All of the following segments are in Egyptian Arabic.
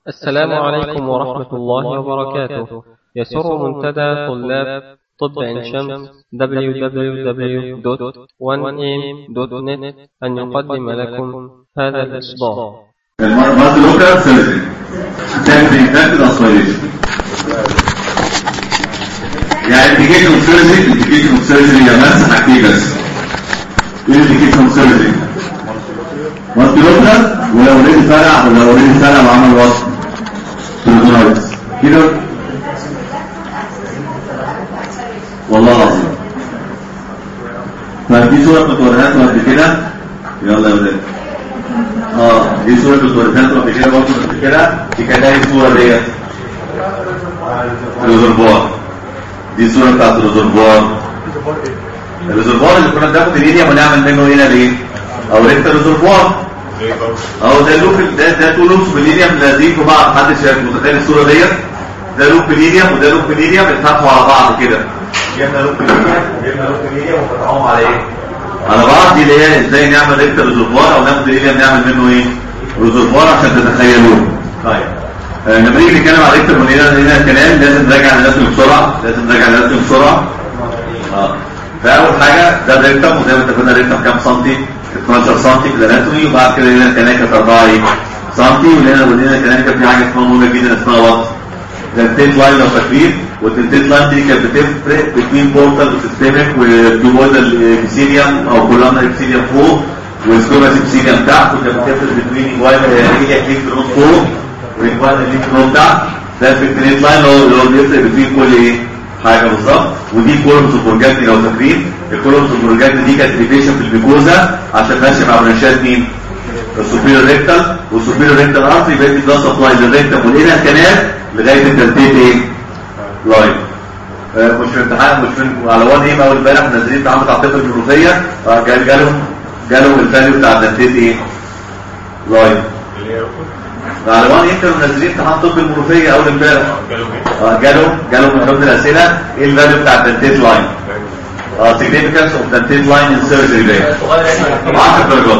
السلام عليكم ورحمة الله وبركاته يسر منتدى طلاب طب عين شمس www.1am.net أن يقدم لكم هذا الإصدار المرض لوكال سيرجري تعمل ريفاكتد اسبيريشن يعني الانديكيشن اوف سيرجري الانديكيشن اوف سيرجري يا ناس حاجتين بس ايه الانديكيشن اوف سيرجري مرض لوكال ولو لقيت فرع ولو لقيت فرع وعمل وصف تروزونايتس كده والله العظيم فدي صورة كنت وريها لكم قبل كده يلا يا ولاد اه دي صورة كنت وريتها لكم قبل كده برضه قبل كده دي كانت هي الصورة ديت الريزرفوار دي صورة بتاعت الريزرفوار الريزرفوار اللي كنا بناخد الهيليوم ونعمل منه هنا ليه؟ او ريكتا ريزرفوار اهو ده لوب ده ده تو لوبس بالهيليوم لازقين في بعض حد شايف متخيل الصورة ديت ده لوب بالهيليوم وده لوب بالهيليوم بيتحطوا على بعض كده جبنا لوب بالهيليوم جبنا لوب بالهيليوم وفتحوهم على ايه؟ على بعض دي اللي هي ازاي نعمل ريكتا ريزرفوار او ناخد الهيليوم نعمل منه ايه؟ ريزرفوار عشان تتخيلوه طيب آه، لما نيجي نتكلم على ريكتا من هنا هنا الكلام لازم نراجع الرسم بسرعه لازم نراجع الرسم بسرعه اه فاول حاجه ده الريكتم وزي ما اتفقنا الريكتم كام سنتي 12 سنتي في الاناتومي وبعد كده هنا الكنايه كانت 4 سنتي وهنا وهنا الكنايه كان في حاجه اسمها مهمه جدا اسمها وات ده التيت لاين لو فاكرين والتيت لاين دي كانت بتفرق بين بورتال وسيستميك وبيوردال ابيثيليوم او كولامنا ابيثيليوم فوق وسكوماس ابيثيليوم تحت وكانت بتفرق بين وايما هي كليك نود فوق وإخوان اللينك نود تحت ده التيت لاين اللي هو بيفرق بين كل ايه حاجه بالظبط ودي كولومز وبرجانتي لو فاكرين الكولومز وبرجانتي دي كانت ريفيشن في البيكوزا عشان ماشيه مع برانشات مين؟ السوبيريور ريكتال والسوبيريور ريكتال ارتري بيدي بلس سبلاي للريكتال والانر كانال لغايه الدلتيت ايه؟ لاين آه، مش في امتحان مش في على وان ايه اول امبارح منزلين امتحان بتاع الطب الجنوبيه آه، جال- جالهم جالهم الفاليو بتاع الدلتيت ايه؟ لاين على وان ايه كانوا منزلين امتحان طب المنوفيه اول امبارح اه جالهم جالهم من ضمن الاسئله ايه الفاليو بتاع الدنتيت لاين اه significance of dentate line in surgery day 10 درجات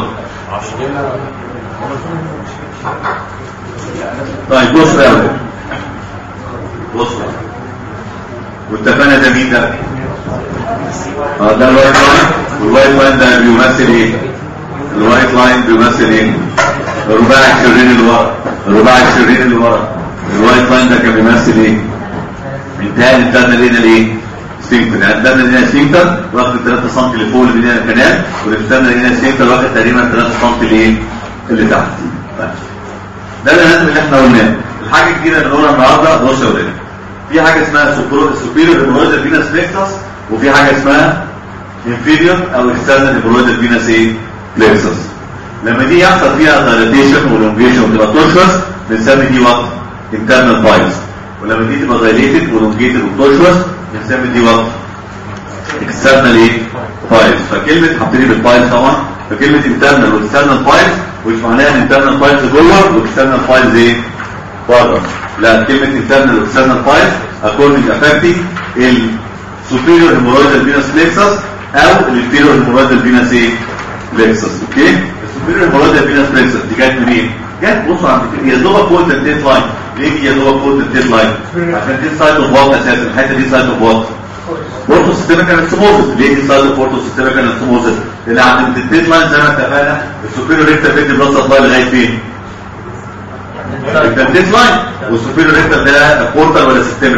طيب بص بقى يا ولاد. بص بقى. واتفقنا ده مين ده؟ اه ده الوايت لاين والوايت لاين ده بيمثل ايه؟ الوايت لاين بيمثل ايه؟ الرباعي الشرير اللي ورا الرباعي الشرير اللي ورا الوايت لاين ده كان بيمثل ايه؟ انتهى الانترنال هنا ليه؟ سفنكتر يعني الانترنال هنا سفنكتر واخد 3 سم اللي فوق اللي هنا الكنال والانترنال هنا سفنكتر واخد تقريبا 3 سم اللي ايه؟ اللي تحت طيب. ده الاناتومي اللي احنا قلناه الحاجه الجديده اللي قلنا النهارده بص يا ولاد في حاجه اسمها سوبيريور هيمورويدال فينس بليكسس وفي حاجه اسمها انفيريور او اكسترنال هيمورويدال فينس ايه؟ بليكسس لما دي يحصل فيها دايليتيشن ولونجيشن وتبقى تشوش بنسمي دي وقت انترنال بايلز ولما دي تبقى دايليتد ولونجيتد وتشوش بنسمي دي وقت اكسترنال ايه بايلز فكلمه حاطين بالبايلز طبعا فكلمه انترنال واكسترنال بايلز مش معناها ان انترنال بايلز جوه واكسترنال بايلز ايه بره لا كلمه انترنال واكسترنال بايلز according affecting ال superior hemorrhoidal venous plexus او ال inferior hemorrhoidal venous ايه plexus اوكي السوبيريور hemorrhoidal venous plexus دي جت منين جت بصوا عند هي دوبك فوق التيت لاين ليه هي دوبك فوق التيت لاين عشان دي سايد اوف وات اساسا الحته دي سايد اوف وات بورتو سيستميك انستموزس ليه دي سايد اوف بورتو سيستميك انستموزس لان عند التيت لاين زي ما اتفقنا السوبيريور ريكتا بيدي بلس سبلاي لغايه فين التيت لاين والسوبيريور ريكتا ده بورتال ولا سيستميك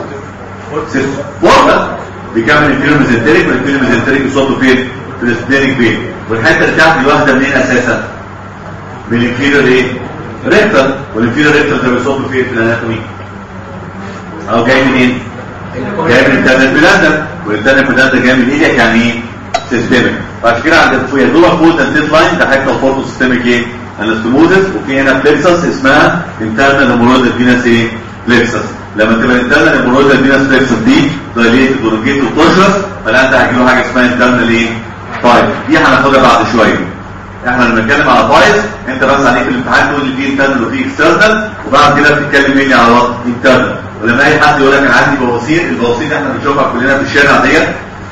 بورتال بيكمل الانفيريور ميزنتريك والانفيريور ميزنتريك بيصب فين في السبلينيك فين والحته اللي تحت دي واخده منين اساسا من الانفيريور ايه ريكتال والانفيريور ريكتال ده بيصب فين في الاناتومي او جاي منين جاي من الانترنت بلاندا والانترنت بلاندا جاي من ايدك يعني ايه سيستميك فعشان كده عند الفوية دول فوق التيت لاين ده حته فورتو سيستميك ايه انستموزس وفي هنا بلكسس اسمها انترنال هيمورويدال فينس ايه بلكسس لما تبقى الانترنال هيمورويدال فينس بلكسس دي دايليتد ورجيت وتشرس فلا انت هتجيله حاجه اسمها انترنال ايه بايل دي هناخدها بعد شويه احنا لما نتكلم على بايز انت بس عليك الامتحان تقول لي في انترنال وفي اكسترنال وبعد كده بتتكلم مني على وات انترنال ولما اي حد يقول لك انا عندي بواسير البواسير دي احنا بنشوفها كلنا في الشارع ديت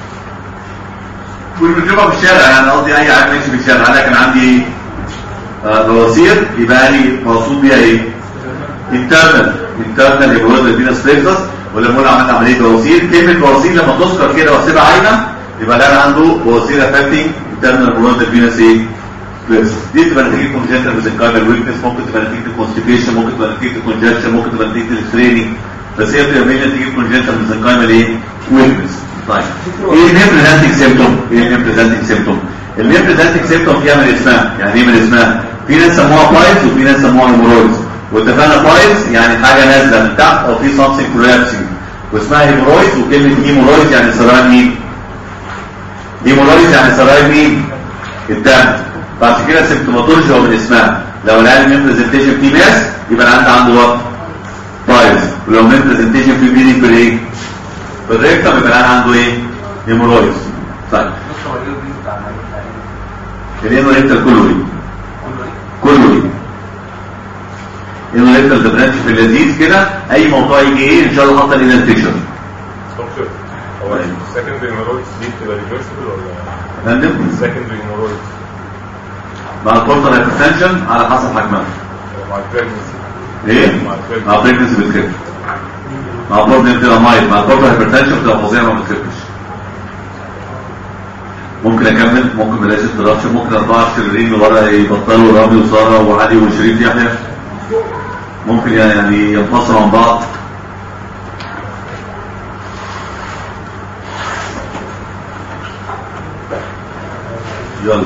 كل بنشوفها في الشارع يعني قصدي اي حاجه ماشي في الشارع انا كان عندي آه، بواسير يبقى لي مقصود بيها ايه انترنال انترنال هيموريد الفينس بليكسس ولما قلنا عملنا عمليه بواسير كلمه بواسير لما تذكر كده واسيبها عايمه يبقى ده عنده بواسير افكتنج انترنال هيموريد الفينس ايه بليكسس دي تبقى نتيجه كونجنتال ميزنكايمال ويكنس ممكن تبقى نتيجه الكونستيبيشن ممكن تبقى نتيجه الكونجكشن ممكن تبقى نتيجه الستريننج بس هي بتبقى مين نتيجه كونجنتال ميزنكايمال ايه ويكنس طيب ايه المين بريزنتنج سيمتوم ايه المين بريزنتنج سيمتوم المين بريزنتنج سيمتوم فيها من اسمها يعني ايه من اسمها في ناس سموها بايلز وفي ناس سموها هيمورويدز واتفقنا بايلز يعني حاجه نازله من تحت او في سامثينج كولابسنج واسمها هيمورويدز وكلمه هيمورويدز يعني سرايا مين هيمورويدز يعني سرايا مين الدم فعشان كده سيمتوماتولوجي هو من اسمها لو العيال مين بريزنتيشن في ناس يبقى العيال عنده وقت بايلز ولو مين بريزنتيشن في بيدنج في ايه في الريكتم يبقى العيال عنده ايه هيمورويدز طيب الهيموريكتال كله ايه كله ايه الهيموريكتال ده برانش في اللذيذ كده اي موضوع يجي ايه ان شاء الله حاطه لنا التكشر دكتور هو السكندري هيمورويدز دي بتبقى ريفرسبل ولا فندم السكندري هيمورويدز مع البورتال هايبرتنشن على حسب حجمها مع البريجنسي ايه مع البريجنسي مع بريجنسي بتخف مع بروبلم بتبقى مايل مع البورتال هايبرتنشن بتبقى فظيعه ما بتخفش ممكن اكمل ممكن بلاش انترابشن ممكن اربعه شريرين ورا يبطلوا رامي وساره وعلي وشريف يحيى ممكن يعني ينفصلوا عن بعض يلا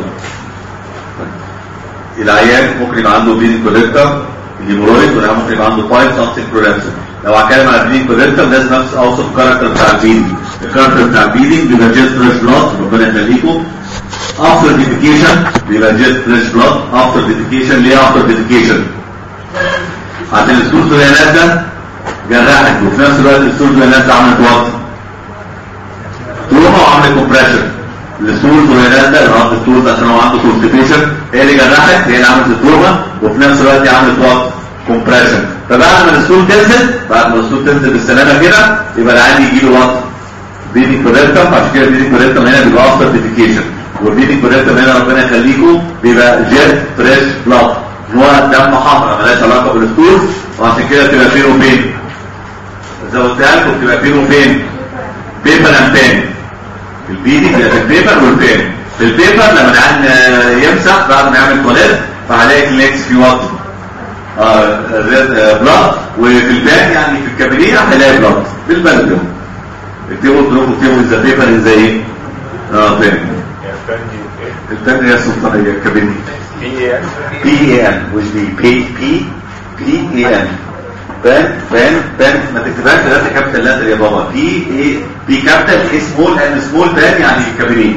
العيان ممكن يبقى عنده بيدي كوليكتر الهيمورويد ولا ممكن يبقى عنده بايب سامثينج برولابسن لو هتكلم على بيدي كوليكتر لازم نفس اوصف الكاركتر بتاع البيدي الكاركتر بتاع البيدي بيبقى جيست فريش بلاد ربنا يخليكم افتر ديفيكيشن بيبقى جيست فريش بلاد افتر ديفيكيشن ليه افتر ديفيكيشن عشان السورس اللي نازله جرحت وفي نفس الوقت السورس اللي نازله عملت وقت تروما وعملت كومبريشن السورس وهي نازله الرابط السورس عشان هو عنده كونستيبيشن هي اللي جرحت هي اللي عملت التروما وفي نفس الوقت هي عملت وقت كومبريشن فبعد ما السور تنزل بعد ما السور تنزل بالسلامه كده يبقى العيان يجي له وقت بيدي كوريكتم عشان كده بيدي كوريكتم هنا بيبقى افتر ديفيكيشن والبيدي كوريكتم هنا ربنا يخليكم بيبقى جيت فريش بلاد نوع دم حمراء مالهاش علاقه بالستور وعشان كده بتبقى فين وفين زودتها لكم بتبقى فين وفين بيبر اند بين البيدي بيبقى في البيبر والبين في البيبر لما العيان يمسح بعد ما يعمل تواليت فهلاقي كليكس في وقت آه بلاد وفي البان يعني في الكابينيه هلاقي بلاد بالبلد يوم اكتبوا تروحوا اكتبوا ذا بيبر ازاي ايه اه بان يعني الثاني ايه الثانيه هي السلطانيه الكابينيه في ايه بي اي ان مش بي بي بي بي اي ان بان بان بان ما تكتبهاش ثلاثه كابيتال لاتر يا بابا بي اي بي كابيتال اي سمول ان سمول بان يعني كابينيه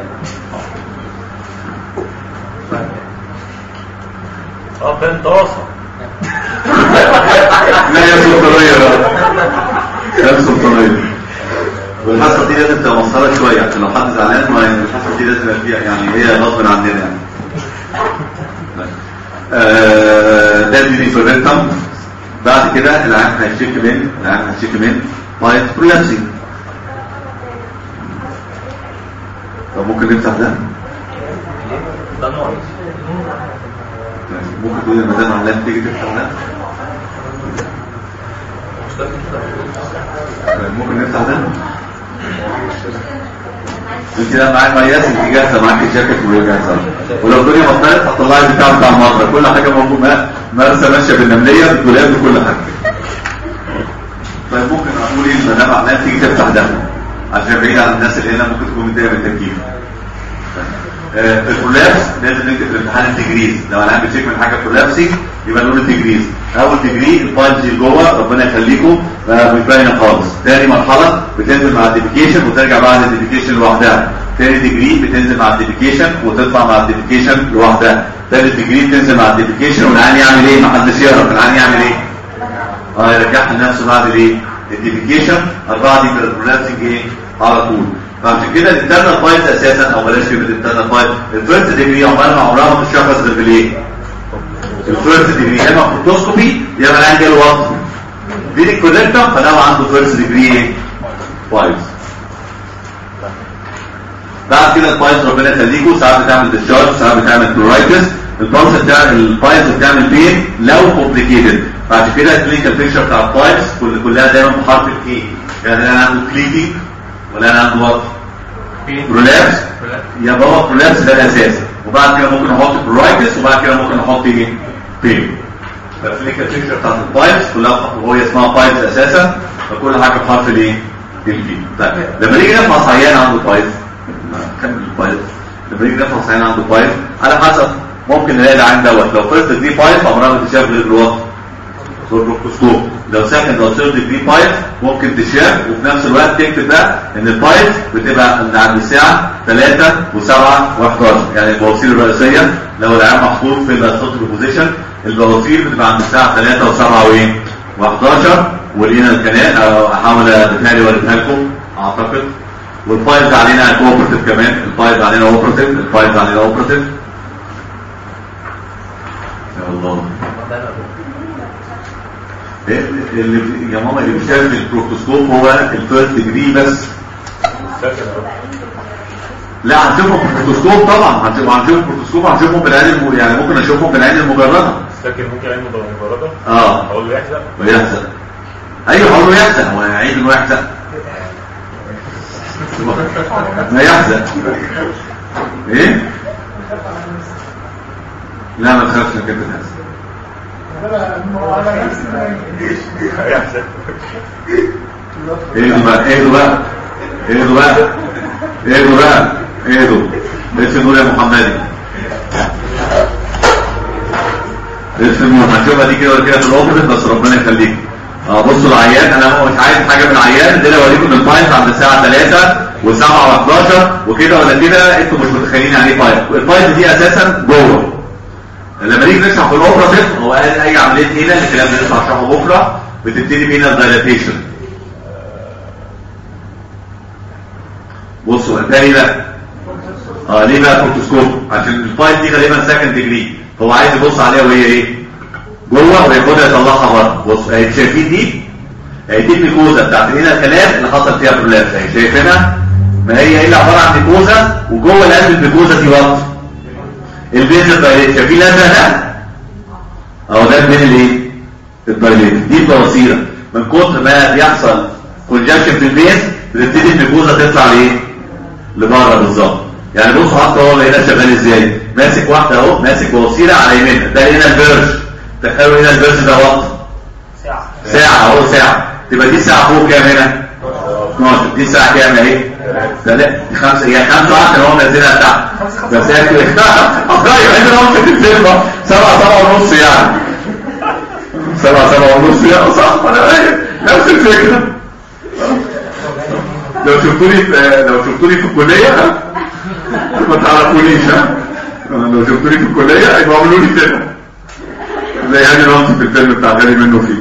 اه بان طاسه لا يا سلطانيه بقى يا سلطانيه والحصه دي لازم تبقى مصرة شويه عشان لو حد زعلان ما الحصه دي لازم يبقى فيها يعني هي غصب عننا يعني آه، ده دي في الريكتم بعد كده العين هيشتكي من العين هيشتكي من بايت برولابسي طب ممكن نفتح ده ده ناقص ممكن تقول المدام علام تيجي تفتح ده ممكن نفتح ده انت لا معاك مياس انت جاهزه معاك الجاكيت وهي جاهزه ولو الدنيا بطلت هتطلعي البتاع بتاع المطر كل حاجه موجوده مرسى ماشيه بالنمليه بالدولاب بكل حاجه طيب ممكن اقول ايه المدام علام تيجي تفتح ده عشان بعيد عن الناس اللي هنا ممكن تكون متضايقه من التكييف آه، الكولابس لازم نكتب في الامتحان الديجريز لو انا بتشيك من حاجه كولابسي يبقى نقول الديجريز اول ديجري الفايلز اللي جوه ربنا يخليكم آه، مش باينه خالص تاني مرحله بتنزل مع الديفيكيشن وترجع بعد الديفيكيشن لوحدها تاني ديجري بتنزل مع الديفيكيشن وتطلع مع الديفيكيشن لوحدها تالت ديجري بتنزل مع الديفيكيشن والعيان يعمل ايه محدش يعرف العيان يعمل ايه اه يرجعها لنفسه بعد الايه الديفيكيشن اربعه دي بالبرولابسنج ايه على طول فعشان كده الانترنال فايت اساسا او بلاش كلمه الانترنال فايت الفيرست ديجري عمرها ما عمرها ما بتشخص غير بالايه؟ الفيرست ديجري يا اما فوتوسكوبي يا اما العيان جاله وقت دي الكوليكتر فده عنده فيرست ديجري ايه؟ فايت بعد كده الفايت ربنا يخليكم ساعات بتعمل ديسشارج ساعات بتعمل كلورايتس البلس بتاع البايلز بتعمل بين لو كومبليكيتد بعد كده الكلينيكال بيكتشر بتاع البايلز كل كلها دايما بحرف الاي يعني انا عنده كليتنج ولا انا عنده وات برولابس يبقى هو برولابس ده الاساس وبعد كده ممكن احط برايتس وبعد كده ممكن احط ايه بين فالكلينيكال بيكتشر بتاعت البايلز كلها وهي اسمها بايلز اساسا فكل حاجه بحرف الايه البي طيب لما نيجي نفحص عيان عنده بايلز كمل البايلز لما نيجي نفحص عيان عنده بايلز على حسب ممكن نلاقي العين دوت لو فيرست ديجري بايلز عمرها ما تتشاف غير بالوقت بالبروكوسكوب لو سكند او ثيرد ديجري بايلز ممكن تشاف وفي نفس الوقت تكتب بقى ان البايلز بتبقى من عند الساعه 3 و7 و11 يعني البواسير الرئيسيه لو العين محطوط في الاسوتيك بوزيشن البواسير بتبقى عند الساعه 3 و7 وايه و11 ولينا الكنال أو احاول اديها لي واديها لكم اعتقد والفايلز علينا كوبرتيف كمان الفايلز علينا اوبرتيف الفايلز علينا اوبرتيف يا الله إيه اللي يا ماما اللي بيشتغل في البروكتوسكوب هو الفيرست ديجري بس لا هنشوفهم في البروكتوسكوب طبعا هنشوف هنشوف البروكتوسكوب هنشوفهم بالعين الم- يعني ممكن اشوفهم بالعين المجرده الساكن ممكن عين مجرده اه اقول له يحزق ويحزن ايوه هقول له يحزن هو عيب انه يحزن ما يحزن ايه لا ما تخافش انك انت تحزن يحزق ايه ده بقى ايه ده بقى ايه ده بقى ايه ده بقى ايه ده لسه نقول يا محمدي لسه نقول هنشوفها دي كده ولا كده في الاوبريت بس ربنا يخليك اه بصوا العيان انا مش عايز حاجه من العيان دي اوريكم البايت عند الساعه 3 و7 و11 وكده ولا كده انتوا مش متخيلين يعني ايه بايت البايت دي اساسا جوه لما نيجي نشرح في الاوبراتيف هو قال اي عمليه هنا الكلام اللي نطلع نشرحه بكره بتبتدي بينا الدايلاتيشن بصوا ده ايه بقى اه ليه بقى بروتوسكوب عشان الفايل دي غالبا سكند ديجري هو عايز يبص عليها وهي ايه جوه وياخدها يطلعها بره بص اهي شايفين دي اهي دي الميكوزا بتاعت هنا الكلام اللي حصل فيها برولابس اهي شايفينها ما هي ايه اللي عباره عن ميكوزا وجوه القلب الميكوزا دي وقت البيز الدايليت شايفين الازرق ده اهو ده البين الايه الدايليت دي البواسيره من كتر ما بيحصل كونجكشن في البيز بتبتدي الميكوزا تطلع لايه لبره بالظبط يعني بصوا حتى هو هنا شغال ازاي ماسك واحده اهو ماسك بواسيره على يمينها ده هنا البرج تخيلوا هنا البرج ده وقت ساعة ساعه اهو ساعه تبقى دي الساعه فوق كام هنا 12 دي الساعه كام اهي ده لا دي خمسه هي خمسه عشان هو منزلها تحت بس هي كده ايوه عندنا هو في الفيلم سبعه سبعه ونص يعني سبعه سبعه ونص يا صح انا ايه نفس الفكره لو شفتوني في لو شفتوني في الكليه ها ما تعرفونيش ها لو شفتوني في الكليه يبقى اعملوا لي كده زي هاني رمزي في الفيلم بتاع غالي منه فيه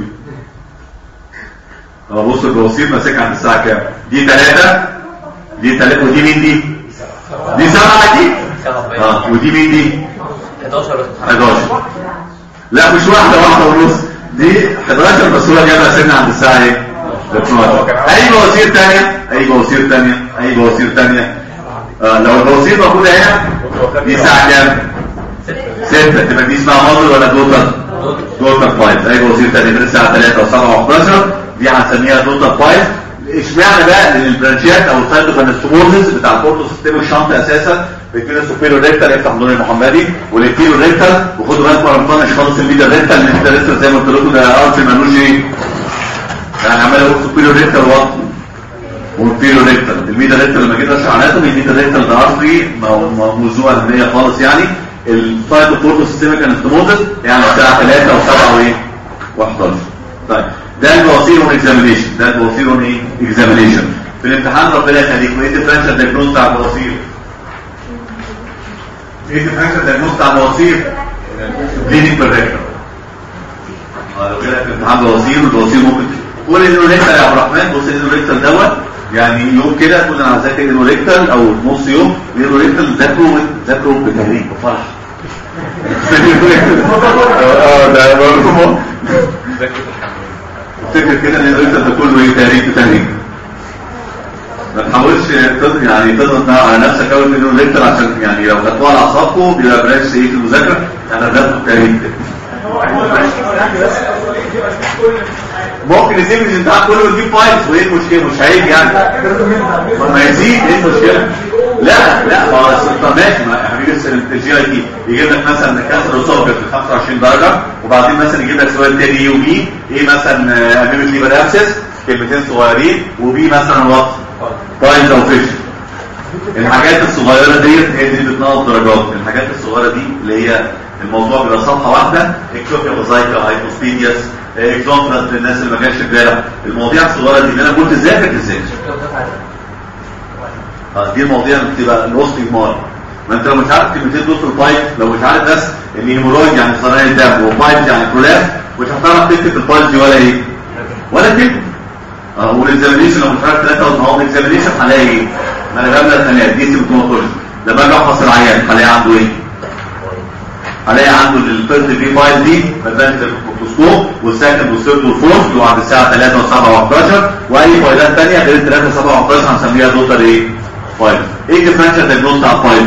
اه بص البواسير ماسك عند الساعه كام دي 3 دي 3 ودي مين دي دي 7 دي اه ودي مين دي 11 11 لا مش واحده واحده ونص دي 11 بس هو جابها سنه عند الساعه ايه 12 اي بواسير ثانيه اي بواسير ثانيه اي بواسير ثانيه آه لو البواسير موجوده هنا دي الساعه كام 6 تبقى دي اسمها موديل ولا دوتر دوتر بايب اي بواسير ثانيه من الساعه 3 و7 و11 دي هنسميها دوتر بايب اشمعنى بقى لان البرانشيات او السايتوكانستوموزس بتاع الكورتو سيستم الشنط اساسا بيكون السوبيرو ريكتال يفتح دور المحمدي والانتيرو ريكتال وخدوا بالكم انا مطنش خالص الميديا ريكتال لان الميديا ريكتال زي ما قلت لكم ده ارض مالوش ايه يعني عمال اقول سوبيرو ريكتال واطي والانتيرو ريكتال الميديا ريكتال لما جيت اشرح اناتومي الميديا ريكتال ده ارضي موضوع اهميه خالص يعني السايتوكورتو سيستم كانستوموزس يعني الساعه 3 و7 وايه و11 طيب ده البواسير اون اكزامينيشن ده البواسير اون ايه اكزامينيشن في الامتحان ربنا يخليكم ايه الديفرنشال دايجنوز بتاع البواسير ايه الديفرنشال دايجنوز بتاع البواسير بليدنج بالريكتر اه لو كده في الامتحان بواسير والبواسير ممكن قول انه ريكتر يا عبد الرحمن بص انه ريكتر دوت يعني يوم كده تقول انا هذاكر انه ريكتر او نص يوم انه ريكتر ذاكره ذاكره بتهريج بفرح اه ده برضه افتكر كده ان الريكتر ده كله ايه تهريج بتهريج ما تحاولش تضغط يعني تضغط على نفسك قوي في الريكتر عشان يعني لو خدتوه على اعصابكم بيبقى بلاش ايه في المذاكره انا ده تاريخ ممكن يسيب الامتحان كله ويجيب فايلز وايه المشكله مش عيب يعني ما ما يزيد ايه المشكله لا لا ما هو أصل ماشي ما يا حبيبي الجي اي تي يجيب لك مثلا كانسر اسوفجس ب 25 درجه وبعدين مثلا يجيب لك سؤال تاني اي وبي ايه مثلا اميميك ليبر ابسس كلمتين صغيرين وبي مثلا وات فايلز او فيش الحاجات الصغيره ديت هي دي اللي بتنقص درجات الحاجات الصغيره دي اللي هي الموضوع بيبقى صفحه واحده اكتوبيا موزايكا هايبوسبيدياس اكزومبلس للناس اللي ما كانش في بالها المواضيع الصغيره دي اللي انا قلت ذاكر تذاكر اه دي المواضيع اللي بتبقى الوسط جمار ما انت لو مش عارف كلمتين دول في الفايل لو مش عارف بس ان هيمورويد يعني سرطان الدم وفايل يعني كولاس مش هتعرف تكتب الفايل دي ولا ايه ولا تكتب اه والاكزامينيشن لو مش عارف ثلاثه ولا الاكزامينيشن هلاقي ايه ما انا ببدا ثانيات دي سيمتوماتولوجي لما اجي افحص العيان هلاقي عنده ايه هلاقي عنده الفيرست في فايل دي مبانة الميكروسكوب والسكند والثيرد والفورث اللي هو عند الساعه 3 و7 و11 واي فايلات ثانيه غير 3 و7 و11 هنسميها دوتر ايه فايل ايه الديفرنشال دايجنوز بتاع الفايلز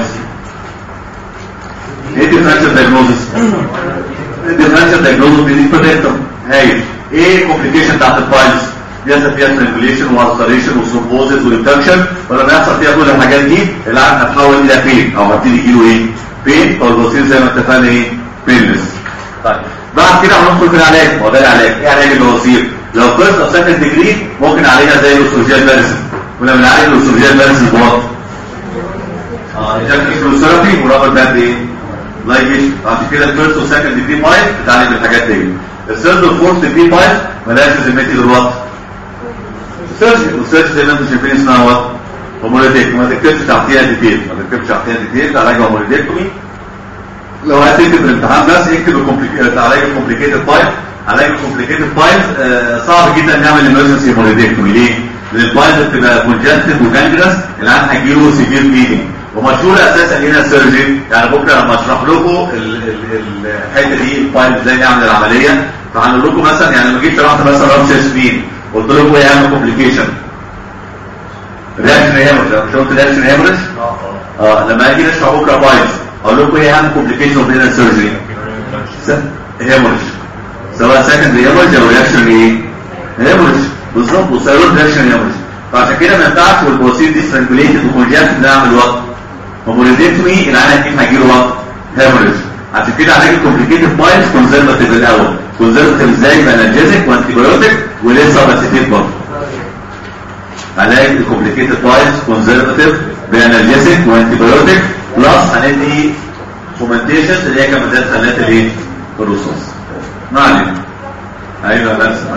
ايه الديفرنشال دايجنوزس الديفرنشال دايجنوزس دي بريدكتور هايل ايه الكومبليكيشن بتاعت الفايلز بيحصل فيها ترانجوليشن واستريشن وثرومبوزس وانفكشن ولما يحصل فيها كل الحاجات دي العين هتحول الى فين او هبتدي يجيله ايه فين او البصير زي ما اتفقنا ايه بينلس طيب بعد كده هندخل في العلاج هو ده العلاج ايه علاج البصير لو فيرست او سكند ديجري ممكن عليها زي الاستروجين ميديسن كنا بنعالج الاستروجين ميديسن بوات اه جاكي فلوثيرابي ورابر باند ايه لايك بعد كده الفيرست والسكند ديجري فايل بتعالج بالحاجات دي الثيرد والفورث ديجري فايل ملهاش لازمتي دلوقتي السيرش والسيرش زي ما انتم شايفين اسمها وات هوموليديك ما تكتبش تحتيها ديتيل ما تكتبش تحتيها ديتيل علاج هوموليديكتومي لو هتكتب في الامتحان بس اكتب الكومبليكيتد علاج الكومبليكيتد بايل علاج الكومبليكيتد بايل صعب جدا نعمل ايمرجنسي هوموليديكتومي ليه؟ لان البايل بتبقى كونجنتد وجانجرس العيان هيجيله سيفير بليدنج ومشهور اساسا هنا السيرجي يعني بكره لما اشرح لكم ال- ال- الحته دي البايل ازاي نعمل العمليه فهنقول لكم مثلا يعني لما جيت شرحت مثلا رابشر سبين قلت لكم ايه اهم كومبليكيشن رياكشن هيموريج مش قلت رياكشن هيموريج اه لما اجي نشرح بكره بايلز اقول لكم ايه اهم كومبليكيشن اوف هنا سيرجري هيموريج سواء سكند هيموريج او رياكشن ايه هيموريج بالظبط وسيرود رياكشن هيموريج فعشان كده ما ينفعش والبواسير دي سترانجوليتد وكونجكتد نعمل وقت هوموليديكتومي العيان اكيد هيجيله وقت هيموريج عشان كده علاج الكومبليكيتد بايلز كونزرفاتيف الاول كونزرفاتيف ازاي بانالجيزك وانتيبيوتيك ولسه باسيتيك برضه علاج الكومبليكيتد بايلز كونزرفاتيف بانالجيزك وانتيبيوتيك بلس هندي فومنتيشن اللي هي كمادات خلات الايه الرصاص ما علينا ايوه بس بس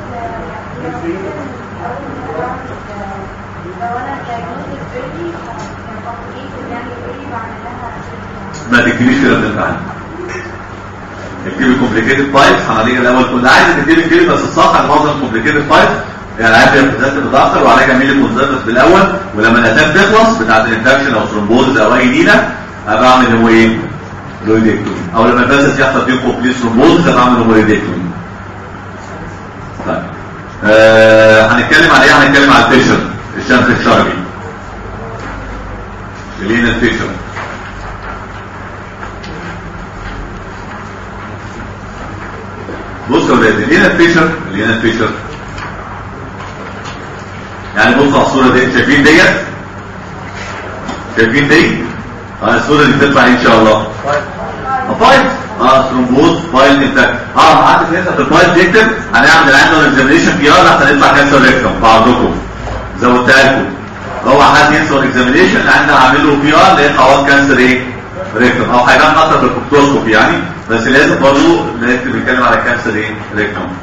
ما تكتبيش كده في الامتحان اكتبي كومبليكيتد بايب هنعالجها الاول كل عايز تكتبي كده بس الصح على معظم كومبليكيتد بايب يعني عادي الابتزاز بتتاخر وعلاجها ميلي كونزرفس بالاول ولما الاتاك تخلص بتاعت الانفكشن او ثرومبوزس او اي نيله ابقى اعمل هو ايه؟ لويدكتومي او لما الباسس يحصل فيه كومبليت ثرومبوزس ابقى اعمل هوموليدكتومي طيب آه هنتكلم على ايه؟ هنتكلم على الفيشر الشمس الشرقي اللي هنا الفيشر بص يا ولاد اللي هنا الفيشر اللي هنا الفيشر يعني بص على الصوره دي شايفين ديت شايفين دي اه الصوره اللي بتطلع ان شاء الله فايل اه ثرومبوز فايل انت اه قعدت في في الفايل تكتب هنعمل العين اكزامينشن بي ار عشان يطلع كانسر ريكتوم بعضكم زودتها لكم لو حد ينسى الاكزامينشن عندنا هعمل له بي ار لقيت خلاص كانسر ايه ريكتوم او هيبان اكتر في الكوبتوسكوب يعني بس لازم برضه نكتب نتكلم على كانسر ايه ريكتوم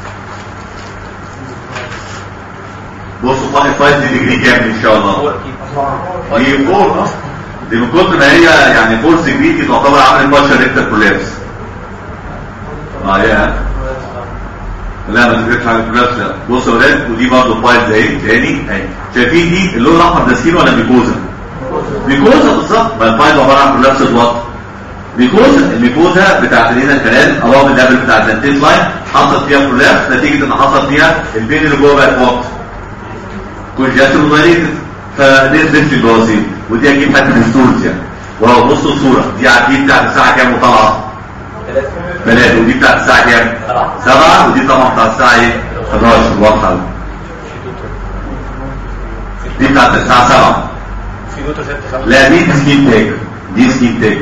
بصوا صاحب فايل دي ديجري كام ان شاء الله دي فور اه دي من كتر ما هي يعني فور ديجري دي تعتبر عامل باشر ريكتر كولابس اه يا لا ما تفكرش عن الكولابس لا بص يا ولاد ودي برضه فايل زي تاني اهي شايفين دي اللون الاحمر ده سكين ولا بيكوزا بيكوزا بالظبط ما الفايل عباره عن كولابس الوقت ميكوزا الميكوزا بتاعت لينا الكلام الوضع الليفل بتاع الدنتيت لاين حصل فيها كولابس نتيجه ان حصل فيها البين اللي جوه بقت وقت كونجاتر فاليتد فنزلت البواسير ودي اجيب حته من ستورز يعني واهو بصوا الصوره دي عديد بتاعت الساعه كام وطالعه ثلاثة ودي بتاعت الساعة كام؟ سبعة. سبعة ودي طبعا بتاعت الساعة ايه؟ 11 واضحة أوي. دي بتاعت الساعة 7 في دوتر ست خمسة لا دي سكين تاج دي سكين تاج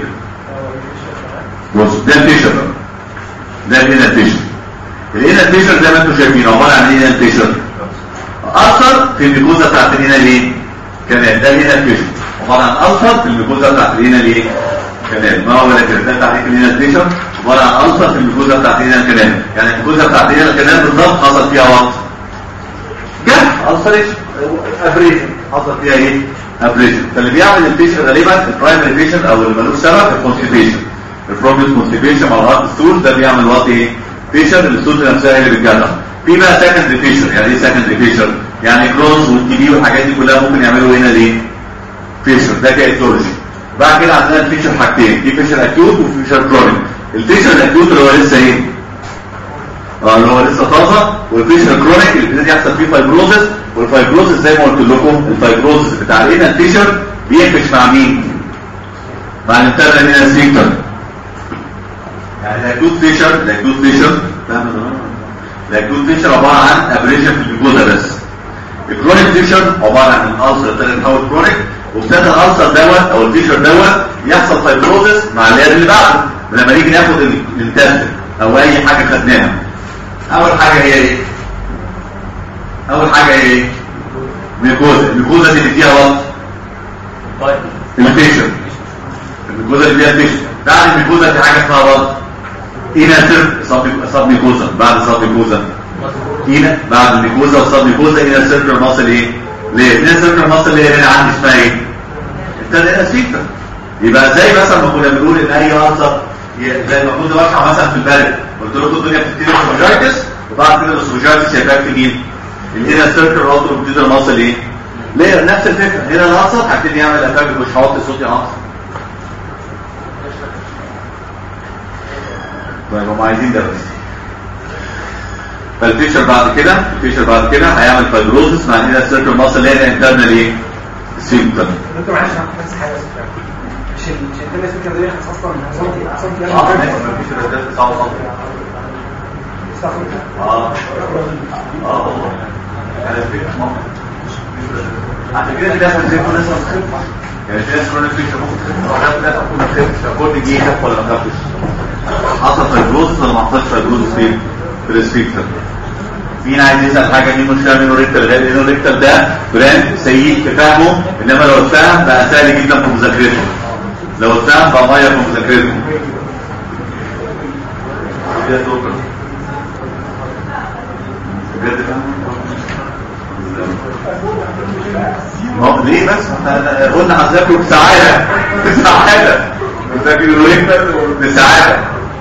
بص ده الفيشر ده الانر فيشر الانر فيشر زي ما انتم شايفين عباره عن ايه الانر فيشر اثر في الميكوزا بتاعت الانر ايه كمان ده الانر فيشر عباره عن اثر في الميكوزا بتاعت الانر ايه كمان ما هو ولا كده ده تعريف الانر فيشر عباره عن اثر في الميكوزا بتاعت الانر كمان يعني الميكوزا بتاعت الانر كمان بالظبط حصل فيها وقت جرح ألسريشن أبريشن حصل فيها إيه؟ أبريشن فاللي بيعمل الفيشن غالبا البرايمري فيشن أو اللي ملوش سبب الكونستيبيشن البروبلم كونستيبيشن مع الهارت ستول ده بيعمل وقت إيه؟ فيشن الستول نفسها هي اللي بتجرح في بقى سكندري فيشن يعني إيه سكندري فيشن؟ يعني كرونز والتي بي والحاجات دي كلها ممكن يعملوا هنا ليه؟ فيشن ده كايتولوجي بعد كده عندنا الفيشن حاجتين في فيشن اكيوت وفي فيشن كرونيك الفيشن الاكيوت اللي هو لسه ايه؟ اه اللي هو لسه طازه والفيشن كرونيك اللي بيبتدي يحصل فيه فايبروزس والفايبروزس زي ما قلت لكم الفايبروزس بتاع الانال فيشر بيقفش مع مين؟ مع الانترنال انال سيكتور يعني الاكيوت فيشر الاكيوت فيشر الاكيوت فيشر عباره عن ابريشن في الجلوكوزا بس الكرونيك فيشر عباره عن الالسر ابتدى يتحول كرونيك وابتدى الالسر دوت او الفيشر دوت يحصل فايبروزس مع اللير اللي بعده لما نيجي ناخد الانتستين او اي حاجه خدناها اول حاجه هي ايه اول حاجه هي ايه ميكوزا الميكوزا دي اللي فيها وقت طيب الفيشر الميكوزا اللي فيها فيشر بعد الميكوزا في حاجه اسمها وقت اينا سيرف صاب ميكوزا بعد صاب ميكوزا اينا بعد الميكوزا وصاب ميكوزا اينا سيركل ماسل ايه ليه اينا سيركل ماسل اللي هي هنا عندي اسمها ايه ابتدى هنا سفيكتر يبقى زي مثلا ما كنا بنقول ان اي ارصه زي ما كنت بشرح مثلا في البلد قلت لكم الدنيا بتبتدي بالسوجايتس وبعد كده السوجايتس يبقى في مين الهنا سيركل اوتو بتبتدي الماسل ايه ليه نفس الفكره هنا العصب هبتدي يعمل افاج مش هحط صوتي عصب طيب هم عايزين ده بس فالفيشر بعد كده الفيشر بعد كده هيعمل فايبروزس مع هنا السيركل ماسل اللي هي الانترنال ايه سيمبتوم دكتور معلش انا بس حاجه بس مش ال- مش الدنيا الفكره دي يخلص اصلا صوتي صوتي اه ماشي الفيشر ده 9 سم اه اه والله كانت فكره عشان كده في ناس زي كل الناس بتخف يعني في ناس كل الناس فيشر ممكن تخف وحاجات ناس تكون تخف فكل دي يخف ولا ما خفش حصل فايبروزس ولا ما حصلش فايبروزس فين؟ في السفيكتر مين عايز يسال حاجه مين مش فاهم انه ريكتال غير انه ريكتال ده براند سيء في فهمه انما لو اتفهم بقى سهل جدا في مذاكرته لو اتفهم بقى ميه في مذاكرته يا دكتور بجد فاهم؟ ما هو ليه بس احنا قلنا هنذاكره بسعاده بسعاده نذاكره ريكتال بسعاده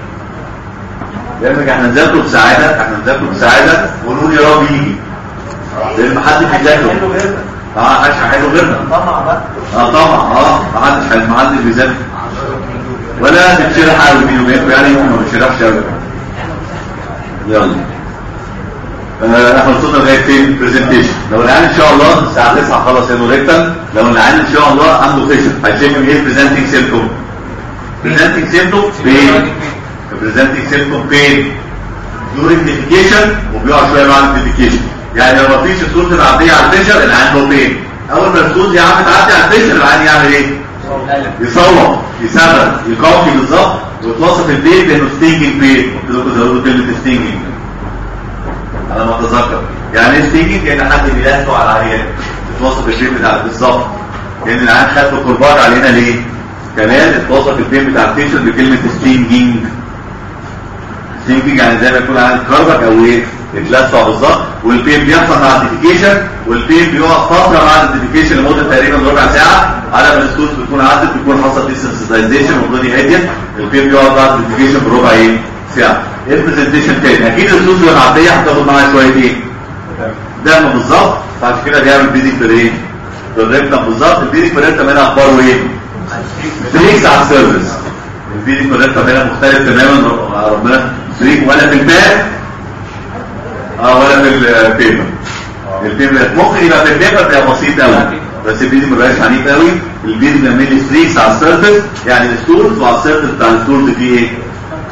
لما احنا نذاكره بسعاده احنا نذاكره بسعاده ونقول يا رب يجي لان ما حدش بيذاكره اه محدش هيحله غيرنا طمع بقى اه طبعا اه ما حدش ما حدش بيذاكر ولا تتشرح قوي بيني وبينكم يعني ما بتشرحش قوي يلا آه، احنا وصلنا لغايه فين برزنتيشن لو العيان ان شاء الله الساعه 9 خلص انه ريكتال لو العيان ان شاء الله عنده فيشن هيشوف ايه بريزنتنج سيمتوم بريزنتنج سيمتوم بين بريزنتنج سيمتوم بين دورينج ديفيكيشن وبيقع شويه بعد الديفيكيشن يعني لو مفيش الصوت معديه على الفيشر العيان له بين اول ما الصوت يا عم تعدي على الفيشر العيان يعمل ايه؟ يصوت يصرخ يقاوم بالظبط ويتوصف البيت بانه ستينجنج بيت قلت لكم زودوا كلمه ستينجنج على ما اتذكر يعني ايه ستينجنج كان حد بيلهته على العيان يتوصف البيت بتاع بالظبط لان العيان خد الكرباج علينا ليه؟ كمان اتوصف البيت بتاع الفيشر بكلمه ستينجنج ستينجنج يعني زي ما يكون عندك كربك او ايه اتلسع بالظبط والبين بيحصل مع الديفيكيشن والبين بيقف فتره بعد الديفيكيشن لمده تقريبا ربع ساعه على ما الستوز بتكون عدت بيكون حصل ديسنسيتايزيشن والبودي هاديه البين بيقف بعد الديفيكيشن بربع ايه ساعه ايه البرزنتيشن تاني اكيد الستوز اللي معديه هتاخد معاها شويه ايه دم بالظبط فعشان كده بيعمل بيزك برين بالريكتم بالظبط البيزك بريكتم هنا اخباره ايه؟ ستريكس على السيرفيس البيزك بريكتم هنا مختلف تماما ربنا ستريك ولا في الباك اه ولا في البيبر البيبر ممكن يبقى في البيبر ده بسيط قوي بس البيزي ما بقاش عنيف قوي البيزي بيعمل لي ستريكس على السيرفيس يعني الستورز وعلى السيرفيس بتاع الستورز فيه ايه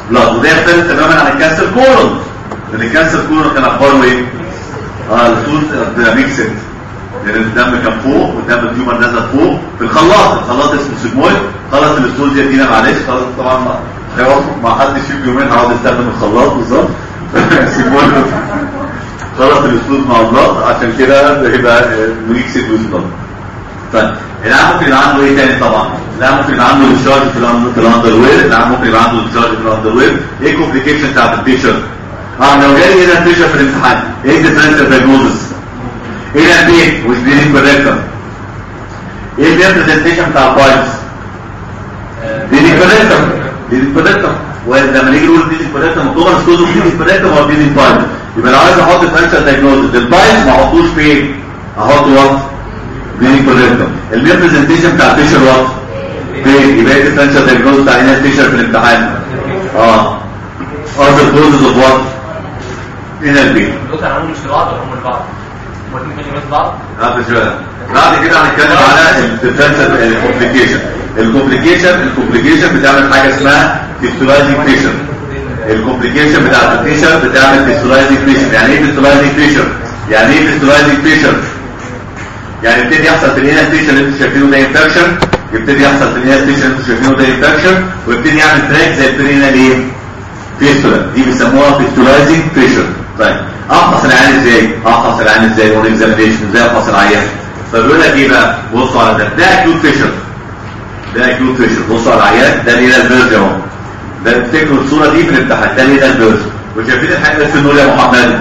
بلاد وده يختلف تماما عن الكانسر كولون لان الكانسر كولون كان اخباره ايه؟ اه الصوت ده ميكسد لان الدم كان فوق والدم التيومر نزل فوق في الخلاط الخلاط اسمه سيجمويد خلص الاستول دي ادينا معلش خلاص طبعا ما هيوقف ما حدش فيكم يومين هيقعد يستخدم الخلاط بالظبط سيجمويد خلص الاستول مع البلاط عشان كده يبقى ميكسد ويز طيب العام ممكن يبقى عنده ايه تاني طبعا العام ممكن يبقى عنده ديسشارج في الأن- في الاندر وير العام ممكن يبقى عنده ديسشارج في الاندر وير ايه الكومبليكيشن بتاعت البيشنت اه لو جالي هنا البيشنت في الامتحان ايه الديفرنشال دايجنوزس ايه البيت مش بينين بالريكتم ايه الريبريزنتيشن بتاع البايبس بينين بالريكتم بينين بالريكتم ولما نيجي نقول بينين بالريكتم مطلوبه نسكوزو بينين بالريكتم او بينين بايب يبقى لو عايز احط ديفرنشال دايجنوزس البايبس ما احطوش فين احطه وقت بينين بالريكتم الريبريزنتيشن بتاع البيشنت وقت فين يبقى ايه الديفرنشال دايجنوزس بتاع هنا البيشنت في الامتحان اه other causes of what هنا البيت دول كانوا عاملين مش لبعض ولا هم لبعض؟ هم الاثنين ماشيين مثل بعض؟ لا مش كده بعد كده هنتكلم على الديفرنشال الكومبليكيشن الكومبليكيشن الكومبليكيشن بتعمل حاجه اسمها فيستولايزنج بريشر الكومبليكيشن بتاع البريشر بتعمل فيستولايزنج بريشر يعني ايه فيستولايزنج بريشر يعني ايه فيستولايزنج بريشر يعني يبتدي يحصل في الهنا ستيشن اللي انتوا شايفينه ده انفكشن يبتدي يحصل في الهنا ستيشن اللي انتوا شايفينه ده انفكشن ويبتدي يعمل تراك زي البرينا ايه فيستولا دي بيسموها فيستولايزنج بريشر طيب افحص العيان ازاي افحص العيان ازاي اون اكزامينيشن ازاي افحص العيان فبيقول لك ايه بقى بصوا على ده ده اكيوت فيشر ده اكيوت فيشر بصوا على العيان ده ليه البرج اهو ده افتكروا الصوره دي في الامتحان ده ليه البرج وشايفين الحاجه في النور يا محمد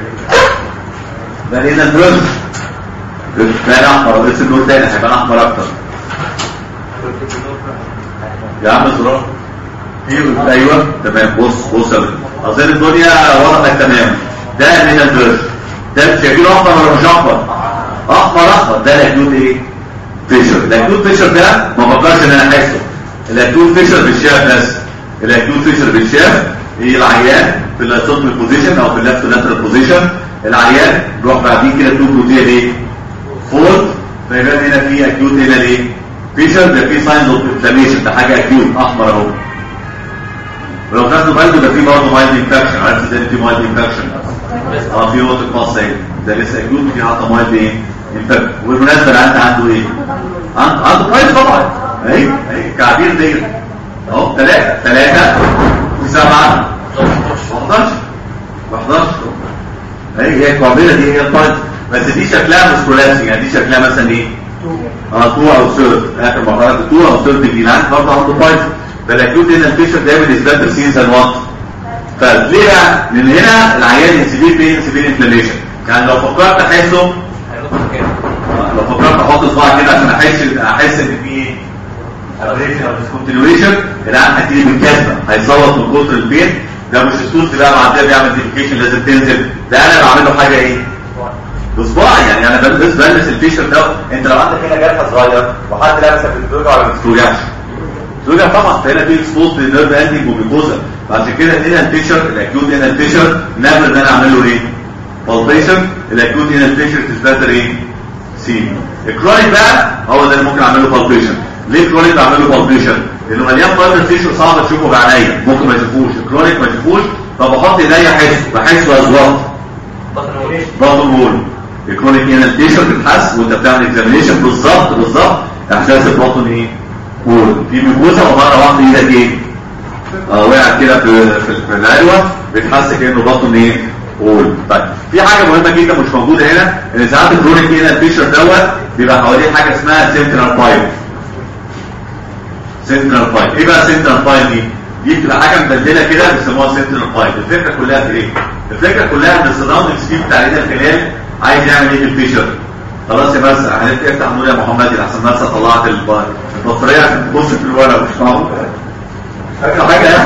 ده ليه البرج ده احمر بس النور تاني هيبقى احمر اكتر يا عم زرار ايوه ايوه تمام بص بص يا بني. اظن الدنيا وضحت تمام ده من البرج ده شايفينه احمر ولا مش احمر احمر احمر ده الاكيوت ايه فيشر الاكيوت فيشر ده ما بفكرش ان انا احسه الاكيوت فيشر بالشاف بس الاكيوت فيشر بالشاف ايه العيان في الاسوتمنت بوزيشن او في الليفت لاترال بوزيشن العيان يروح بعدين كده تو بروتين ايه فولد فيبقى هنا في اكيوت هنا ليه فيشر ده في ساينز اوف انفلاميشن ده حاجه اكيوت احمر اهو ولو تاخدوا بالكم ده في برضه مايلد انفكشن عارف ازاي في مايلد انفكشن اه في وقت باص اهي ده لسه اكيوت في حتى مايلد ايه انفكشن وبالمناسبه العيان ده عنده ايه عنده عنده كويس طبعا اهي اهي كعبير دي اهو ثلاثه ثلاثه وسبعه 11 11 اهي هي الكعبيره دي هي البايت بس دي شكلها مش كولابسنج يعني دي شكلها مثلا ايه اه تو او ثيرد اخر مرحله تو او ثيرد دي العيان برضه عنده بايت فالاكيوت هنا الفيشر دايما از بيتر سينز ذان وات فليه بقى؟ لان هنا العيان سيفير بين سيفير انفلاميشن يعني لو فكرت احسه هينط مكانه آه، لو فكرت احط صباعي كده عشان احس احس ان في ايه ابريشن او ديسكونتينيويشن العيان هتيجي بالكاسبه هيصوت من كتر البين ده مش السوس بقى معديه بيعمل ديفيكيشن لازم تنزل ده انا بعمل له حاجه ايه بصباعي يعني انا بلبس بلبس التيشيرت ده انت لو عندك هنا جرح صغير وحد لابسك بتوجع ولا ما بتوجعش توجع طبعا فهنا في اكسبوز للنيرف اندنج وبيكوزا فعشان كده هنا التيشيرت الاكيوت هنا التيشيرت نعمل ان انا اعمل له ايه بالبيشن الاكيوت هنا التيشيرت از باتر ايه سي الكرونيك بقى هو ده اللي ممكن اعمل له بالبيشن ليه الكرونيك بعمل له بالبيشن لانه مليان فايبر تيشو صعب اشوفه بعينيا ممكن ما اشوفوش الكرونيك ما اشوفوش فبحط ايديا احسه بحسه ازواج بطن هو برضه بقول الكرونيك هنا التيشر بتتحس وانت بتعمل اكزامينيشن بالظبط بالظبط احساس البطن ايه قول في ميكوزا ومره واحده ايدك ايه اه وقعت كده في في, في العلوه بتحس كانه بطن ايه قول طيب في حاجه مهمه جدا مش موجوده هنا ان ساعات الكرونيك هنا التيشر دوت بيبقى حواليه حاجه اسمها سنترال بايب سنترال بايب ايه بقى سنترال بايب دي دي بتبقى حاجه مدلله كده بيسموها سنترال بايب الفكره كلها في ايه الفكره كلها ان السراوندنج سكيب بتاع ايدنا الخلال عايز يعمل ايه في الفيشر خلاص يا مرسى هنبدا افتح النور يا محمد احسن مرسى طلعت الب- البطاريه عشان تبص في الورق مش معقول فاكره حاجه يعني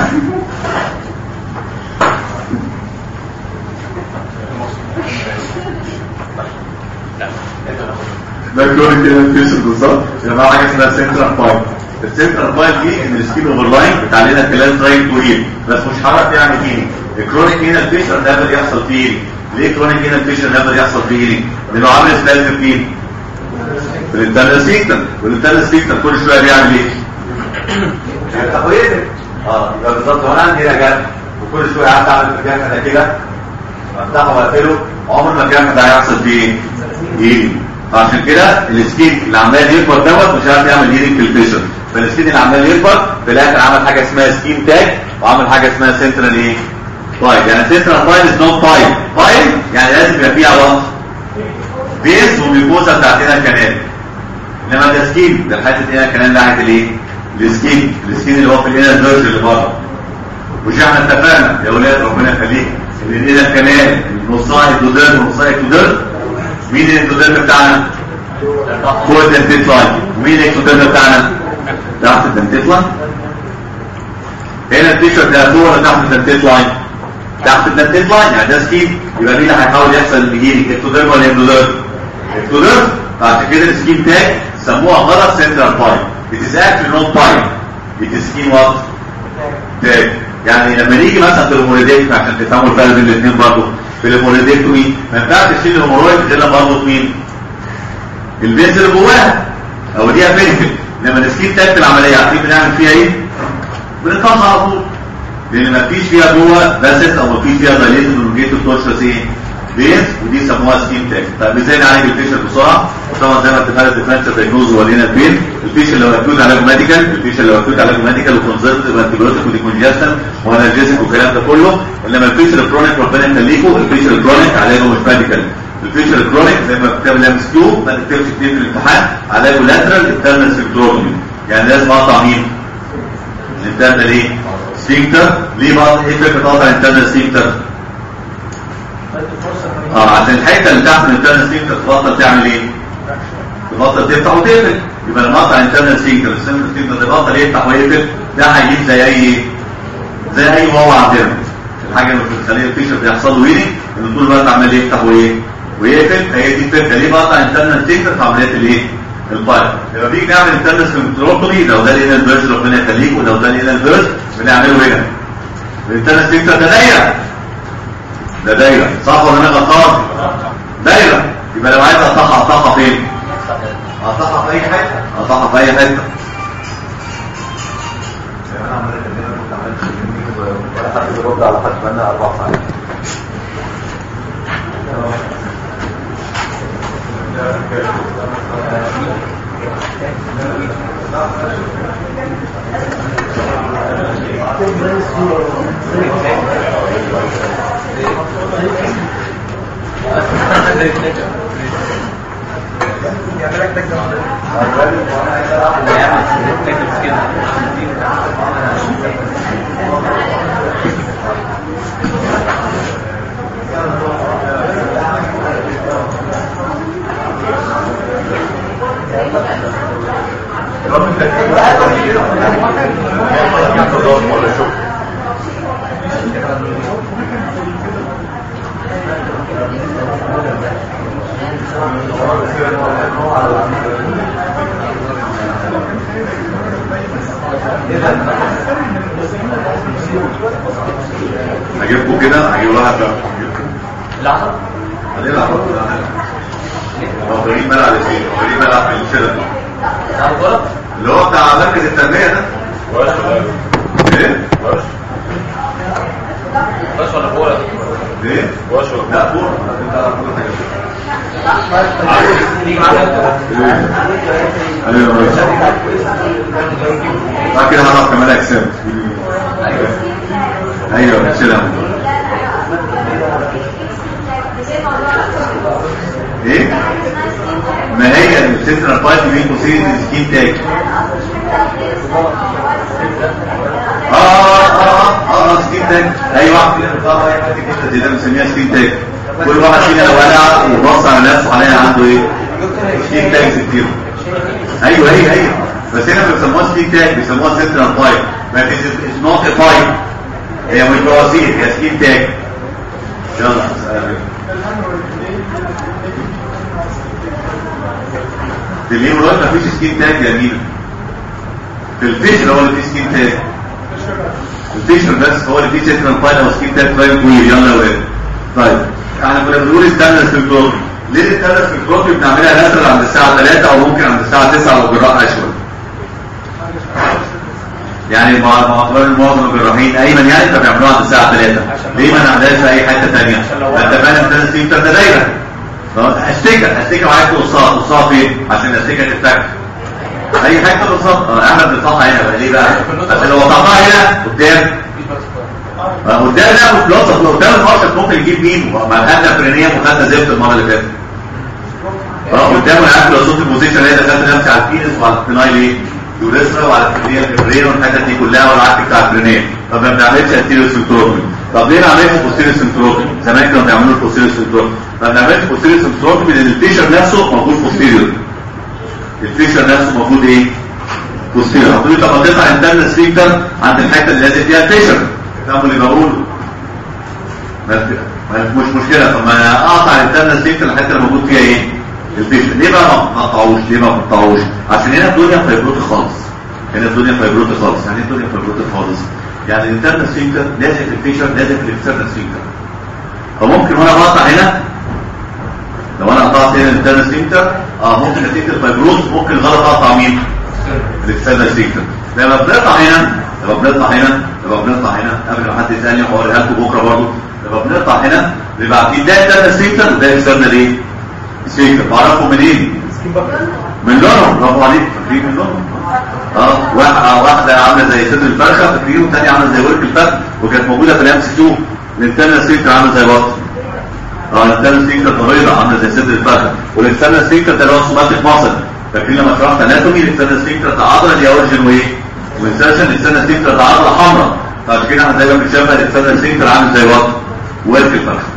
ده كلوريك كده الفيشر بالظبط يا جماعه حاجه اسمها سنترال بايب السنترال بايب دي ان السكين اوفر لاين بتاع لنا كلام طريق طويل بس مش هعرف يعمل فيه الكرونيك هنا الفيشر نقدر يحصل فيه ايه؟ ليه كرونيك هنا الفيشر نقدر يحصل فيه ايه؟ لانه عامل سبازم فين؟ في الانترنال سيكتم والانترنال سيكتم كل شويه بيعمل ايه؟ اه يبقى بالظبط وانا عندي هنا جرح وكل شويه قعدت اعمل في الجرح ده كده افتحه واقفله عمر ما الجرح ده هيحصل فيه هيلينج فعشان كده السكين اللي عمال يكبر دوت مش عارف يعمل هيلينج في الفيشر فالسكين اللي عمال يكبر في الاخر عمل حاجه اسمها سكين تاج وعمل حاجه اسمها سنترال ايه؟ فايل يعني سنترال فايل از نوت فايل فايل يعني لازم يبقى فيها وقت بيس وميكوزا بتاعت هنا الكنال انما ده سكين ده حته هنا الكنال ده حته الايه؟ السكين السكين اللي هو في الانر فيرج اللي بره مش احنا اتفقنا يا اولاد ربنا يخليك ان الانر كنال نصها اكتوديرم ونصها اكتوديرم مين الاكتوديرم بتاعنا؟ فوق الدنتيت لاين ومين الاكتوديرم بتاعنا؟ تحت الدنتيت لاين هنا التيشرت ده فوق ولا تحت الدنتيت لاين؟ تحت الدنتيت لاين يعني ده سكين يبقى مين اللي هيحاول يحصل الهيلينج اكتوديرم ولا اندوديرم؟ اكتوديرم فعشان كده السكين تاج سموها غلط سنترال باين It is actually not pine It is skin what? تاج يعني لما نيجي مثلا في الهيموريدكتومي عشان تفهموا الفرق بين الاثنين برضه في الهيموريدكتومي ما ينفعش تشيل الهيمورويد غير لما اربط مين؟ البيز اللي جواها او ليها فينكل لما السكين تاج في العمليه عارفين بنعمل فيها ايه؟ بنقطعها على طول لان ما فيش فيها جوه باسس او ما فيش فيها دايليتد ونجيتد تورشس ايه؟ بيز ودي سموها سكين تاج طب ازاي نعالج الفيشل بسرعه؟ طبعا زي ما اتفقنا الديفرنشال دايجنوز ولينا البين الفيشل لو اكيوت علاج ميديكال الفيشل لو اكيوت علاج ميديكال وكونزرفتيف وانتيبيوتيك وديكونجستن وانالجيزيك والكلام ده كله انما الفيشل الكرونيك ربنا يخليكم الفيشل الكرونيك علاجه مش ميديكال الفيشل الكرونيك زي ما بتكتب الام اس كيو ما تكتبش كتير في الامتحان علاجه لاترال انترنال سيكترومي يعني لازم اقطع مين؟ الانترنال ايه؟ سفنكتر ليه بقى ايه فكره قطع الانترنال سفنكتر؟ اه عشان الحته اللي تحت الانترنال سفنكتر تبطل تعمل ايه؟ تبطل تفتح وتقفل يبقى لما اقطع الانترنال سفنكتر السنترال سفنكتر تبطل يفتح ويقفل ده هيجيب زي اي زي اي موضوع عندنا الحاجه اللي بتخلي الفيشر بيحصل له هيلينج ان طول الوقت عمال يفتح وايه ويقفل هي دي الفكره ليه بقطع الانترنال سفنكتر في عمليات الايه؟ البايب لما بيجي نعمل انترنال سفنكتروتومي لو ده الانال فيرج ربنا يخليك ولو ده الانال فيرج بنعمله هنا الانترنال سفنكتر ده دايره ده دايره صح ولا انا غلطان؟ دايره يبقى لو عايز اقطعها اقطعها فين؟ اقطعها في اي حته اقطعها في اي حته انا عمال اكلمك كنت عمال تكلمني ولا حد بيرد على حد بقالنا اربع ساعات هجيبكم كده هجيب واحد بقى لحظة هنلعب هو فريق ملعب الاثنين هو فريق ملعب في الشلل نعم غلط اللي هو بتاع مركز التنمية ده ورش ولا ايه؟ ورش بس ولا كورة ايه؟ ورش ولا لا فور انت على كل حاجة تيجي معانا ايوه يا ريس بعد كده هنعرف كمان اجسام ايوه شيلها ايه؟ ما هي السنترال بايت بين قوسين سكين تاج اه اه اه اه سكين تاج اي واحد فينا بيطلع اي حاجه كده زي ده بنسميها سكين تاج كل واحد فينا لو قلع وبص على نفسه عليها عنده ايه؟ سكين تاج كتير ايوه هي هي بس هنا بيسموها سكين تاج بيسموها سنترال بايت ما اتس نوت ا بايت هي مش بواسير هي سكين تاج يلا سلام في الهيمورايد مفيش سكين تاج يا مينا في الفيشر هو اللي فيه سكين تاج الفيشر بس هو اللي فيه سنترال بايت او سكين تاج طيب كوير يلا يا ولاد طيب احنا كنا بنقول استنى سكروتي ليه الاستنى سكروتي بنعملها لاترال عند الساعه 3 او ممكن عند الساعه 9 لو جراح اشول يعني مع مع اعتبار ان معظم الجراحين ايمن يعني فبيعملوها عند الساعه 3 ليه ما نعملهاش في اي حته ثانيه؟ انت فاهم انت سيمتر ده دايره استيكر استيكر عايز تقصها تقصها فين؟ عشان الاستيكر تتفك اي حته بالظبط اه احنا بنقطعها هنا بقى ليه بقى؟ عشان لو قطعتها هنا قدام آه، قدام لا بلوطه قدام المارشل ممكن يجيب مين؟ ما خدنا فرينيه وخدنا زفت المره اللي فاتت اه قدامه انا عارف لو صوت البوزيشن اللي دخلت نفسي على البينس وعلى الفينايل ايه؟ يوريثرا وعلى الفرينيه الفرينيه والحتت دي كلها والعك بتاع الفرينيه طب ما بنعملش انتيريو سنتروبي طب ليه ما عملتش بوستيريو سنتروبي؟ زمان كانوا بيعملوا البوستيريو سنتروبي ما بنعملش بوستيريو سنتروبي لان الفيشر نفسه موجود بوستيريو الفيشر نفسه موجود ايه؟ بوستيريو هتقولي طب ما تقطع انترنال سفينكتر عند الحته اللي لازم فيها الفيشر الكلام اللي بقوله ما في- ما مش مشكله طب ما اقطع الانترنال سفينكتر الحته اللي موجود فيها ايه؟ الفيشر ليه بقى ما قطعوش؟ ليه ما قطعوش؟ عشان هنا الدنيا فايبروت خالص هنا الدنيا فايبروت خالص يعني ايه الدنيا فايبروت خالص؟ يعني الانترنال سفينكتر لازم في الفيشر لازم في الاكسترنال سفينكتر فممكن وانا بقطع هنا لو انا قطعت هنا الانترنال سفينكتر اه ممكن نتيجه الفايبروز ممكن غلط اقطع مين؟ الاكسترنال سفينكتر لما بنقطع هنا لما بنقطع هنا لما بنقطع هنا قبل ما حد يسالني هوريها لكم بكره برضه لما بنقطع هنا بيبقى عارفين ده انترنال سفينكتر وده اكسترنال ايه؟ سفينكتر بعرفه منين؟ من لونهم برافو عليك فاكرين من لونهم اه واحده واحده عامله زي صدر الفرخه فاكرين والثانيه عامله زي ورك الفرخ وكانت موجوده في الام سي 2 الانترنال سفينكتر عامله زي بطن اه الانترنال سفينكتر طويله عامله زي صدر الفرخه والانترنال سفينكتر ده اللي هو سوماتيك ماسل فاكرين لما شرحت اناتومي الانترنال سفينكتر ده عضله اللي هي اوريجن وايه؟ والانسرشن الانترنال سفينكتر ده عضله حمراء فعشان كده احنا دايما بنشبه الانترنال سفينكتر عامل زي بطن ورك الفرخه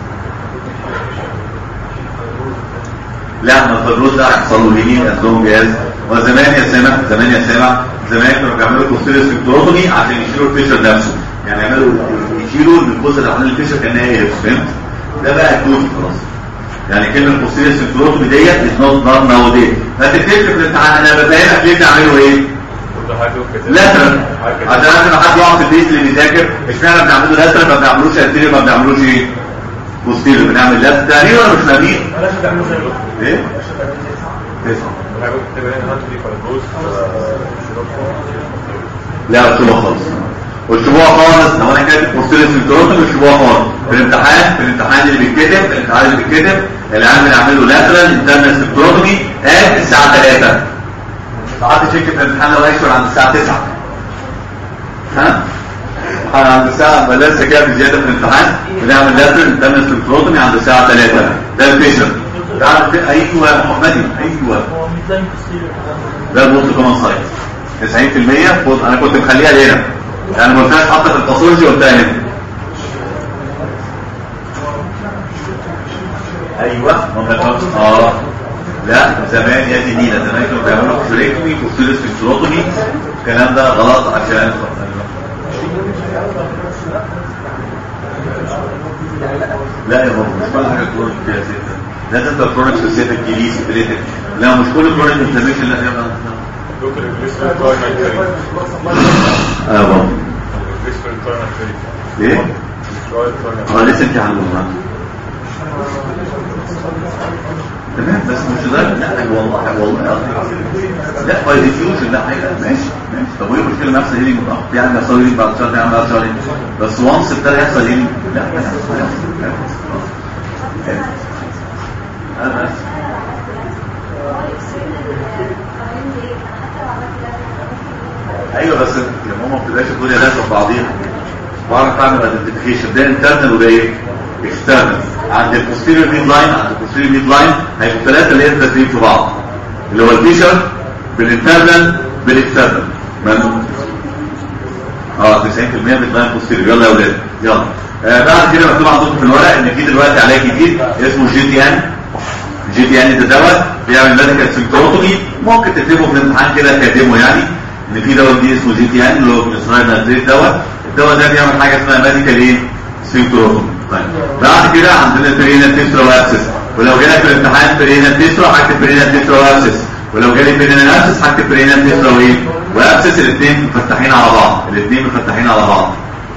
لا ما الفيبروز ده هيحصل له هيلينج عندهم جهاز وزمان يا سامع زمان يا سامع زمان كانوا بيعملوا بوستيريو سكتروتومي عشان يشيلوا الفيشر نفسه يعني يعملوا يشيلوا من الجزء اللي حوالين الفيشر كان هي فهمت ده بقى الجزء خلاص يعني كلمه بوستيريو سكتروتومي ديت از نوت دان ناو دي فتفتكر في الامتحان انا بفهمك ليه بنعمله ايه؟ كل حاجه كده لاترال حاجة عشان كده. لما حد يقع في البيت اللي بيذاكر اشمعنى بنعمله لاترال ما بنعملوش انتيريور ما بنعملوش ايه؟ بوستيريور بنعمل لاترال تقريبا ولا مش فاهمين؟ بلاش تعملوا زي ايه؟ تسعه حاجه كده هنا هات لي فيبروز لا الشبوع خالص والشبوع خالص لو انا كاتب بوستيريو سنتروتومي والشبوع خالص في الامتحان في الامتحان اللي بيتكتب في الامتحان اللي بيتكتب العام بنعمل له لاترال انترنال سنتروتومي قال الساعه 3 ساعات تشيك في الامتحان لو هيشتغل عند الساعه 9 ها عند الساعه بلاش كده بزياده في الامتحان بنعمل لاترال انترنال سنتروتومي عند الساعه 3 ده الفيشن ده عارف ايوه يا محمدي ايوه ده البوست كومن سايت 90% فوز انا كنت مخليها هنا يعني ما قلتهاش حتى في الباثولوجي قلتها هنا ايوه ما كانتش اه لا زمان يا دي نينا زمان كانوا بيعملوا كوريكتومي وفيلس فيكتروتومي الكلام ده غلط عشان لا يا بابا مش كل حاجه كرونيك فيها سيتا لازم تبقى كرونيك سبيسيفيك جديد سبيسيفيك لا مش كل كرونيك انفلاميشن لا يا بابا دكتور الجليسرين تايم كريم اه يا بابا الجليسرين تايم كريم ايه؟ اه لسه انت عنده تمام بس مش ده لا والله والله قصدي لا باي ديفيوجن لا حاجه ماشي ماشي طب وايه المشكله نفس هيلينج متاخر في عندنا يحصل هيلينج بعد شهر يعمل بعد شهرين بس وانس ابتدى يحصل هيلينج لا هيحصل هيحصل هيحصل انا بس ايوه بس يا ماما ما بتبقاش الدنيا لازقه في بعضيها بعرف اعمل ايدنتيفيكيشن ده انترنال وده ايه؟ اكسترنال عند البوستيريور ميد لاين عند البوستيريور ميد لاين هيبقوا ثلاثه اللي داخلين في بعض اللي هو الفيشر بالانترنال بالاكسترنال من اه 90% بتلاين بوستيريور يلا يا اولاد يلا آه بعد كده مكتوب عندكم في الورق ان في دلوقتي علاج جديد اسمه جي تي ان جي تي ان ده دواء بيعمل ميديكال سيمتومي ممكن تكتبه في الامتحان كده كاتبه يعني ان في دواء جديد اسمه جي تي ان اللي هو جليسرايد نيتريت دواء الدواء ده بيعمل حاجه اسمها ميديكال ايه سيمتومي طيب بعد كده عندنا برينا تيسترا وابسس ولو جالك في الامتحان برينا تيسترا هكتب برينا تيسترا وابسس ولو جالي برينا ابسس هكتب برينا تيسترا وايه وابسس الاثنين مفتحين على بعض الاثنين مفتحين على بعض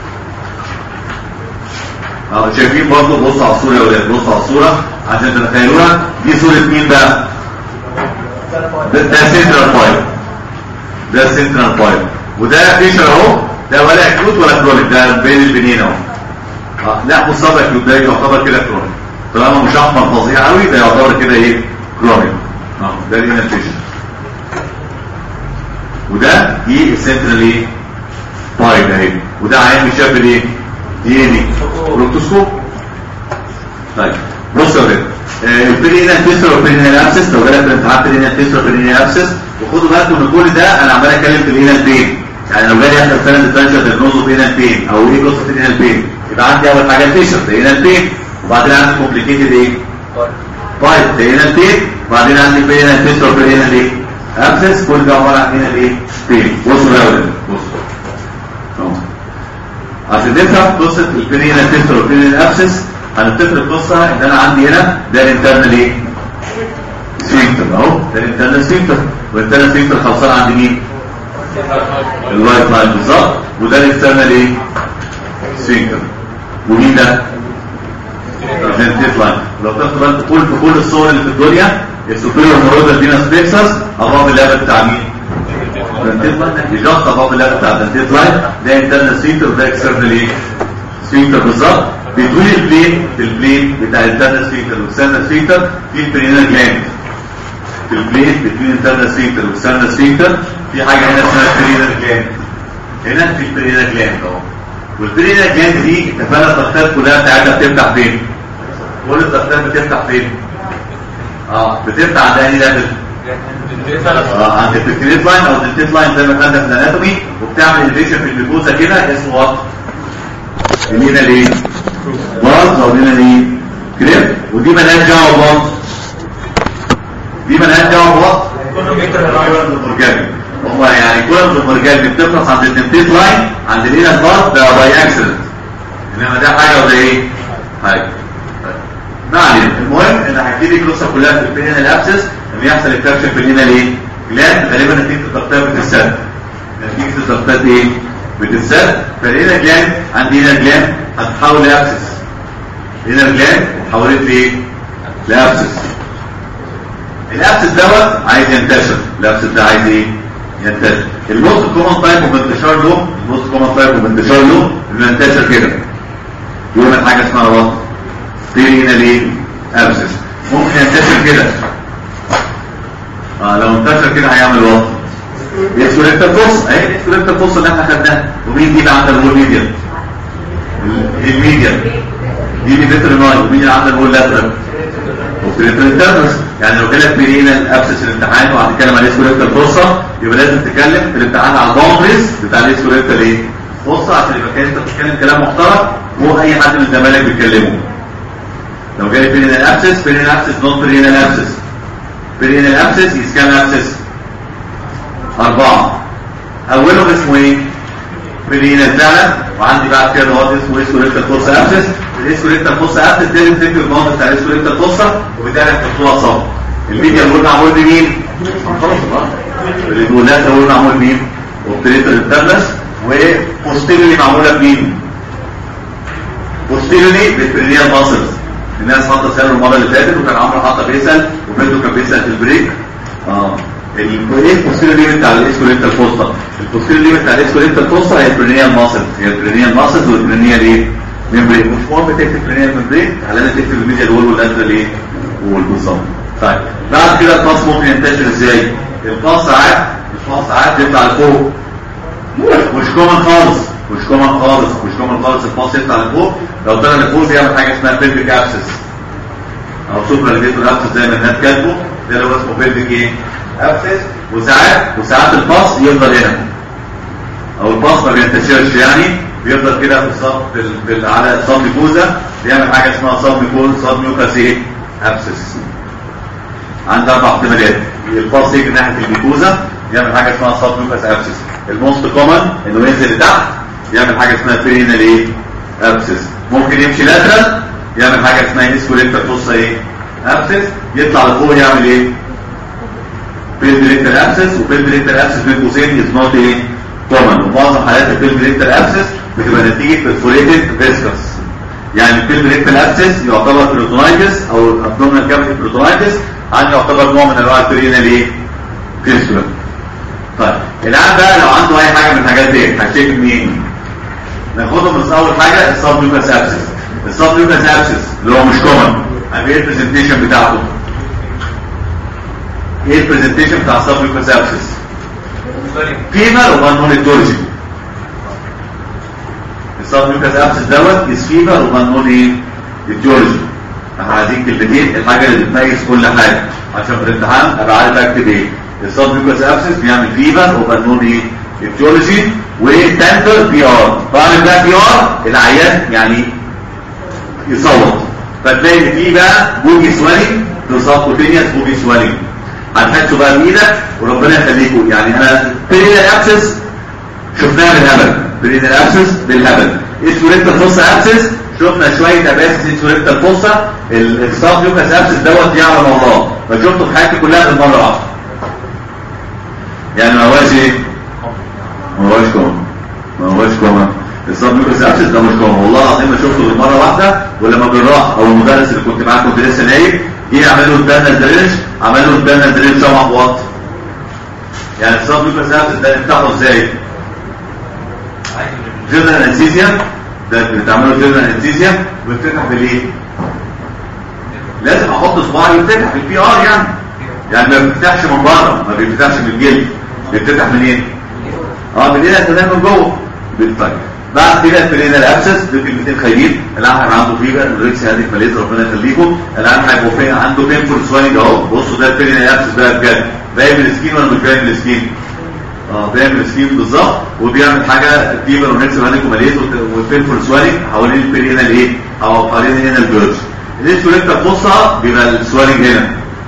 اه شايفين برضه بصوا على الصوره يا ولاد بصوا على الصوره عشان تتخيلوها دي صوره مين بقى ده ده سنترال بايب ده سنترال بايب وده فيشر اهو ده ولا اكيوت ولا كرونيك ده بين البنين اهو آه، لا مصاب اكيوت ده يعتبر كده كرونيك طالما مش احمر فظيع قوي ده يعتبر كده ايه كرونيك اه ده الانال فيشر وده دي السنترال ايه بايد اهي وده عين مشابه لايه دي ايه بروتوسكوب طيب بص يا ولاد آه، البرينا فيسر والبرينا ابسس لو جالك في الامتحان برينا فيسر والبرينا ابسس وخدوا بالكم ان كل ده انا عمال اتكلم في الانال بين يعني لو جالي اخر سنه ديفرنشال دياجنوز اوف انال بين او ايه قصه الانال بين يبقى عندي اول حاجه الفيشر ده انال بين وبعدين عندي كومبليكيتد ايه بايد ده انال بين وبعدين عندي برينا فيسر والبرينا ايه ابسس كل ده عباره عن انال ايه بين بصوا يا ولاد بصوا اهو عشان نفهم قصه البرينا فيسر والبرينا ابسس هنفتكر القصه ان انا عندي هنا ده الانترنال ايه سفنكتر اهو ده الانترنال سفنكتر والانترنال سفنكتر خلصان عند مين الوايت لاين بالظبط وده الاكسترنال ايه سفنكتر ومين ده الفنتيت لاين لو تاخد بالك كل في كل الصور اللي في الدنيا السوبيريور مورودال فينس بلكسس ابواب اللعبه بتاع مين الفنتيت لاين بيجاست ابواب اللعبه بتاع الفنتيت لاين ده انترنال سفنكتر وده اكسترنال ايه سفنكتر بالظبط بيدوي البلين البلين بتاع الانترنال سفنكتر والسيرنال سفنكتر في البرينال جلاند في البلين بين الانترنال سفنكتر والسيرنال سفنكتر في حاجه هنا اسمها البرينال جلاند هنا في البرينال جلاند اهو والبرينال جلاند دي اتفقنا الضغطات كلها بتاعتها بتفتح فين؟ كل الضغطات بتفتح فين؟ اه بتفتح عند انهي ليفل؟ اه عند البكتيريت لاين او الدنتيت لاين زي ما خدنا في الاناتومي وبتعمل انفيشن في الميكوزا كده اسمه وات؟ لينا ليه؟ باز او لينا ليه؟ كريب ودي مالهاش دعوه باز دي مالهاش دعوه باز اورجانيك هو يعني كل الاورجانيك بتخلص عند الدنتيت لاين عند لينا باز ده باي اكسيدنت انما ده حاجه وده ايه؟ حاجه طيب. ما علينا المهم ان هحكي لك القصه كلها في البينال الابسس لما يحصل اكتشف في اللينا ليه؟ جلاند غالبا نتيجه الضغطات بتتسد نتيجه الضغطات ايه؟ بتتسد فالهنا جلاند عندي هنا جلاند هتتحول لابسس هنا جلاند وحولت لايه؟ لابسس الابسس دوت عايز ينتشر الابسس ده عايز ايه؟ ينتشر الموست كومن تايب اوف انتشار له الموست كومن تايب اوف انتشار له انه ينتشر كده يعمل حاجه اسمها وات هنا ليه؟ ابسس ممكن ينتشر كده اه لو انتشر كده هيعمل وات الاسكوليتا بوس اهي الاسكوليتا بوس اللي احنا خدناها ومين دي اللي عندها الهول ميديا الميديا دي ميديتريناي ومين اللي عندها الهول لاترال وفريتريترنس يعني لو جالك بيرينا الابسس في الامتحان وهتتكلم على الاسكوليتا بوسا يبقى لازم تتكلم في الامتحان على الباوندريز بتاع الاسكوليتا ايه بوسا عشان يبقى كده انت بتتكلم كلام محترم مو اي حد من زمايلك بيتكلمه لو جالك بيرينا الابسس بيرينا الابسس نوت بيرينا الابسس بيرينا الابسس از كام ابسس أربعة أولهم اسمه إيه؟ برينا فعلا وعندي بعد كده نقط اسمه اسكوليتا فوسا أبسس الاسكوليتا فوسا أبسس ده بنفتكر النقط بتاع الاسكوليتا فوسا وبالتالي هتحطوها صم الميديا اللي قلنا معمول بمين؟ خلاص بقى الجولات اللي قلنا معمول بمين؟ وبتريتر الترنس وبوستيرلي معمولة بمين؟ بوستيرلي بالبرينيال ماسلز الناس حاطه سعر المره اللي فاتت وكان عمرو حاطه بيسال وبنته كان بيسال في البريك اه ايه البوستيريور ليميت بتاع الاسكولينتال فوسطا البوستيريور ليميت بتاع الاسكولينتال فوسطا هي البرينيال ماسل هي البرينيال ماسل والبرينيال ايه ممبرين مش مهم تكتب برينيال ممبرين على تكتب الميديال وول واللاترال ايه وول بالظبط طيب بعد كده الباص ممكن ينتشر ازاي الباص ساعات الباص ساعات بيطلع لفوق مش كومن خالص مش كومن خالص مش كومن خالص الباص يطلع لفوق لو طلع لفوق بيعمل حاجه اسمها بيلفيك ابسس او سوبر ليتر ابسس زي ما الناس كاتبه ده اللي هو اسمه بيلفيك ايه ابسس وساعات وساعات الباص يفضل هنا او الباص ما بينتشرش يعني بيفضل كده في الصف في ال- في ال- على الصف ميكوزا بيعمل حاجه اسمها صف ميكوز صف ميوكاس ايه ابسس عند اربع احتمالات الباص يجي ناحيه الميكوزا يعمل حاجه اسمها صف ميوكاس ابسس الموست كومن انه ينزل لتحت يعمل حاجه اسمها برينال ايه ابسس ممكن يمشي لاترال يعمل حاجه اسمها اسكوليتا توصا ايه ابسس يطلع لفوق يعمل ايه بيلفريكتال ابسس وبيلفريكتال ابسس بين قوسين از نوت ايه كومن ومعظم حالات البيلفريكتال ابسس بتبقى نتيجه برفوريتد فيسكس يعني البيلفريكتال ابسس يعتبر بروتونايتس او الابدومينال كافيتي بروتونايتس عندي يعتبر نوع من انواع البرينال ايه فيسكولا طيب الان بقى لو عنده اي حاجه من الحاجات دي هتشيك منين ناخدهم بس اول حاجه السب لوكاس ابسس السب لوكاس ابسس اللي هو مش كومن ايه البرزنتيشن بتاعته ايه البرزنتيشن بتاع السب لوكاس ابسس فيفر وبان مونيتورجي السب لوكاس ابسس دوت از فيفر وبان موني ايتيولوجي احنا عايزين كلمتين الحاجه اللي بتميز كل حاجه عشان في الامتحان ابقى عارف اكتب ايه السب لوكاس ابسس بيعمل فيفر وبان موني ايتيولوجي وتندر بي ار بعمل بقى بي ار العيان يعني يصوت فتلاقي ان في بقى بوجي سوالي سبكوتينيوس بوجي سوالي هتحسوا بقى بايدك وربنا يخليكم يعني انا برينال ابسس شفناها بالهبل برينال ابسس بالهبل اسوريكتال فوسا ابسس شفنا شويه اباسس اسوريكتال فوسا الصاب يوكاس ابسس دوت يعلم الله فشفته في حياتي كلها بالمره واحده يعني ما هواش ايه ما هواش كوم ما هواش كوم الصاب يوكاس ابسس ده مش كوم والله العظيم ما شفته بالمره واحده ولما الجراح او المدرس اللي كنت معاه كنت لسه نايم جه يعمل له الدانا درينج عمل له الدانا درينج سبع بواط يعني الصاب يوكاس ابسس ده بتاخده ازاي؟ جنرال انستيزيا ده بتعمله جنرال انستيزيا وبتفتح بالايه؟ لازم احط صباعي يفتح في البي ار يعني يعني ما بيفتحش من بره ما بيفتحش من الجلد بيفتح منين؟ اه من هنا تمام من جوه بيتفك بعد كده ابتدينا الابسس دول كلمتين خايبين العيان هيبقى عنده فيبر وريكس هادي ماليز ربنا يخليكم العيان هيبقى فين عنده بينفول سوينج اهو بصوا ده ابتدينا الابسس بقى بجد باين من السكين ولا مش باين من السكين؟ اه بيعمل السكين بالظبط وبيعمل حاجه فيبر وريكس هادي ماليز وبينفول سوينج حوالين البيرينا الايه؟ او حوالين هنا البيرج الانسولينتا بصها بيبقى السوينج هنا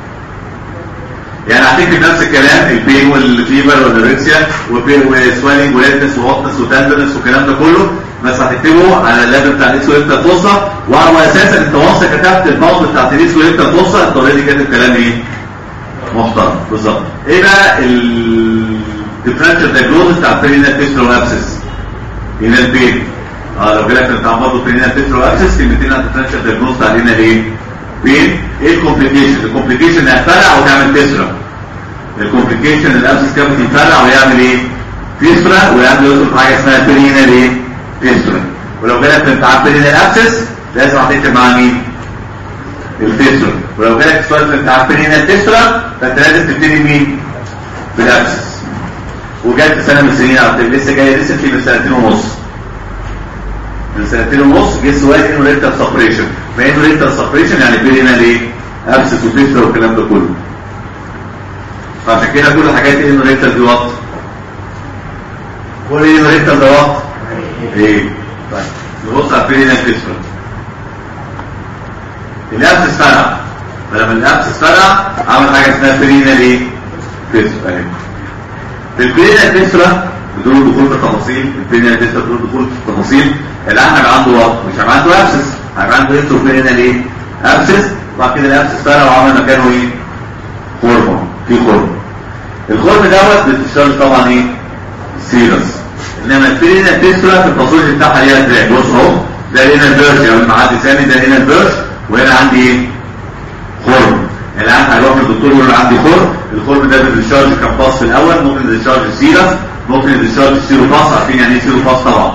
يعني هتكتب نفس الكلام البين والفيبر والريكسيا وسويلنج وليتنس وهوتنس وتندرنس والكلام ده كله بس هتكتبه على الليفل بتاع الانسولينتا توصى وهو اساسا انت واصل كتبت الموضوع بتاعت الانسولينتا توصى انت اوريدي كاتب كلام ايه؟ محترم بالظبط ايه بقى الديفرنشال دايجنوز بتاع البرينال تيسترو ابسس هنا البين اه لو جالك انت برضه برينال تيسترو ابسس كلمتين على الديفرنشال دايجنوز بتاع هنا ايه؟ فين ايه الكومبليكيشن الكومبليكيشن هتفرع وتعمل تسرع الكومبليكيشن الابسس كافيتي يفرع ويعمل ايه تسرع ويعمل يوصل حاجه اسمها برينال ايه تسرع ولو جالك في امتحان برينال ابسس لازم هتكتب مع مين التسرع ولو جالك سؤال في امتحان برينال تسرع فانت لازم تبتدي مين بالابسس وجات سنه من السنين على طول لسه جاي لسه في من سنتين ونص من سنتين ونص جه سؤال انه ريتال سبريشن ما انه ريتال سبريشن يعني بيرينا ليه ابسس وفيستر والكلام ده كله فعشان كده كل الحاجات دي انه ريتال دي وات كل انه ريتال ده وات ايه طيب نبص على بيرينا فيستر الابسس فرع فلما الابسس فرع عمل حاجه اسمها بيرينا ليه فيستر اهي في البيرينا فيستر بدون الدخول في التفاصيل البيرينا فيستر بدون الدخول في التفاصيل الان هيبقى عنده وات مش هيبقى عنده ابسس هيبقى عنده انتروفيرينا ليه ابسس وبعد كده الابسس فرع وعمل مكانه ايه خرم في خرم الخرم دوت بتشتغل طبعا ايه سيرس انما الفيرينا تسرى في الباسوج بتاعها ليها تراك بص اهو ده هنا البرش لو المعدي ثاني ده هنا البرش وهنا عندي ايه خرم الان هيروح للدكتور يقول له عندي خرم الخرم ده بيديشارج كان باص في الاول ممكن يديشارج سيرس ممكن يديشارج سيرو باص عارفين يعني ايه سيرو باص طبعا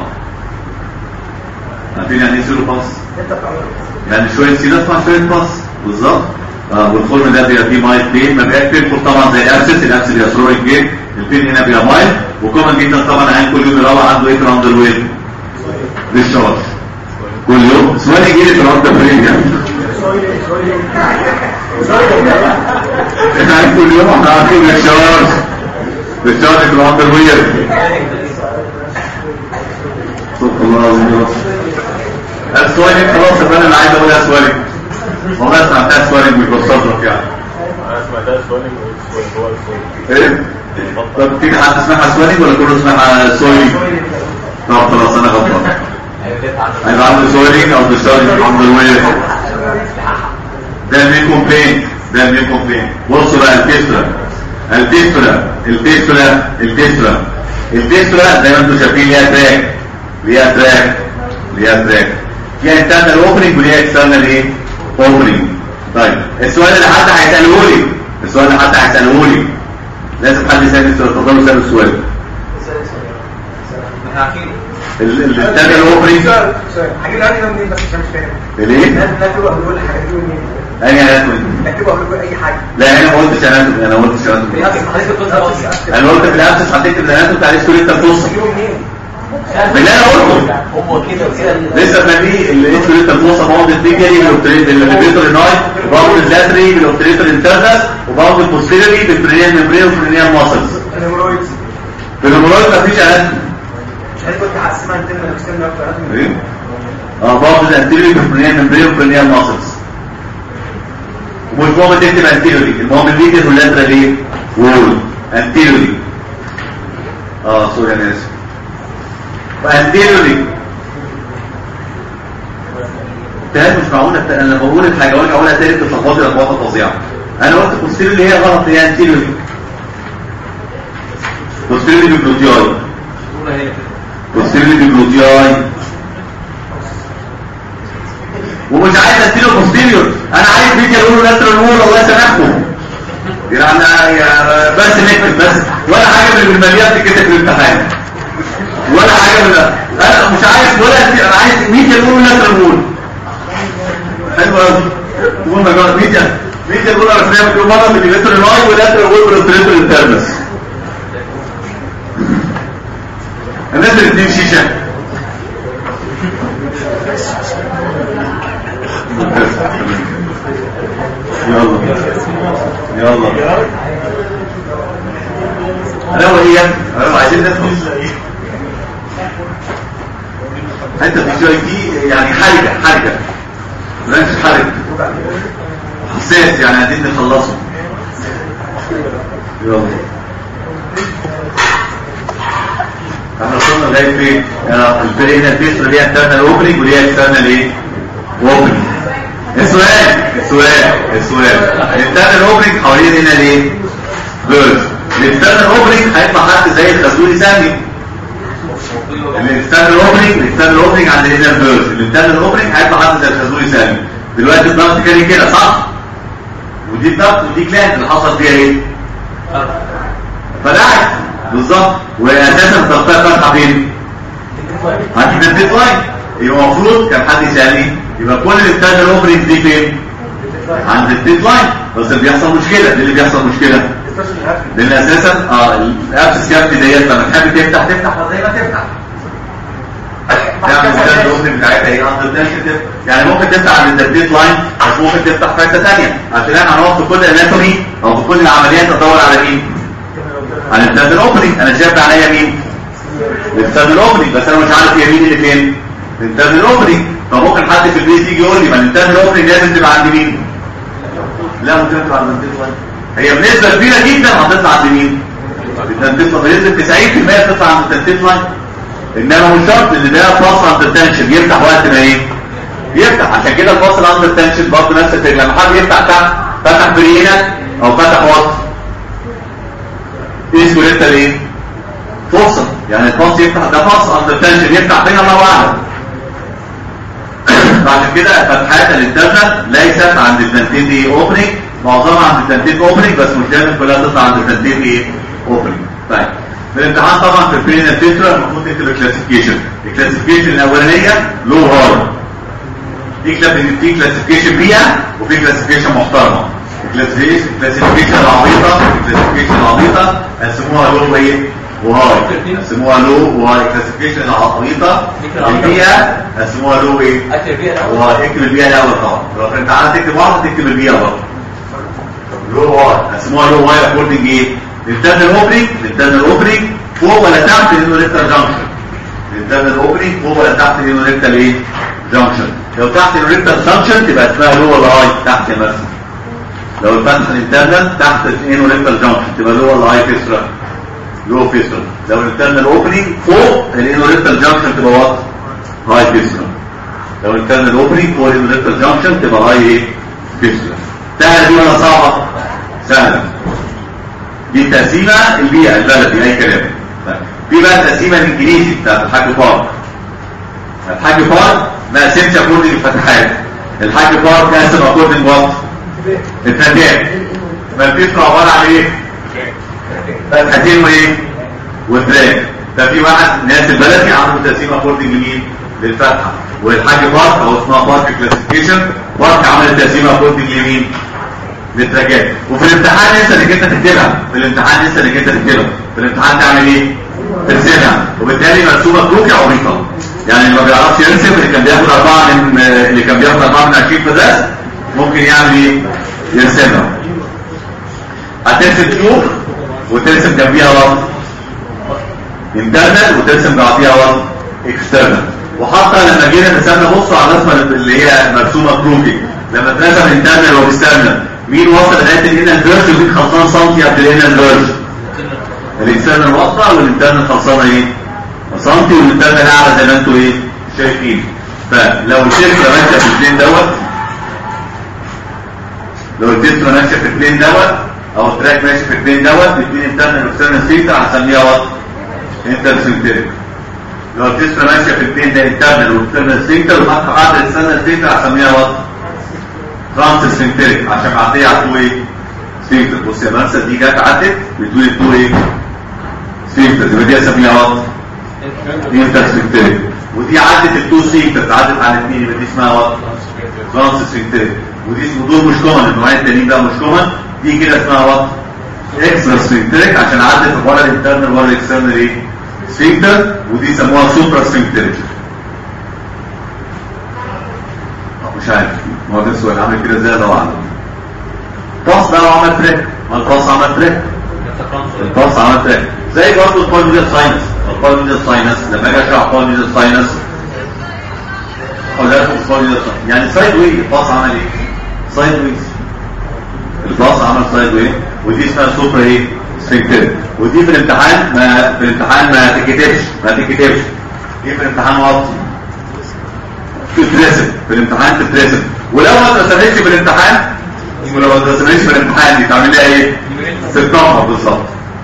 عارفين يعني ايه سيرو باص يعني شويه سيرس مع شويه باص بالظبط آه والفورم ده بيبقى فيه مايل بين ما بيبقاش بين طبعا زي الابسس الابسس بيبقى ثرويك بين البين هنا بيبقى مايل وكومن جدا طبعا عين كل يوم يروح عنده ايه راوند الويل بالشارج كل يوم سؤال يجي لي راوند الويل يعني احنا عين كل يوم احنا عارفين بالشارج بالشارج راوند الويل سبحان الله العظيم السؤال خلاص يبقى انا اللي عايز اقولها سؤالي والله سمعتها سؤالي مش بتصرف يعني انا سمعتها سوالنج وسوالنج هو السوالنج ايه طب في حد اسمها سوالي ولا كله اسمها سوالي طب خلاص انا غلطان هيبقى عنده سوالي او ديشارج الحمد لله ده المين كومبلين ده المين كومبلين بصوا بقى الكسرة الكسرة الكسرة الكسرة الكسرة زي ما انتم شايفين ليها تراك ليها تراك ليها تراك فيها انترنال اوبننج وليها اكسترنال ايه اوبننج طيب السؤال اللي حد هيساله لي السؤال اللي حد هيساله لي لازم حد يسال السؤال اتفضلوا سالوا السؤال احنا عارفين الانترنال اوبننج سؤال سؤال هجيب العادي ده منين بس عشان مش فاهم الايه؟ لازم نكتب قبل كل حاجه دي منين انهي اناتومي نكتبه قبل كل اي حاجه لا انا ما قلتش اناتومي انا ما قلتش اناتومي حضرتك بتقول ده انا قلت في الابسس هتكتب الاناتومي بتاع الاسكوليتا الفصل تجيبه منين باللي انا قلته هو كده وكده لسه فاهمين الاسكوليتا الفصل باوند الفيجري بالاوبتريتور ناي باوند اللاتري بالاوبتريتور انترنس وباوند البوستيري بالبرينيال ميمبرين والبرينيال ماسلز الهيمورويدز في الهيمورايد مفيش اناتومي مش عارف كنت حاسسها انترنال اكسترنال اكتر ايه؟ اه باوند الانتيريور بالبرينيال ميمبرين والبرينيال ماسلز ومش مهم تكتب انتيريوري المهم الميديال واللاترال ايه؟ وول انتيريوري اه سوري انا اسف وانتيريوري ده مش معقول أت- انا لما بقول الحاجه واجي اقولها تاني بتلخبطي لخبطه فظيعه انا قلت بوستيريور اللي هي غلط هي انتيريوري بوستيريور بيبلوتياي بوستيريور بيبلوتياي ومش عايز انتيريور بوستيريور انا عايز فيديو اقول لاترال وول الله يسامحكم يعني يا بس نكتب بس ولا حاجه من المليات تكتب في الامتحان ولا حاجه من ده انا مش عايز ولا انا عايز ميديا يقول لاترال وول حلو قوي تقول ما جرى ميديا ميديا يقول انا فاهم كل مره من اللاترال لاي واللاترال وول واللاترال انترنس الناس اللي بتجيب شيشه يلا يلا انا وهي انا عايزين نفهم انت في شويه دي يعني حرجه حرجه لا مش حرج حساس يعني عايزين نخلصه يلا احنا وصلنا لغايه فين؟ آه، الفريق هنا الفيس اللي هي انترنال اوبننج واللي هي اكسترنال ايه؟ اوبننج السؤال السؤال السؤال الانترنال اوبننج حوالين هنا ليه؟ بيرز الانترنال اوبننج هيطلع حد زي الخزولي سامي الاكسترنال اوبننج الاكسترنال اوبننج عند هنا البيرز الانترنال اوبننج هيطلع حد زي الخزولي سامي دلوقتي الضغط كان كده صح؟ ودي الضغط ودي كلاند اللي حصل فيها ايه؟ فدعت بالظبط واساسا الضغطات فاتحه فين؟ عند الديد لاين يبقى المفروض كان حد يسالني يبقى كل الانترنال اوبننج دي فين؟ عند الديد لاين بس اللي بيحصل مشكله ليه اللي بيحصل مشكله؟ لان اساسا اه الابسس كافي ديت لما تحب تفتح تفتح زي ما تفتح تعمل الانترنال اوبننج بتاعتها ايه؟ عند الديد يعني ممكن تفتح عند الديد لاين بس ممكن تفتح في حته ثانيه عشان احنا هنقف في كل اناتومي او في كل العمليات ندور على مين؟ على الانترنال اوبننج انا شايف عليا مين؟ الانترنال اوبننج بس انا مش عارف هي مين اللي فين الانترنال اوبننج فممكن حد في البيت يجي يقول لي ما الانترنال اوبننج لازم تبقى عند مين لا ممكن تبقى عند الانترنال هي بنسبه كبيره جدا هتطلع عند مين بتطلع بنسبه 90% بتطلع عند الانترنال انما مش شرط ان ده فاصل عند التنشن يفتح وقت ما ايه يفتح عشان كده الفاصل عند التنشن برضه نفس الفكره لما حد يفتح تحت فتح برينا او فتح وسط ايه سكوليتا ايه فرصة يعني الفاصل يفتح ده فاصل عند التنشن يفتح فين الله اعلم بعد كده فتحات الانترنال ليست عند التنتين دي اوبننج معظمها عند التنتين اوبننج بس مش لازم كلها تطلع عند التنتين دي اوبننج طيب في الامتحان طبعا في البرين الفكره المفروض تكتب الكلاسيفيكيشن الكلاسيفيكيشن الاولانيه لو هاي في كلا- في كلاسيفيكيشن بيئه وفي كلاسيفيكيشن محترمه الكلاسيفيكيشن الكلاسيفيكيشن العبيطه الكلاسيفيكيشن العبيطه قسموها لو وايه وهاي قسموها لو وهاي الكلاسيفيكيشن العبيطه البيئه قسموها لو ايه اكتب فيها الاول واكتب البيئه الاول طبعا لو انت عايز تكتب واحده تكتب البيئه برضه لو واي قسموها لو واي اكوردنج ايه الانترنال اوبننج الانترنال اوبننج فوق ولا تحت الانوريكتال جانكشن الانترنال اوبننج فوق ولا تحت الانوريكتال ايه جانكشن لو تحت الانوريكتال جانكشن تبقى اسمها لو ولا هاي تحت مثلا لو الفتح الانترنال تحت الانوريكتال جانكشن تبقى لو ولا هاي فيسرا لو فيسرا لو الانترنال اوبننج فوق الانوريكتال جانكشن تبقى وات هاي فيسرا لو الانترنال اوبننج فوق الانوريكتال جانكشن تبقى هاي ايه فيسرا سهله دي ولا صعبه سهله دي التقسيمه البيئه البلدي اي كلام طيب. في بقى التقسيمه الانجليزي بتاعت الحاج بارك الحاج بارك ما قسمش اكوردنج الفتحات الحاج بارك قسم اكوردنج وات الفتحات ما الفكره عباره عن ايه فتحتين وايه وتراك ففي واحد ناس البلدي عملوا تقسيم اكوردنج لمين؟ للفتحه والحاج بارك او اسمها بارك كلاسيفيكيشن بارك عمل تقسيم اكوردنج لمين؟ للتراجات وفي الامتحان انت انك انت تكتبها في الامتحان انت انك انت تكتبها في الامتحان تعمل ايه؟ ترسمها وبالتالي مرسومه كروكي عبيطه يعني اللي ما بيعرفش يرسم اللي كان بياخد اربعه من اللي كان بياخد اربعه من 20 في درس ممكن يعمل ايه؟ يرسمها هترسم كيوب وترسم جنبيها وقت انترنال وترسم بعضيها وقت اكسترنال وحتى لما جينا رسمنا بصوا على الرسمه اللي هي مرسومه كروكي لما اترسم انترنال واكسترنال مين وصل لغايه الانال فيرج ومين خلصان سنتي قبل الانال فيرج الاكسترنال واصله والانترنال خلصانه ايه سنتي والانترنال اعلى زي ما انتوا ايه شايفين فلو الشفره ماشيه في البلين دوت لو الشفره ماشيه في البلين دوت او التراك ماشي في البلين دوت الاثنين انترنال واكسترنال سيتا هسميها وات انترسنتريك لو الجسم ماشيه في البين ده انترنال واكسترنال سينكتر وحتى بعد الاكسترنال سينكتر هسميها وات ترانس سينكتريك عشان بعديها على تو ايه سينكتر بص يا مرسى دي جت عدت بتقول التو ايه سينكتر يبقى دي اسميها وات انترسنتريك ودي عدت التو سينكتر عدت على الاثنين يبقى دي اسمها وات ترانس سينكتريك ودي اسمه دول مش كومن النوعين التانيين بقى مش كومن دي كده اسمها وات اكسترا سفنكتريك عشان عدت ورا الانترنال ورا الاكسترنال ايه سفنكتر ودي سموها سوبرا سفنكتريك مش عارف ما هو ده السؤال عامل كده ازاي ده اعلم طاس بقى عمل تريك ما الطاس عمل تريك الطاس عمل تريك زي برضه البولميدال ساينس البولميدال ساينس لما اجي اشرح البولميدال ساينس اقول لكم البولميدال ساينس يعني سايد وي الطاس عمل ايه؟ سايد ويز الباص عمل سايد واي ودي اسمها سوبر ايه سفنكتر ودي في الامتحان ما في الامتحان ما تتكتبش ما تتكتبش دي في الامتحان واطي تترسم في الامتحان تترسم ولو ما اترسمتش في الامتحان ولو ما اترسمتش في الامتحان دي تعمل لها ايه تتنمر بالظبط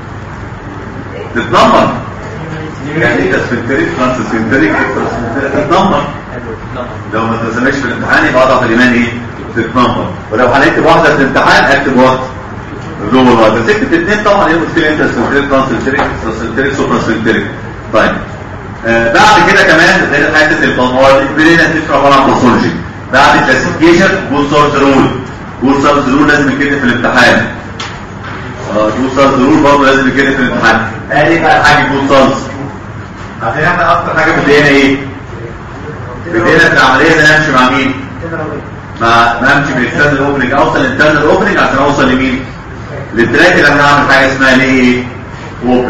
تتنمر يعني ايه تسفنتريك ترانس سفنتريك تتنمر لو ما اترسمتش في الامتحان يبقى اضعف الايمان ايه تتنمر ولو هنكتب واحده في الامتحان اكتب واحده الروبر واحده تكتب اثنين طبعا ايه المشكله انت سنتريك ترانسنتريك سنتريك سوبر سنتريك طيب آه بعد كده كمان غير حته البلموار البرينا تشرح عباره عن باثولوجي بعد كلاسيفيكيشن جول سورس رول جول سورس رول لازم يتكتب في الامتحان اه جول سورس رول برضه لازم يتكتب في الامتحان ادي بقى حاجه جول سورس عشان احنا اكتر حاجه بدينا ايه؟ بدينا في العمليه ده نمشي مع مين؟ ما ما امشي من الاكسترنال اوبننج اوصل للانترنال اوبننج عشان اوصل لمين للتراك اللي انا هعمل حاجه اسمها ليه ايه اوبن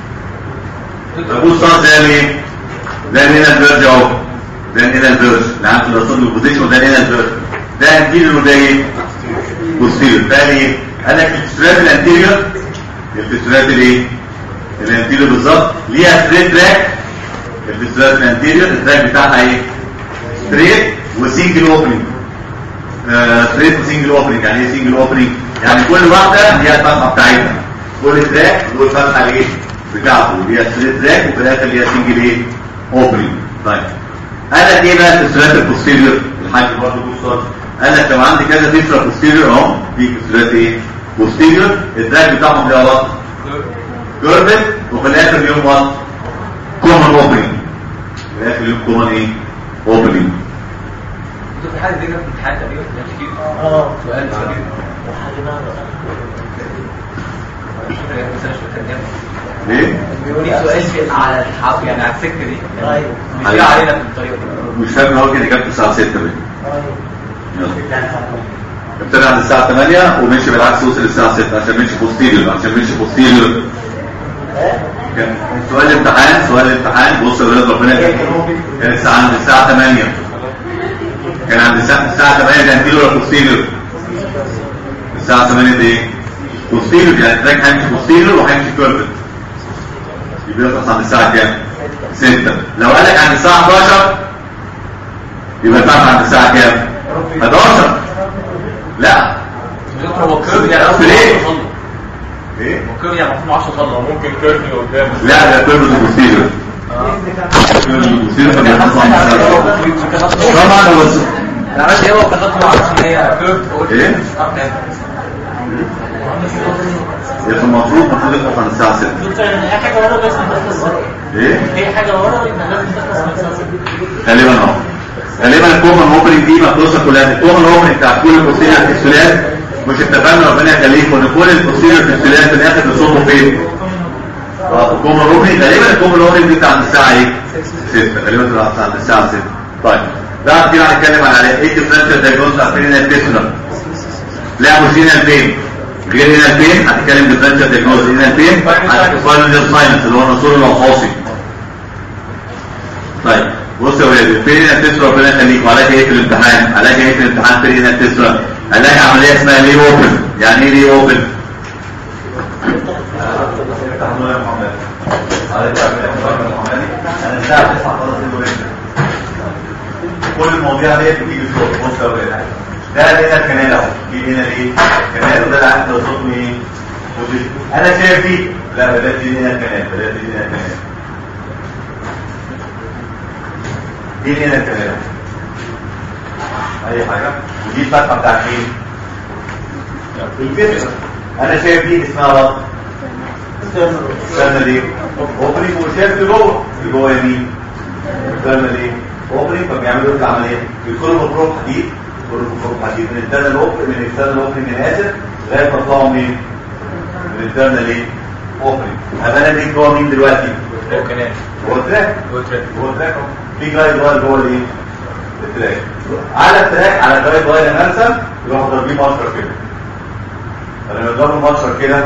ابص صار ده ليه ده هنا الفيرج اهو ده هنا الفيرج اللي عند الرسول البوزيشن وده هنا الفيرج ده انتيريور وده ايه بوستيريور ده ليه قال لك الفيسترات الانتيريور الفيسترات الايه الانتيريور بالظبط ليها ستريت تراك الفيسترات الانتيريور التراك بتاعها ايه ستريت وسنجل اوبننج ستريت وسنجل اوبننج يعني ايه سنجل اوبننج يعني كل واحده ليها الفتحه بتاعتها كل تراك له الفتحه ايه بتاعته ليها ستريت تراك وفي الاخر ليها سنجل ايه اوبننج طيب قال لك ايه بقى الفيسترات البوستيريور الحاج برضه بص قال لك لو عندي كذا فيسترا بوستيريور اهو في فيسترات ايه بوستيريور التراك بتاعهم ليها وقت كيرفت وفي الاخر ليهم وقت كومن اوبننج في الاخر ليهم كومن ايه اوبننج انتوا في حاجه دي في الامتحان تقريبا كتير اه سؤال سؤال ليه؟ بيقول لي سؤال في على الحق يعني على السكه دي ايوه مش جاي علينا في الطريقه دي مش فاهم هو كده جابت الساعه 6 بقى ايوه يلا ابتدى عند الساعه 8 ومشي بالعكس وصل الساعه 6 عشان مشي بوستيريور عشان مشي بوستيريور كان سؤال الامتحان سؤال الامتحان بص يا ولاد ربنا يكرمك كان الساعه عند الساعه 8 كان عند الساعه الساعه 8 ده انتيريور ولا بوستيريور الساعه 8 دي ايه بوستيريور يعني التراك هيمشي بوستيريور وهيمشي كيرفت يبقى يخلص عند الساعه كام 6 لو قال لك عند الساعه 11 يبقى تعرف عند الساعه كام 11 لا هو كيرف يعني في ليه؟ ايه هو كيرف يعني المفروض 10 طلع ممكن كيرف اللي قدام لا ده كيرفت بوستيريور كيرفت بوستيريور فبيخلص عند الساعه طبعا هو الس- انا عملت ايه وكتبت ما اعرفش ان هي كيرف قلت إيه؟ اه تمام يبقى المفروض المفروض يخلص عن الساعة 6 دكتور يعني هي حاجه ورا بس بتخلص ايه؟ هي حاجه ورا يبقى لازم تخلص من الساعه 6 غالبا اه غالبا الكومن اوبننج دي مخلوصه كلها الكومن اوبننج بتاع كل البوستيريور تكسولات مش اتفقنا ربنا يخليكم ان كل البوستيريور تكسولات في الاخر بيصبوا فين؟ اه الكومن اوبننج غالبا الكومن اوبننج دي بتاع الساعه ايه؟ 6 غالبا بتبقى بتاع الساعه 6 طيب بعد كده هنتكلم على ايه ديفرنشال دايجنوز عارفين ان التسلم لا مش هنا البين غير هنا البين هتتكلم ديفرنشال دايجنوز هنا البين هتتكلم ساينس اللي هو النصور الوقاصي طيب بص يا ولاد فين التسرى ربنا يخليكم علاج ايه في الامتحان علاج ايه في الامتحان فين التسرى علاج عمليه اسمها ليه اوبن يعني ايه ليه اوبن كل المواضيع دي بتيجي صوت بص يا ولاد ده هنا الكنال اهو دي هنا ايه الكنال وده اللي عندي صوت ايه بوزيشن. انا شايف دي لا بدات دي هنا الكنال بدات دي هنا الكنال دي هنا الكلام اي حاجة ودي الفتحة بتاعت مين الكسر انا شايف دي اسمها رد استنى ليه اوبننج وشايف اللي جوه اللي جوه يمين استنى ليه اوبننج فبيعملوا ايه العمليه بيدخلوا بفروق حديد يدخلوا بفروق حديد من الدانا الاوبننج من الدانا الاوبننج انا اسف لغايه ما يطلعوا مين من الدانا ليه اوبننج هبقى انا دي جوه مين دلوقتي هو كمان هو التراك هو تراك هو تراك أهو. في جايد واير جوه الايه التراك على التراك على الجايد واير نفسه يروحوا ضاربين مشرط كده فلما يضربوا مشرط كده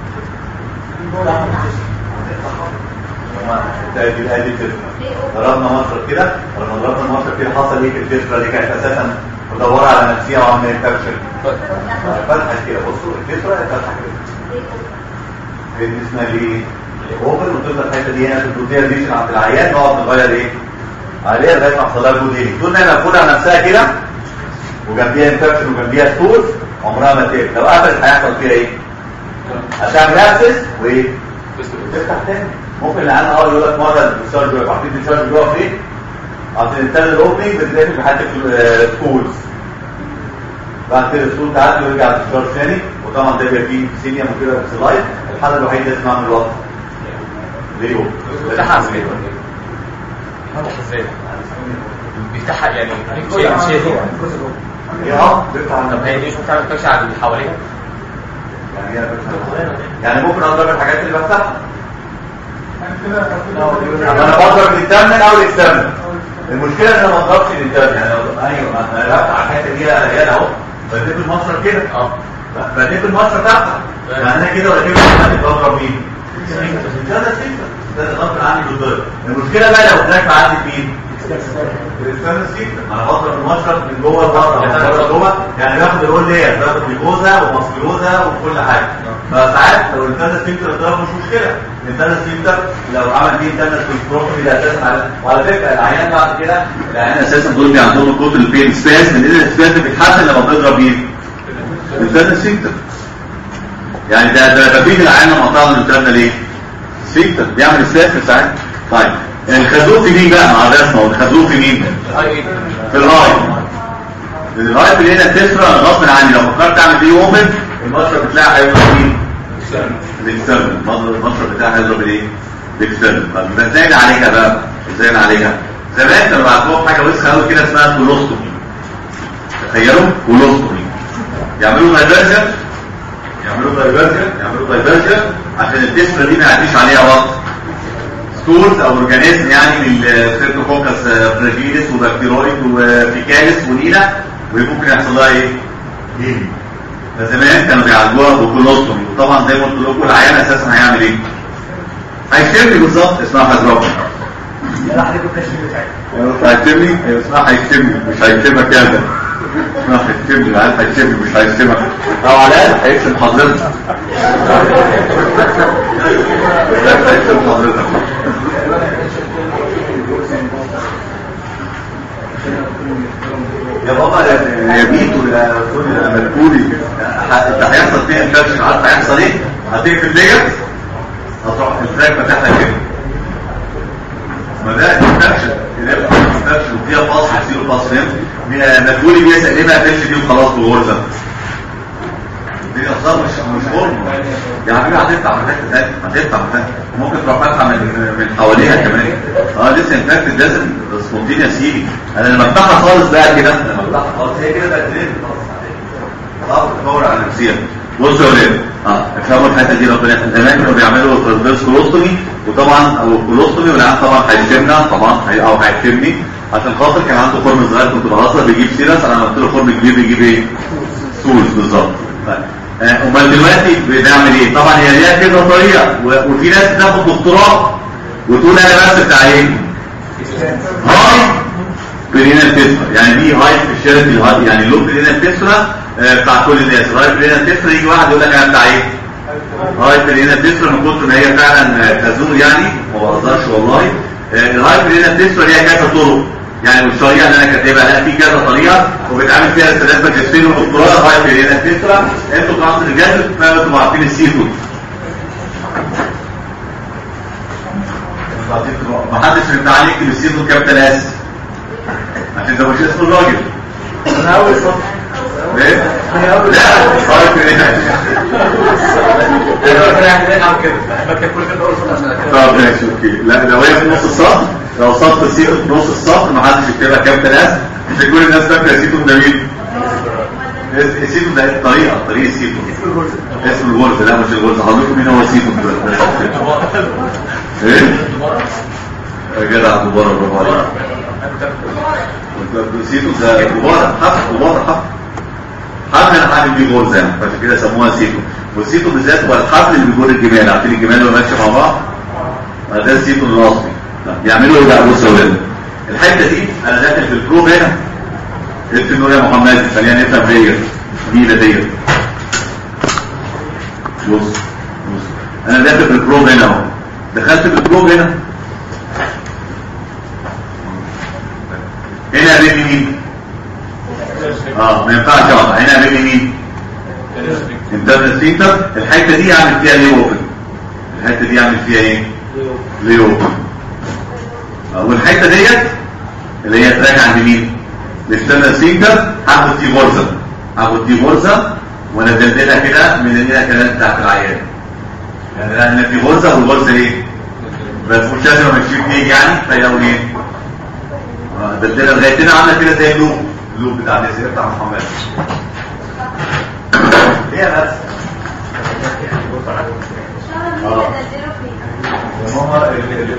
تأدي ادي التسمة ضربنا مشرط كده ولما ضربنا مشرط كده حصل ايه في التسمة دي كانت اساسا مدورة على نفسية وعاملة انفكشن فتحت كده بصوا التسمة فتحت كده هي دي اسمها ليه اوبن وتفضل الحته دي هنا في البروتين ديشن عند العيان نقعد نغير ايه عليها لغايه ما يحصل لها جود هيلينج طول ما هي مقفوله على نفسها كده وجنبيها انفكشن وجنبيها ستور عمرها ما تقفل لو قفلت هيحصل فيها ايه هتعمل ابسس وايه تفتح تاني ممكن العيان اه يقول لك مره الديسشارج جوه عارفين الديسشارج جوه فين عند الانترنال اوبننج بتتقفل في حته السكولز بعد كده السكول تعدي ويرجع الديسشارج ثاني وطبعا ده بيبقى فيه سينيوم وكده سلايد الحاله الوحيده اللي اسمها من الوقت ليه هو بيفتحها ازاي بيفتحها ازاي بيفتحها يعني شيء شيء هي اه بيفتح على طب هي دي مش بتعمل كوتش على اللي حواليها يعني هي بتفتح. يعني ممكن اضرب الحاجات اللي بفتحها يعني انا بضرب الانترنال او الاكسترنال المشكله ان انا ما اضربش الانترنال يعني لو- ايوه ما انا بفتح الحته دي يا رجاله اهو بديك المشرط كده اه بديك المشرط تحتها يعني انا كده ولا كده الانترنال بضرب مين؟ ده ده سيكتر ده غصب عني بالضرب المشكله بقى لو تراك عندي مين؟ الاكسترنال سيكتر ما انا بضرب المشرط من جوه لبره من بره لجوه يعني باخد الهول لير باخد جلوكوزا وماسكلوزا وكل حاجه فساعات لو الانترنال سيكتر اتضرب مش مشكله الانترنال سيكتر لو عمل دي انترنال سيكتر ده اساسا على وعلى فكره العيان بعد كده العيان اساسا دول بي عندهم الكوت البين سباس من ايه السباس بيتحسن لما بتضرب مين؟ الانترنال سيكتر يعني ده ده بفيد العيان لما قطعنا الانترنال ايه؟ سيكتر بيعمل سباس ساعات طيب الخازوق في مين بقى مع الرسمه والخازوق في مين؟ في الهاي الهاي في هنا تسرى غصب عني لو فكرت اعمل دي اوبن المشرب بتاعها هيضرب مين؟ الاكسترنال المشرب بتاعها هيضرب الايه؟ الاكسترنال طب ازاي نعالجها بقى؟ ازاي نعالجها؟ زمان كانوا بعتوهم حاجه وسخه قوي كده اسمها كولوستومي تخيلوا كولوستومي يعملوا دايفرجن يعملوا دايفرجن يعملوا دايفرجن عشان التسرى دي ما يعديش عليها وقت ستورز او اورجانيزم يعني من الستريبتوكوكس فراجيلس وبكتيرويد وفيكاليس ونينا وممكن يحصل لها ايه؟ هيلي فزمان كانوا بيعالجوها بكولوستومي وطبعا زي ما قلت لكم العيان اساسا هيعمل ايه؟ هيشتمني بالظبط اسمها هيضربني لا حضرتك الكشف بتاعك هيشتمني ايوه اسمها هيشتمني مش هيشتمك يا ده اسمها هيشتمني العيال هيشتمني مش هيشتمك او على الاقل هيشتم حضرتك هيشتم حضرتك يا بابا يا يا بيتو يا سوري يا مدبولي انت هيحصل فيها انفكشن عارف هيحصل ايه؟ هتقفل ديت هتروح الفراك فاتحها كده ما ده انفكشن انفكشن وفيها فاصل يصير فاصل فاهم؟ مدبولي بيسال ليه ما قفلش دي وخلاص بغرزه الدنيا بالظبط مش مش فورم يا حبيبي هتفتح من حته ثانيه هتفتح من حته ممكن تروح فاتحه من من حواليها كمان اه لسه انفكتد لازم سبونتينيوس يجي انا لما افتحها خالص بقى كده لما افتحها خالص هي كده بقت ترند خلاص اه بتدور على نفسيها بصوا يا ولاد اه افهموا الحته دي ربنا يخليك. زمان كانوا بيعملوا ترانسفيرس كولوستومي وطبعا او كولوستومي والعيان طبعا هيشتمنا طبعا هي- او هيشتمني عشان خاطر كان عنده خرم صغير كنت بهزر بيجيب سيرس انا قلت له خرم كبير بيجيب ايه؟ سولز بالظبط طيب. آه، امال دلوقتي بنعمل ايه؟ طبعا هي ليها كده طريقه و- وفي ناس بتاخد دكتوراه وتقول انا بس بتاع ايه؟ هاي برينال تسرا يعني دي هاي سبيشاليتي الهاي يعني لو برينال تسرا آه، بتاع كل الناس هاي برينال تسرا يجي واحد يقول لك انا بتاع ايه؟ هاي برينال تسرا من كتر ما هي فعلا آه، تزول يعني ما بهزرش والله آه، الهاي برينال تسرا ليها كذا طرق يعني مش طريقه اللي انا كاتبها لا في كذا طريقه وبيتعمل فيها استاذ ماجستير ودكتوراه هاي برينال تسرا انتوا في عصر الجدل ما انتوا عارفين السيتون ما حدش في الامتحان يكتب السيتون كابتن اس عشان ده مش اسم الراجل انا اول صف ايه؟ لا هاي برينال انا رايح نلعب كده بكتب كل كده اول صف عشان أكتب. طب ماشي اوكي لا لو هي في نص السطر لو سطر السيتون في نص السطر ما حدش يكتبها كابتن اس مش كل الناس فاكره السيتون ده مين؟ السيتون ده طريقه طريقه السيتون اسم الغرزه لا مش الغرزه هقول لكم مين هو السيتون دلوقتي ايه؟ يا جدع مبارك برافو عليك سيتون ده مبارك حق مبارك حق حبل انا حابب دي غرزه يعني فعشان كده سموها سيتون والسيتون بالذات هو الحبل اللي بيجر الجمال عارفين الجمال وهو ماشي مع بعض آه، ده السيتون الاصلي طب يعملوا ايه بقى بصوا يا ولاد الحته دي انا داخل في البروب هنا قلت انه يا محمد خلينا نفهم ديت مين ديت بص بص انا داخل في البروب هنا اهو دخلت في البروب هنا هنا قابلني مين؟ اه ما ينفعش اقطع هنا قابلني مين؟ انترنال سيكتر الحته دي اعمل فيها ليه اوبن الحته دي اعمل فيها ايه؟ ليه اوبن آه، والحته ديت اللي هي تراك عند مين؟ الاكسترنال سيكتر هاخد دي غرزه هاخد دي غرزه وانزلها كده من هنا كده بتاعت العيان يعني لان في غرزه والغرزه ايه؟ بس مش لازم امشي فيه يعني فيلاقوا ايه؟ آه، دلدلها لغايه هنا عامله كده زي اللوب اللوب بتاع الناس بتاع محمد ايه يا ناس؟ ماما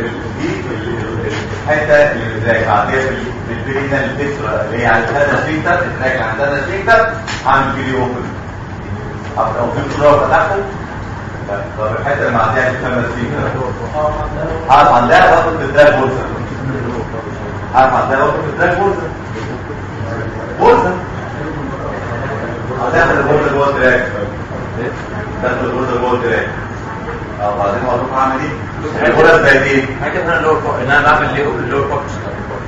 الحته اللي زي بعديها في البرينا الفكره اللي هي عند هذا السيكتر التراك عند هذا السيكتر هعمل فيديو اوبن او في صوره فتحته طب الحته اللي بعديها الخمس سيكتر هقف عندها واخد في التراك بورصه هقف عندها واخد في التراك بورصه بورصه هتعمل البورصه جوه التراك داخل البورصه جوه التراك اه بعدين اقول لكم هعمل ايه البورصه بقت ايه حاجه انا اللور فوق ان انا بعمل ليه اللور فوق مش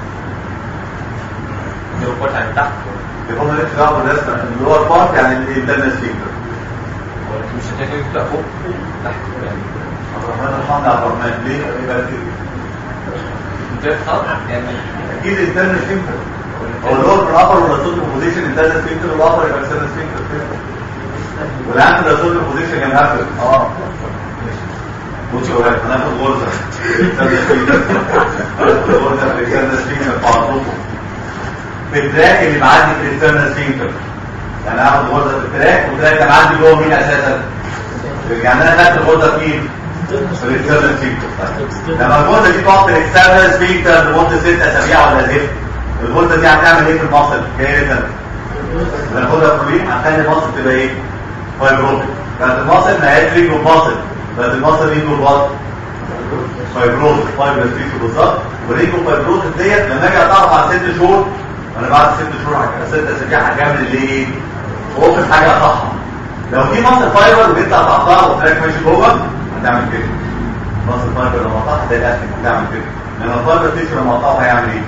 اللور فوق يعني تحت يكون مالكش دعوه بالرسمه اللي هو البارت يعني الانترنال سبيكر مش هتاكل تبقى فوق تحت يعني عبد الرحمن الحمد عبد الرحمن ليه يبقى كده انت خلاص يعني اكيد الانترنال سبيكر هو اللي هو في الابر والرسول بوزيشن انترنال سبيكر والابر يبقى اكسترنال سبيكر كده والعند الرسول بوزيشن كان هابل اه بصوا يا ولاد هناخد غرزه الانترنال سبيكر هناخد غرزه في الانترنال سبيكر بعضكم في التراك اللي معدي في الانترنال سبيكر يعني هاخد غرزه في التراك والتراك ده معدي جوه مين اساسا يعني انا خدت الغرزه فين في الانترنال سبيكر لما الغرزه دي تقعد في الاكسترنال سبيكر لمده ست اسابيع ولا زفت الغرزه دي هتعمل ايه في المصل جايه ناخدها بروين هتخلي المصل تبقى ايه فايبروتيك كانت المصل ما هياش ريجو مصل بس المصل ريجو الوسط فايبروتيك فايبروس تيشو بالظبط وريجو فايبروتيك ديت لما اجي اتعرف على ست شهور انا بعد ست شهور هك- ست اسابيع هكمل اللي ايه اوقف حاجه اصحى لو في مصل فايبر وجيت قطعتها والتراك ماشي جوه هتعمل كده مصل فايبر لما قطعها زي الاستيك هتعمل كده لما الفايبر تيشو لما قطعها هيعمل ايه؟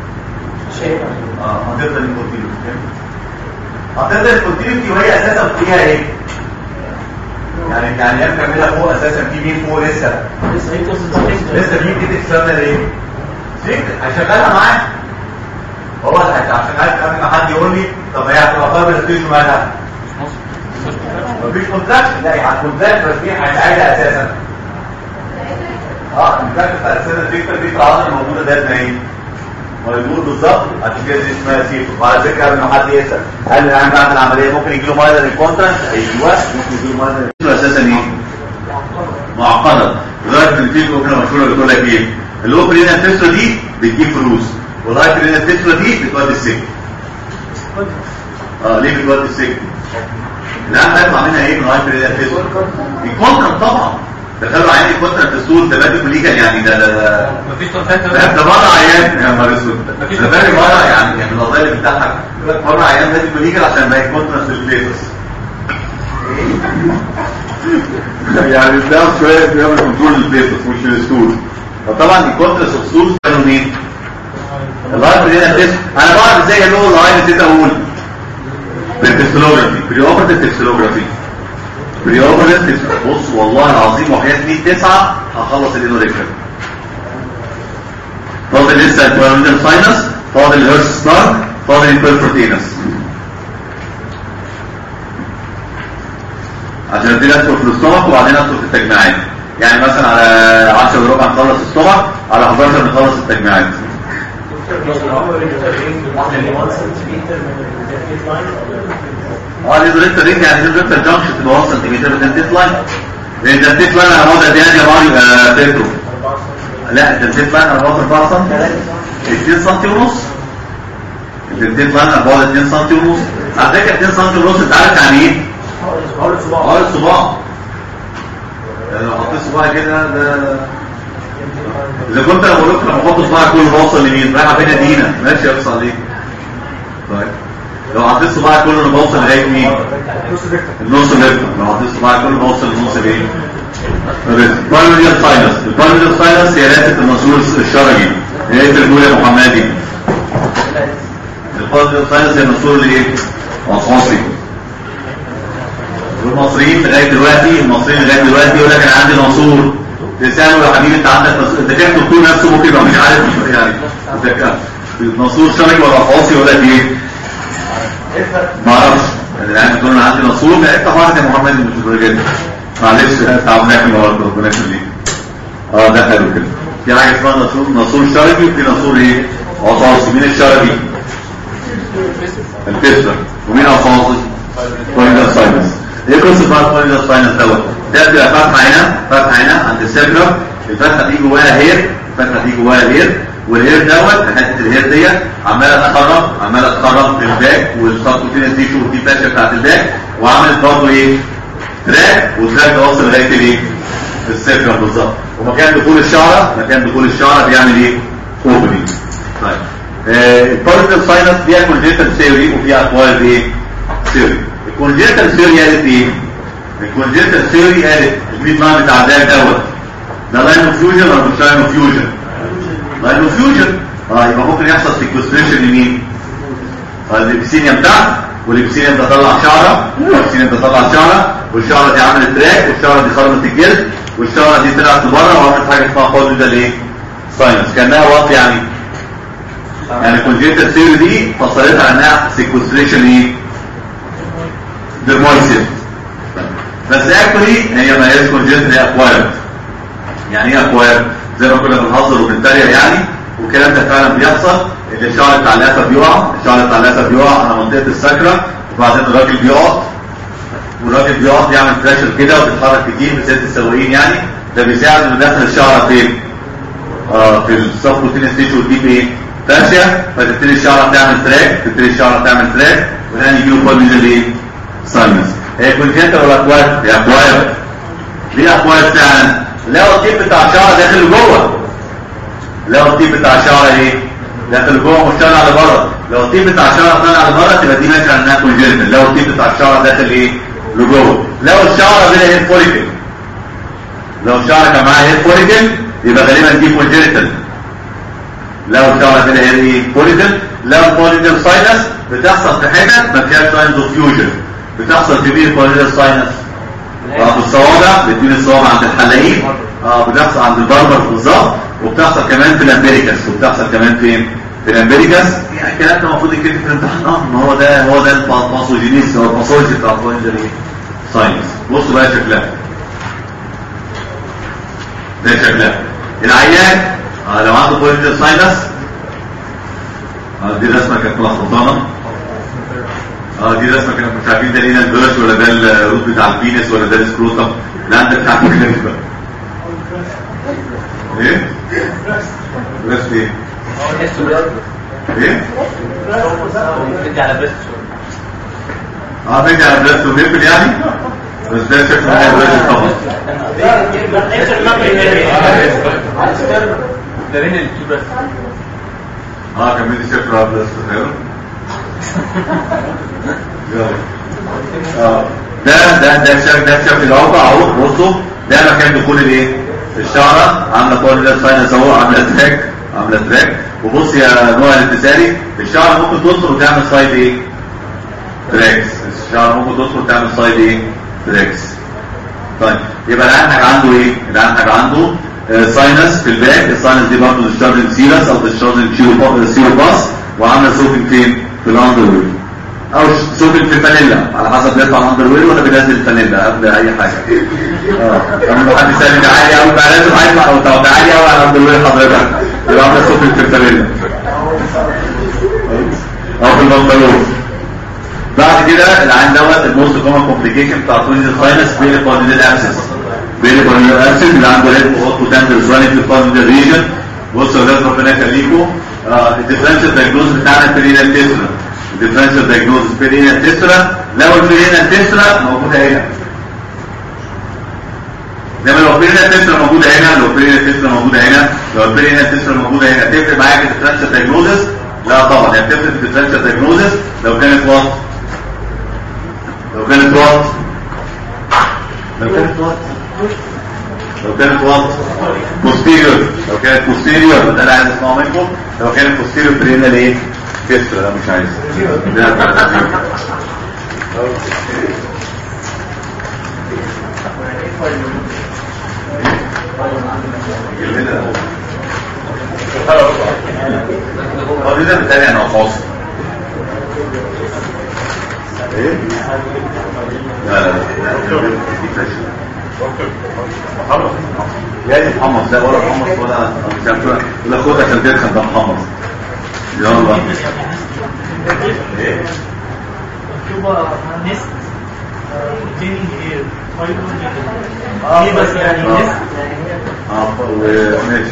اه هتفضل الكونتينيوتي هتفضل الكونتينيوتي وهي اساسا فيها ايه؟ يعني يعني هي مكمله فوق اساسا في مين فوق لسه لسه في جديد اكسترنال ايه؟ سيكت هشغلها معاه هو اللي هيت- عشان عارف قبل ما حد يقول لي طب هي هتبقى فايبر ستيشن مالها مفيش كونتراكشن لا يعني الكونتراكت بس مين هيساعدها اساسا اه الكونتراكت بتاع السنه الفكره دي العضله الموجوده ده ايه موجود بالظبط عشان كده دي اسمها سيف وعلى فكره قبل ما حد يسال هل العيان بعد العمليه ممكن يجي له مايلر الكونتراكت ايوه ممكن يجي له مايلر اساسا ايه معقده لدرجه ان في جمله مشهوره بتقول لك ايه الاوبرين التسلا دي بتجيب فلوس والهايبرين التسلا دي بتودي السجن اه ليه بتودي السجن الان هيطلع منها ايه من الهايبرين التسلا الكونتراكت طبعا دخلوا عيان الكونتراكت السول ده بادئ ليجل يعني ده ده ده مفيش كونتاكت ده ده بره عيان يا نهار اسود ده بادئ بره يعني يعني من القضايا اللي بتضحك يقول لك بره عيان بادئ ليجل عشان ما يكونتراكت البليتس يعني ده شويه بيعمل كنترول للبيتس مش للستول فطبعا الكونتراس اوف ستول كانوا مين؟ اللايف اللي هنا التست انا بعرف ازاي اللي هو اللايف نسيت اقول بالتكسلوجرافي بري اوبرتيف تكسلوجرافي بري اوبرتيف بص والله العظيم وحياة 100 تسعة هخلص الانوريكشن فاضل لسه البيراميدال ساينس فاضل الهيرس ستارك فاضل البيرفورتينس عشان ابتدي ادخل في الاستومك وبعدين ادخل في التجميعات يعني مثلا على 10 وربع نخلص الاستومك على 11 نخلص التجميعات اه ليزوريكتر رينج يعني ليزوريكتر جانكشن تبقى 1 سنتيمتر من الديت لاين لان ده الديت لاين انا واخد قد ايه يا ماريو آه، بيترو لا ده الديت لاين انا واخد 4 سم 2 سم ونص الديت لاين انا واخد 2 سم ونص على فكره 2 سم ونص انت عارف يعني ايه؟ اه الصباع يعني لو حطيت صباعي كده ده اذا كنت انا بقول لك لما احط صباعي كله بوصل لمين رايحه فين دينا ماشي يحصل عليك طيب لو حطيت صباعي كله انا بوصل لغايه مين النص الريكتم لو حطيت صباعي كله بوصل للنص الايه البارميديال ساينس البارميديال ساينس هي رئاسه المسؤول الشرجي هي تقول يا محمدي البارميديال ساينس هي المسؤول الايه العصاصي والمصريين لغايه دلوقتي المصريين لغايه دلوقتي يقول لك انا عندي منصور تساله يا حبيبي انت عندك منصور انت كده الدكتور نفسه ممكن يبقى مش عارف يعني انت كده منصور شرعي ولا خاصي يقول لك ايه؟ ما اعرفش يعني تقول انا عندي منصور لا افتح واحد يا محمد مش الراجل معلش تعبناك النهارده ربنا يخليك اه ده حلو كده في حاجه اسمها نصور نصور شرعي وفي نصور ايه؟ عصاصي مين الشرعي؟ الفسر ومين عصاصي؟ فاينل ساينس ايه قصه بقى الفاينل ساينس دوت ده بيبقى فتحه هنا فتحه هنا عند السيركلر الفتحه دي جواها هير الفتحه دي جواها هير والهير دوت حته الهير ديت عماله تخرج عماله تخرج في الباك والسبكوتينس دي شوف دي فاشله بتاعت الباك وعملت برضه ايه تراك والتراك ده وصل لغايه الايه السيركلر بالظبط ومكان دخول الشعره مكان دخول الشعره بيعمل ايه اوبننج طيب البارتنال ساينس فيها كونجيتال ثيوري وفيها اكوايرد ايه ثيوري الكونجيتال ثيوري قالت ايه الكونجيتال ثيوري قالت الميد لاين بتاع ده دوت ده لاين اوف فيوجن ولا مش لاين اوف فيوجن لاين اوف فيوجن اه يبقى ممكن يحصل سيكوستريشن لمين الابسينيوم بتاعت والابسينيوم ده طلع شعره والابسينيوم ده طلع شعره والشعره دي عملت تراك والشعره دي خرمت الجلد والشعره دي طلعت لبره وعملت حاجه اسمها قوه ده الايه ساينس كانها واط يعني يعني كونجيتال ثيوري دي فصلتها عنها سيكوستريشن ايه درمويسيس بس اكشولي هي ما هيش كونجنت هي اكوايرد يعني ايه اكوايرد زي ما كنا بنهزر وبنتريق يعني والكلام ده فعلا بيحصل ان الشعر بتاع اللثه بيقع الشعر بتاع اللثه بيقع على منطقه السكره وبعدين الراجل بيقع والراجل بيقع بيعمل بريشر كده وبيتحرك كتير بالذات السواقين يعني ده بيساعد انه يدخل الشعره فين؟ اه في السبكوتين ستيج ودي ايه؟ فاشيه فتبتدي الشعره تعمل تراك تبتدي الشعره تعمل تراك وهنا يجي له فورميلا ايه؟ ساينس هي كونجنتال ولا اكوايرد؟ هي اكوايرد ليه اكوايرد فعلا؟ لو الطيب بتاع الشعر داخل لجوه لو الطيب بتاع الشعر ايه؟ داخل لجوه مش طالع لبره لو الطيب بتاع الشعر طالع لبره تبقى دي ماشيه انها كونجنتال لو الطيب بتاع الشعر داخل ايه؟ لجوه لو الشعر بلا هيد فوليكل لو الشعر كان معاه هيد فوليكل يبقى غالبا دي كونجنتال لو الشعر بلا هيد ايه؟ فوليكل لو الفوليكل ساينس بتحصل في حتت ما فيهاش ساينز اوف فيوجن بتحصل في مين فوليكل ساينس اه في الصوابع بتكون الصوابع عند الحلاقين اه بتحصل عند البربر بالظبط وبتحصل كمان في الامبريكاس وبتحصل كمان فين في الامبريكاس يعني الكلام ده المفروض يتكتب في الامتحان اه ما هو ده هو ده الباثوجينيس هو الباثولوجي بتاع الفوليكل ايه ساينس بصوا بقى شكلها ده شكلها العيان آه لو عنده بوليتال ساينس آه دي رسمه كانت ملخبطانه اه دي رسمه كانت مش عارفين ده لينا البيرش ولا ده الروت بتاع البينس ولا ده السكروتم لا انت بتاع الكلمه ايه؟ بس ايه؟ ايه؟ بدي على بريست اه بدي على بلاس ونبل يعني بس ده شكله معايا بلاس طبعا ده بين التو بريست اه كان بدي شكله على بلاس حلو يلا. اه ده ده ده شكل ده شكل العقبه اهو بصوا ده مكان دخول الايه؟ الشعره عامله كورنيال ساينس اهو عامله تراك عامله تراك وبص يا نوع الاتساري الشعره ممكن تدخل وتعمل سايد ايه؟ تراكس الشعر ممكن تدخل تعمل سايد ايه تراكس طيب يبقى العنحج عنده ايه العنحج عنده آه ساينس في الباك الساينس دي برضه ديشارجنج سيرس او ديشارجنج سيرو باس وعامله سوكينج فين في الاندر وير او سوكينج في الفانيلا على حسب بيطلع الاندر وير ولا بينزل الفانيلا قبل اي حاجه اه لما حد يسالني ده عالي قوي بقى لازم هيطلع او طب ده عالي قوي على الاندر وير حضرتك يبقى عامله سوكينج في الفانيلا او في البنطلون بعد كده العين دوت الموست كومن كومبليكيشن بتاع تونيز الساينس بين البانديل ابسس بين البانديل ابسس اللي عنده ريد اوتو تاندر زواني في البانديل ريجن بصوا يا ولاد ربنا يخليكم الديفرنشال دايجنوز بتاعنا البرينال تيسترا الديفرنشال دايجنوز برينال تيسترا لو البرينال تيسترا موجوده هنا انما لو البرينال تيسترا موجوده هنا لو البرينال تيسترا موجوده هنا لو البرينال تيسترا موجوده هنا تفرق معاك الديفرنشال دايجنوزس لا طبعا هي بتفرق في الديفرنشال دايجنوزس لو كانت وات لو كانت وات لو كانت وات لو كانت وات posterior لو كانت posterior ده انا عايز اسمعه منكم لو كانت posterior برينا ليه كسر ده مش عايز ده بتاع هو ده بتاعي انا فاصل ايه لا لا لا محمد يعني محمص ده ولا محمص ولا مش عارف ولا خد عشان تدخل ده محمص يلا ايه مكتوبة نست containing air ايه بس يعني نست اه وماشي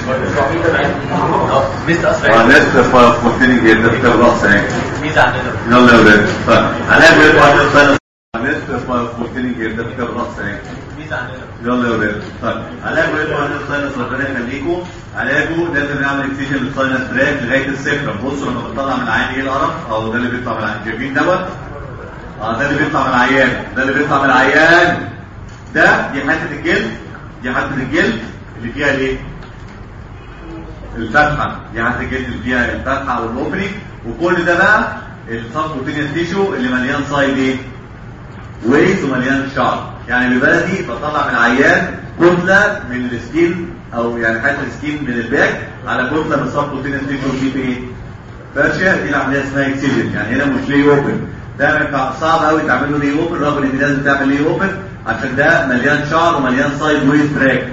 ميزة اه أسرع ناس فوتيني جدا في الراس اهي ميزة عندنا يلا يا ولاد طيب هنعمل واحد سنه ناس فوتيني جدا في الراس اهي ميزة عندنا يلا يا ولاد طيب علاجه ايه بقى الساينس ربنا يخليكم علاجه لازم نعمل اكسجين للساينس تراك لغايه السكرم بصوا لما بتطلع من العين ايه القرف او ده اللي بيطلع من العين شايفين دوت اه ده اللي بيطلع من العيان ده اللي بيطلع من العيان ده دي حته الجلد دي حته الجلد اللي فيها الايه الفتحه دي حته الجلد اللي فيها الفتحه او الاوبري وكل ده بقى السبكوتينيوس تيشو اللي مليان سايد ايه ويت ومليان شعر يعني ببلدي بطلع من العيان كتله من السكين او يعني حته السكين من الباك على كتله من السبكوتينيوس تيشو دي في ايه فرشه دي العمليه اسمها اكسجين يعني هنا مش ليه اوبن ده ما ينفع- صعب قوي تعمل له ليه اوبن رغم ان لازم تعمل ليه اوبن عشان ده مليان شعر ومليان سايد ويت تراك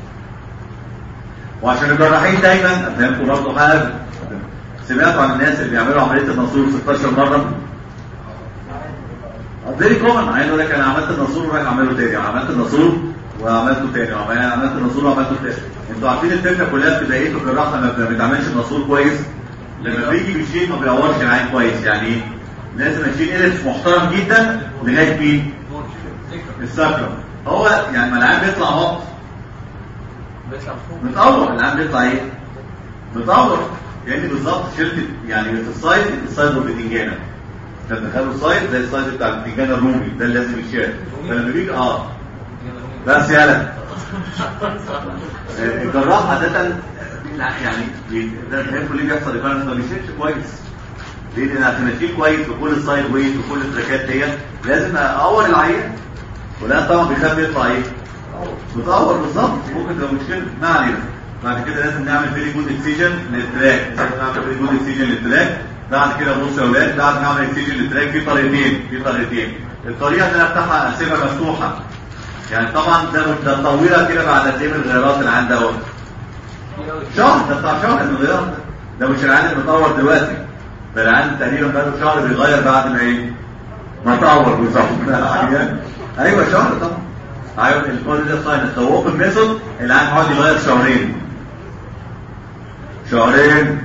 وعشان الجراحين دايما افهمكم برضه حاجه سمعتوا عن الناس اللي بيعملوا عمليه الناسور 16 مره فيري كومن عايز اقول لك انا عملت الناسور ورايح اعمله تاني عملت الناسور وعملته تاني وعمل- عملت الناسور وعملته تاني انتوا عارفين الفكره كلها بتبقى ايه في الجراحه لما ما بتعملش الناسور كويس لما بيجي بيشيل ما بيعورش العين كويس يعني ايه لازم اشيل إلس محترم جدا لغايه مين السكرم هو يعني ما العين بيطلع هبط بيطلع فوق متطور العين بيطلع ايه متطور يعني بالظبط شلت يعني في السايد السايد والبتنجانه تتخيلوا السايد زي السايد بتاع البتنجان الرومي ده اللي لازم يتشال فلما بيجي اه بس يالا الجراح عادة يعني بي- ده فهمتوا ليه بيحصل ريكارنس ما بيشيلش كويس ليه؟ لان عشان اشيل كويس بكل السايد ويت وكل التراكات ديت لازم اقور العين ولا طبعا بيخاف يطلع ايه؟ متطور بالظبط ممكن تبقى مشكله ما علينا بعد كده لازم نعمل فيري جود اكسجن للتراك لازم نعمل فيري جود اكسجن للتراك بعد كده بصوا يا اولاد بعد ما نعمل اكسجن للتراك في طريقتين في طريقتين الطريقه ان انا افتحها اسيبها مفتوحه يعني طبعا ده ده طويله كده بعد قد ايه من الغيارات اللي عندها دوت شهر ده بتاع شهر الغيار ده ده مش العيان اللي متطور دلوقتي ده العيان تقريبا بقاله شهر بيغير بعد ما ايه ما طور بالظبط ايوه شهر طبعا ايوه الكل ده ساينس لو اوبن ميثود العيان هيقعد يغير شهرين شهرين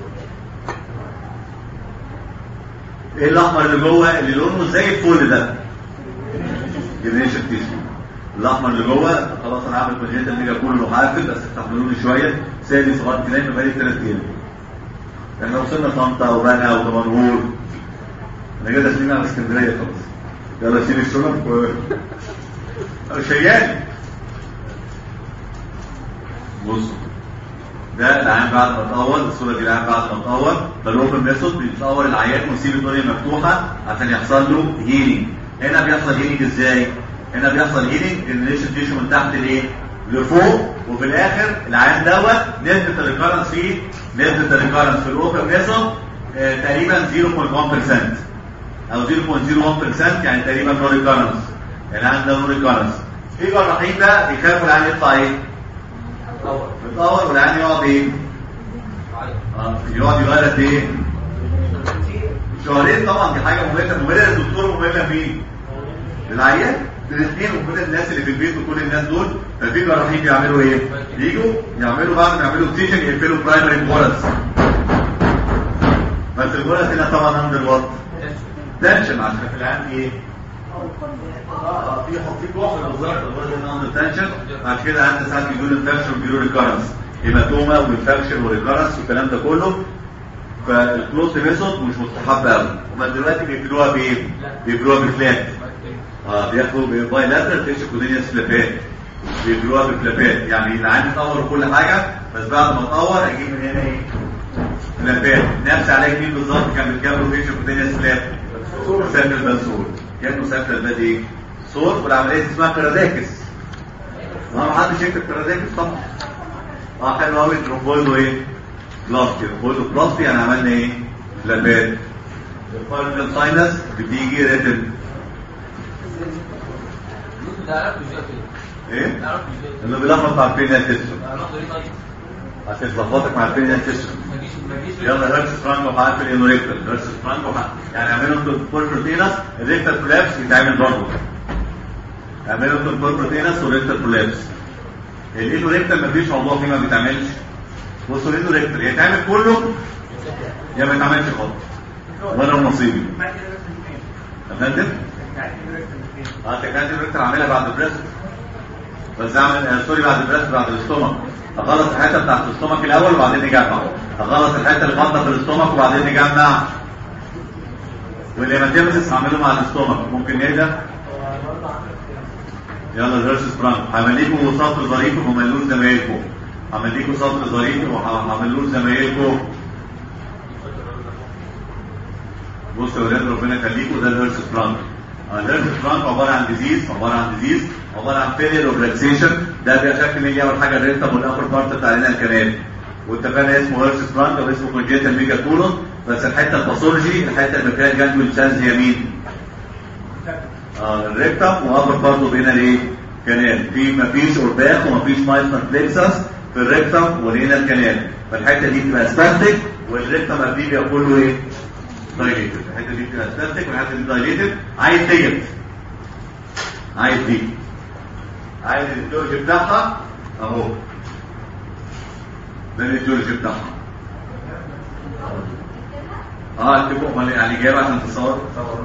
ايه الاحمر اللي جوه اللي لونه زي الفل ده جنريشن تيشو الاحمر اللي جوه خلاص انا عامل كونجنتال ميجا كله حافل بس استحملوني شويه سادس صغير كده يبقى بقالي ثلاث ايام احنا وصلنا طنطا وبنها ودمنهور انا كده سنين على اسكندريه خلاص يلا شيل الشنط و شيال بصوا ده العيان بعد ما اتطور الصوره دي العيان بعد ما اتطور ده الاوبن ميثود بيتصور العيان ويسيب الدنيا مفتوحه عشان يحصل له هيلينج هنا بيحصل هيلينج ازاي؟ هنا بيحصل هيلينج الريليشن تيشو من تحت لايه؟ لفوق وفي الاخر العيان دوت نسبه الريكارنس فيه نسبه الريكارنس في الاوبن ميثود آه تقريبا 0.1% او 0.01% يعني تقريبا نو ريكارنس العيان ده نو ريكارنس في جراحين ده بيخافوا العيان يطلع ايه؟ يتطور والعيان يقعد ايه؟ اه يقعد يغير قد ايه؟ شهرين طبعا دي حاجه ممله ممله للدكتور وممله مين؟ للعيان الاثنين وكل الناس اللي في البيت وكل الناس دول ففي جراحين بيعملوا ايه؟ يجوا يعملوا بعد ما يعملوا تيشن يقفلوا برايمري بولس بس البولس هنا طبعا اندر وات تنشن عشان في العام ايه؟ اه في في كحل بالظبط البولس هنا اندر تنشن عشان كده عندنا ساعات بيقولوا انفكشن وبيقولوا ريكارنس هيماتوما وانفكشن وريكارنس والكلام ده كله فالكلوز ميثود مش مستحب قوي هما دلوقتي بيقفلوها بايه؟ بيقفلوها بفلات اه بياخدوا باي لاترال تيشو كودينيوس فلابات بيقفلوها بفلابات يعني العين يطور كل حاجه بس بعد ما تطور اجيب من هنا ايه؟ فلابات نفس عليه مين بالظبط كان بيتجابوا تيشو كودينيوس فلاب سافر البنسول كانوا سافر الباد ايه؟ صور والعمليه دي اسمها كرازاكس ما حدش يكتب كرازاكس طبعا اه حلو قوي ترومبويدو ايه؟ بلاستي ترومبويدو بلاستي يعني عملنا ايه؟ فلابات الفاينل ساينس بتيجي ريتن ايه؟ انه بيلخبط مع البينيا سيستم عشان تظبطك مع البينيا سيستم يلا هيرس فرانكو هعمل الانوريكتال هيرس فرانكو يعني اعملوا كل بروتينس الريكتال كولابس يتعمل برضه اعملوا كل بروتينس والريكتال كولابس الانوريكتال مفيش موضوع فيه ما بيتعملش بصوا الانوريكتال يا يتعمل كله يا ما يتعملش خالص وانا نصيبي فهمت؟ اه انت كانت الريكتر عاملها بعد البريست بس اعمل آه سوري بعد البريست بعد الاستومك اخلص الحته بتاعت الاستومك الاول وبعدين نجمع اخلص الحته اللي غلطه في الاستومك وبعدين نجمع والهيماتيمسيس هعمله مع الاستومك ممكن نهدى يلا الهيرس فرانك هعمل سطر ظريف وهعملوه زمايلكم هعمل لكم سطر ظريف وهعملوه زمايلكم بصوا يا ولاد ربنا يخليكم ده الهيرس فرانك الهيرس فرانك عباره عن ديزيز عباره عن ديزيز عباره عن فيلير اوف ريلاكسيشن ده بيشكل يجي اول حاجه الريكتم والابر بارت بتاع لنا الكنال واتفقنا اسمه هيرس فرانك او اسمه كونجيتال ميجا كولون بس الحته الباثولوجي الحته اللي فيها الجانجو الشاذ هي مين؟ اه الريكتم وابر بارت بين الايه؟ كنال في مفيش اورباخ ومفيش مايتر بلكسس في الريكتم ولينا الكنال فالحته دي بتبقى ستاتيك والريكتم قبليه بيبقى كله ايه؟ دايليتد الحته دي بتبقى ستاتيك والحته دي دايليتد عايز تجد عايز دي عايز الجورج بتاعها اهو ده الجورج بتاعها اه اكتبوا امال يعني جايبها عشان تصور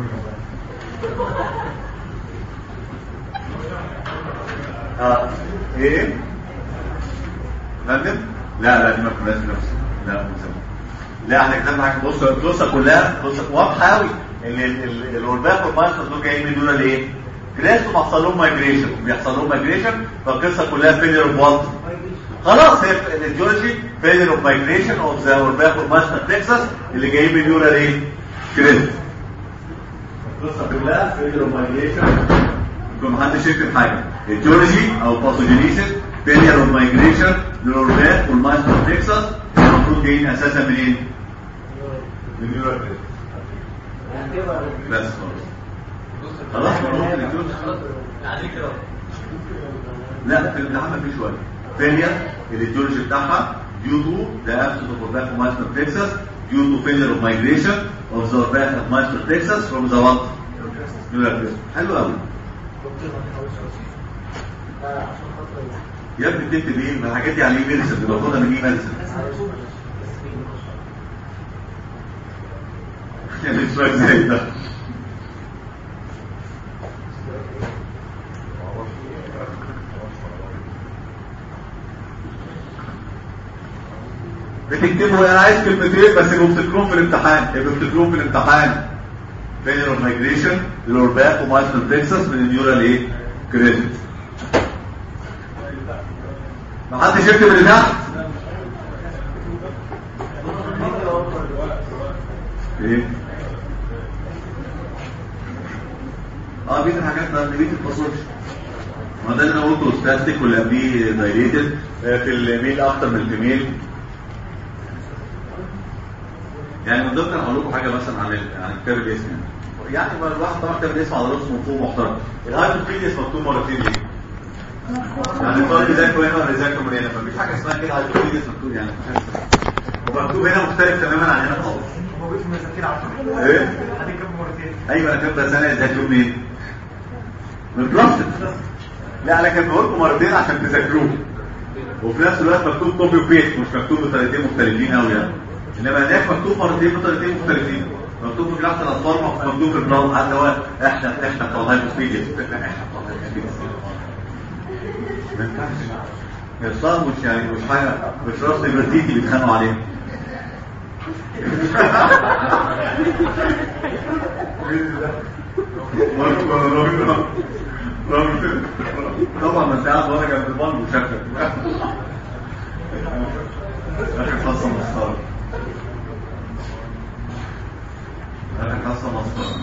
اه ايه فندم لا لا دي ما كناش نفس لا مش لا احنا كتبنا حاجه بص القصه كلها قصه واضحه قوي ان الاورباك والمايستر دول جايين من دول ليه؟ كلاس وبيحصل لهم مايجريشن بيحصل لهم مايجريشن فالقصه كلها فيلير اوف وات خلاص هي الجيولوجي فيلير اوف مايجريشن اوف ذا اورباك والمايستر تكساس اللي جايين من دول ليه؟ كريس القصه كلها فيلير اوف مايجريشن يكون محدش يكتب حاجه الجيولوجي او باثوجينيسيس فيلير اوف مايجريشن للاورباك والمايستر تكساس المفروض جايين اساسا منين؟ من نيورال بس خلاص خلاص ممكن الجورج عايزين كده لا في الامتحان مفيش وقت فيلير الايديولوجي بتاعها due to the absence of orthogonal plexus due to failure of migration of the orthogonal plexus from the what? neural plexus حلو قوي يا ابني بتكتب ايه؟ ما الحاجات دي على ايه ميديسن دي باخدها من ايه ميديسن يعني السؤال زي ده بتكتبوا انا عايز كلمتين بس يبقوا بتفتكروهم في الامتحان يبقوا بتفتكروهم في الامتحان failure of migration للورباك ومايستر بلكسس من النيورال ايه؟ كريدت محدش يكتب اللي تحت ايه؟ اه بيت الحاجات ده بيت الباسورد ما ده اللي انا قلته ستاتيك واللي قبليه دايليتد في الميل اكتر من الفيميل يعني من ضمن هقول لكم حاجه مثلا عن ال- عن كتاب الاسم يعني يعني ما الواحد طبعا كتاب الاسم على راسه من فوق محترم الهايبوثيليس مكتوب مرتين ليه؟ يعني الطالب يذاكر هنا ولا يذاكر من هنا مفيش حاجه اسمها كده هايبوثيليس مكتوب يعني ومكتوب هنا مختلف تماما عن هنا خالص موجود في المذاكره على طول ايه؟ هتكتب مرتين ايوه انا كنت سنه يذاكروا منين؟ من بلاستيك لا انا كنت بقول لكم مرتين عشان تذاكروه وفي نفس الوقت مكتوب كوبي وبيست مش مكتوب بطريقتين مختلفين قوي يعني انما هناك مكتوب مرتين بطريقتين مختلفين مكتوب في جامعه الاطفال مكتوب في البراون حتى هو احنا احنا بتوع الهايبوثيليس احنا بتوع الهايبوثيليس ما ينفعش الصار مش يعني مش حاجه مش راس ليبرتيتي بيتخانقوا عليه طبعا ما انت قاعد ورا جنب البنك وشكلك اخر خاصه مسطره اخر خاصه مسطره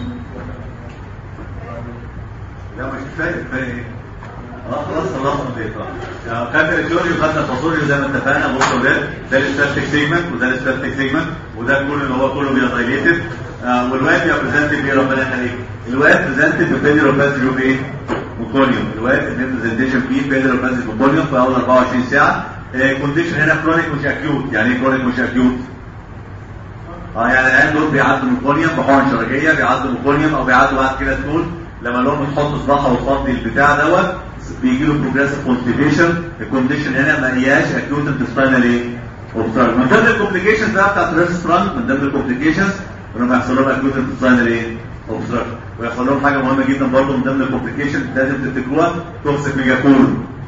لا مش كفايه كفايه ايه اه خلاص خلصنا دي طبعا خدنا الجوري وخدنا التصوري زي ما اتفقنا بصوا ده ده الستاتيك سيجمنت وده الستاتيك سيجمنت وده كله اللي هو كله بيضايليتد والواد بيبريزنت بيه ربنا يخليك الواد بريزنت بفيديو روباز يوم ايه؟ ميكونيوم الواد البرزنتيشن فيه فيديو روباز ميكونيوم في اول 24 ساعه كونديشن هنا كرونيك مش اكيوت يعني ايه كرونيك مش اكيوت؟ اه يعني العيال دول بيعدوا ميكونيوم بحقن شرجيه بيعدوا ميكونيوم او بيعدوا بعد كده ستول لما لهم تحط صباحه وتفضي البتاع دوت بيجي له بروجريسيف كونستيبيشن الكونديشن هنا ما هياش اكيوت انتستينال ايه؟ اوبستراكت من ضمن الكومبليكيشنز بقى بتاعت الريستران من ضمن الكومبليكيشنز انهم يحصل لهم اكيوت انتستينال ايه؟ اوبستراكت ويحصل لهم حاجه مهمه جدا برضه من ضمن الكومبليكيشنز لازم تفتكروها توكسيك ميجاكول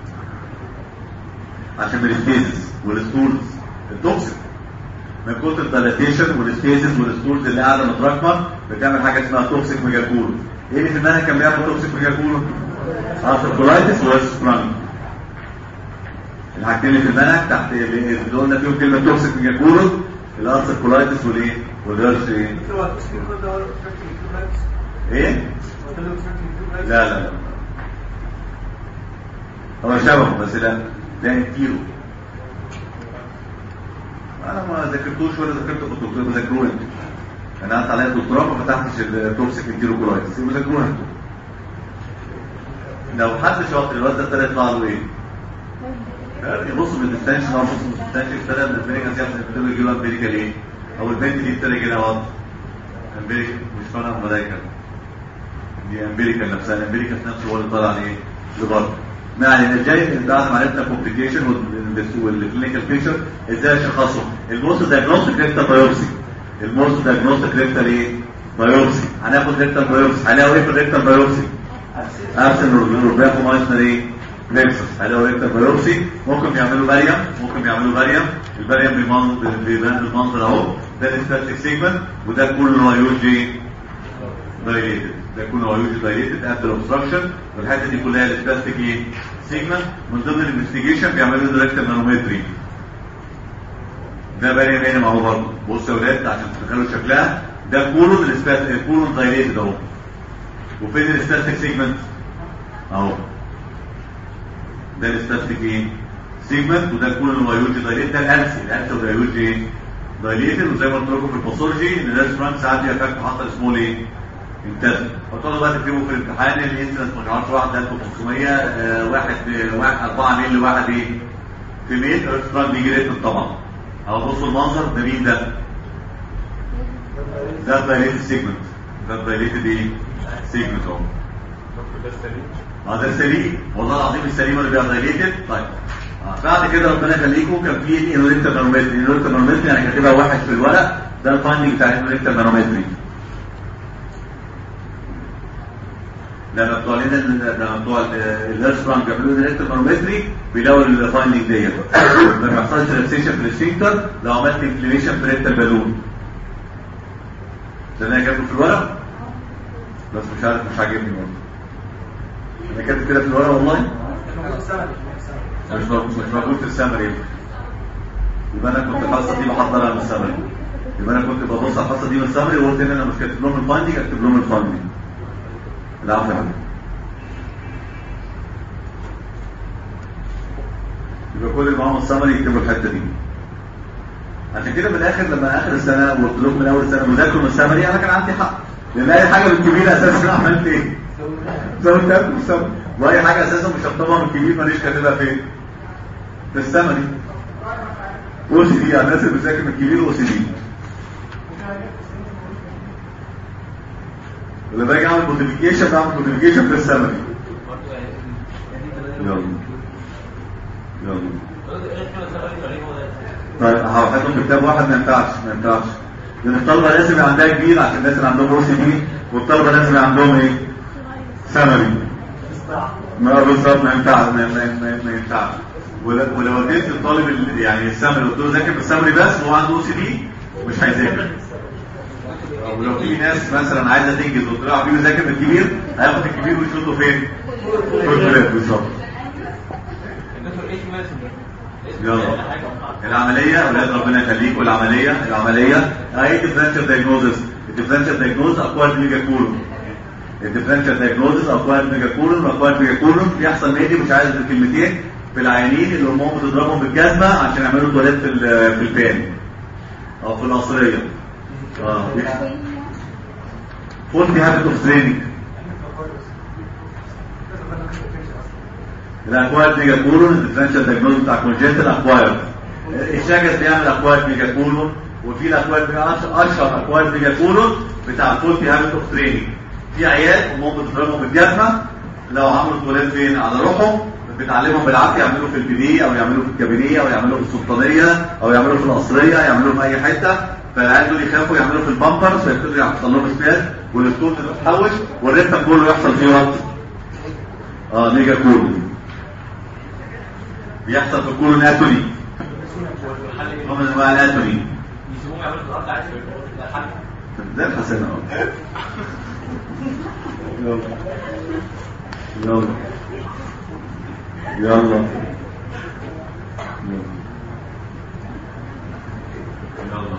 عشان من الستيزس والستولز التوكسيك من كتر الدايلاتيشن والستيزس والستولز اللي قاعده متراكمه بتعمل حاجه اسمها توكسيك ميجاكول ايه اللي في المنهج كان بيعمل توكسيك ميجاكول؟ ارثروكولايتس وسبرانج الحاجتين اللي في المنهج تحت اللي قلنا فيهم كلمه توكسيك ميجاكول الارثروكولايتس والايه؟ والهيرش ايه؟ هو التسليم كله هو الفاكتور الكترولايتس ايه؟ هو ده الفاكتور الكترولايتس لا لا لا هو شبهه بس لا ده كيلو انا ما ذاكرتوش ولا ذاكرته كنت كنت بذاكروه انتوا انا قعدت عليا الدكتوراه ما فتحتش التوكسيك انتيروكولايتس يبقى ذاكروها انتوا لو حد شاطر الواد ده ابتدى يطلع له ايه؟ يبص من الديستنشن او بص من الديستنشن ابتدى من الامريكان سيابس ابتدى يجي له امريكا ليه؟ او البنت دي ابتدى يجي لها وضع امريكا مش فانا ملايكه دي امريكا نفسها الامريكا في نفسه هو اللي طالع عليه لبره ما علينا الجاي بعد ما عرفنا كومبليكيشن والكلينيكال بيكتشر ازاي اشخصه الموست دايجنوستيك ريكتال بايوبسي الموست دايجنوستيك ريكتال ايه بايوبسي هناخد ريكتال بايوبسي هنلاقي ايه في الريكتال بايوبسي ابسن روباكو مايسنر ايه نكسس هنلاقي ريكتال بايوبسي ممكن يعملوا باريوم ممكن يعملوا باريوم الباريوم بيبان بيبان بالمنظر اهو ده الستاتيك سيجمنت وده كله هيوجي دايليتد ده يكون هو يوجد دايليتد قبل الاوبستراكشن والحته دي كلها السباستيك ايه سيجمنت من ضمن الانفستيجيشن بيعملوا دايركت مانومتري ده باين هنا اهو برضه بصوا يا ولاد عشان تتخيلوا شكلها ده كولون السباستيك كولون دايليتد اهو وفين السباستيك سيجمنت اهو ده السباستيك ايه سيجمنت وده كولون هو يوجد دايليتد ده الانسي الانسي وده يوجد ايه دايليتد وزي ما قلت لكم في الباثولوجي ان ده فرانك ساعات بيفك حصل اسمه ايه انتهى فطلعوا بقى تكتبوا في الامتحان الانسنس مجموعات واحد 1500 آه، واحد آه، واحد 4 ميل لواحد ايه في ميل ارتفاع بيجي ريتم طبعا اهو بصوا المنظر ده مين ده؟ ده دايليتد سيجمنت ده دايليتد ايه؟ سيجمنت اهو ده السليم اه ده سليم والله العظيم السليم اللي بيبقى دايليتد طيب آه، بعد كده ربنا يخليكم كان في الانوريكتال مانومتري الانوريكتال مانومتري انا كاتبها واحد في الورق ده الفايندنج بتاع الانوريكتال مانومتري لما بتوع لنا لما بتوع الهيرس فرانك بيعملوا الانوريكتال مانومتري بيلاقوا الفايندنج ديت لما يحصلش ريلاكسيشن في السفنكتر لو عملت انفليشن في الريكتال بالون ده اللي انا كاتبه في الورق بس مش عارف مش عاجبني برضه انا كاتب كده في الورق والله مش موجود مش موجود في السمري يبقى انا كنت الحصه دي بحضرها من السمري يبقى انا كنت ببص على الحصه دي من السمري وقلت ان انا مش كاتب لهم الفايندنج اكتب لهم الفايندنج العفو يا حبيبي يبقى كل اللي معاهم السمري يكتبوا الحته دي عشان كده في الاخر لما اخر السنه قلت لهم من اول السنه مذاكروا من السمري انا كان عندي حق لان اي حاجه بالكبير اساسا عملت ايه؟ زودت لكم السمري واي حاجه اساسا مش هكتبها من الكبير ماليش كاتبها فين؟ في السمري او سي دي يعني الناس اللي بتذاكر من الكبير او سي دي ولما باجي اعمل موديفيكيشن بعمل موديفيكيشن في السمري يلا يلا طيب هحطهم في كتاب واحد ما ينفعش ما ينفعش لان الطلبه لازم يبقى عندها كبير عشان الناس اللي عندهم او سي دي والطلبه لازم يبقى عندهم ايه؟ سمري ما بالظبط ما ينفعش ما, ما, ما, ما ينفعش ول- ولو اديت الطالب ال- يعني السمري قلت له ذاكر بالسمري بس وهو عنده او سي دي مش هيذاكر ولو في ناس مثلا عايزه تنجز وقلت له حبيبي ذاكر بالكبير هياخد الكبير ويشوطه فين؟ في البلاد بالظبط يلا العملية أولاد ربنا يخليكم العملية العملية أي differential diagnosis differential diagnosis acquired megacolon differential diagnosis acquired megacolon acquired megacolon بيحصل نادي مش عايز الكلمتين في العيانين اللي امهم بتضربهم بالجزمة عشان يعملوا تواليت في ال- في البان أو في القصرية اه بيحصل فولتي هابت اوف تريننج الاكوايرد ميجاكولون الديفرنشال دايجنوز بتاع كونجنتال اكوايرد الشاجس بيعمل اكوايرد ميجاكولون وفي الاكوايرد اشهر اكوايرد ميجاكولون بتاع الفولتي هابت اوف تريننج في عيال امهم بتضربهم بالجزمه لو عملوا تواليت فين على روحهم بتعلمهم بالعافيه يعملوا في البي او يعملوا في الكابينيه او يعملوا في السلطانيه او يعملوا في القصريه يعملوا في اي حته فالعيال دول يخافوا يعملوا في البامبرز فيبتدوا يحصل لهم سباز والستون تتحوش والريتم كله يحصل فيه وقت اه ميجا كولون بيحصل في الكولون اتوني نوع من انواع الاتوني يسيبوهم يعملوا في الارض عادي ده حل زي الحسنة اهو يلا يلا يلا يلا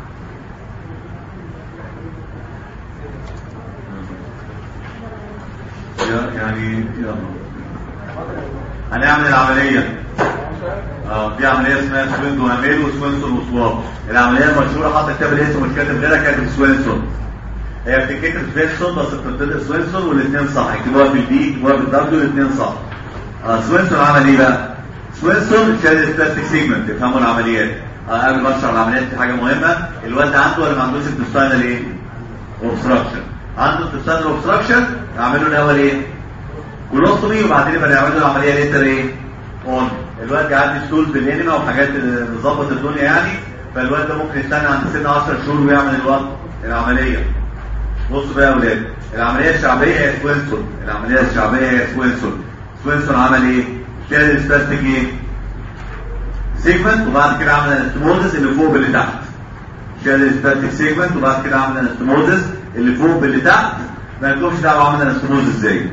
يلا يعني يلا هنعمل العملية اه في عملية اسمها سوينسون اميل وسوينسون وسواب العملية المشهورة حاطط كتاب الاسم مش كاتب غيرها كاتب سوينسون هي بتتكتب سوينسون بس بتنطق سوينسون والاثنين صح يكتبوها في البي يكتبوها بالدبليو الاثنين صح اه سوينسون عمل ايه بقى؟ سوينسون شال سبلاستيك سيجمنت تفهموا العمليات اه قبل ما اشرح العمليات في حاجة مهمة الواد عنده ولا ما عندوش انتستاينال ايه؟ اوبستراكشن عنده انتستاينال اوبستراكشن يعملوا الاول ايه؟ كولوستومي وبعدين يبقى نعمل له العمليه ليتر ايه؟ اون الواد بيعدي ستول بالانيما وحاجات بتظبط الدنيا يعني فالواد ده ممكن يستنى عند سن 10 شهور ويعمل الوقت العمليه بصوا بقى يا اولاد العمليه الشعبيه هي سوينسون العمليه الشعبيه هي سوينسون سوينسون عمل ايه؟ شال السباستيك ايه؟ سيجمنت وبعد كده عمل انستموزس اللي فوق باللي تحت شال السباستيك سيجمنت وبعد كده عمل انستموزس اللي فوق باللي تحت ما لكمش دعوه عمل انستموزس ازاي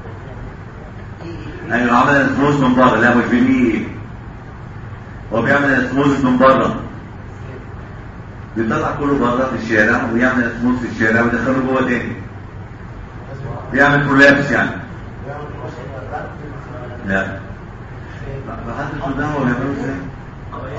ايوه عمل انستموز من بره لا مش بيميه هو بيعمل انستموز من بره بيطلع كله بره في الشارع ويعمل انستموز في الشارع ويدخله جوه تاني بيعمل برولابس يعني لا ما حدش له دعوه بيعملوا ازاي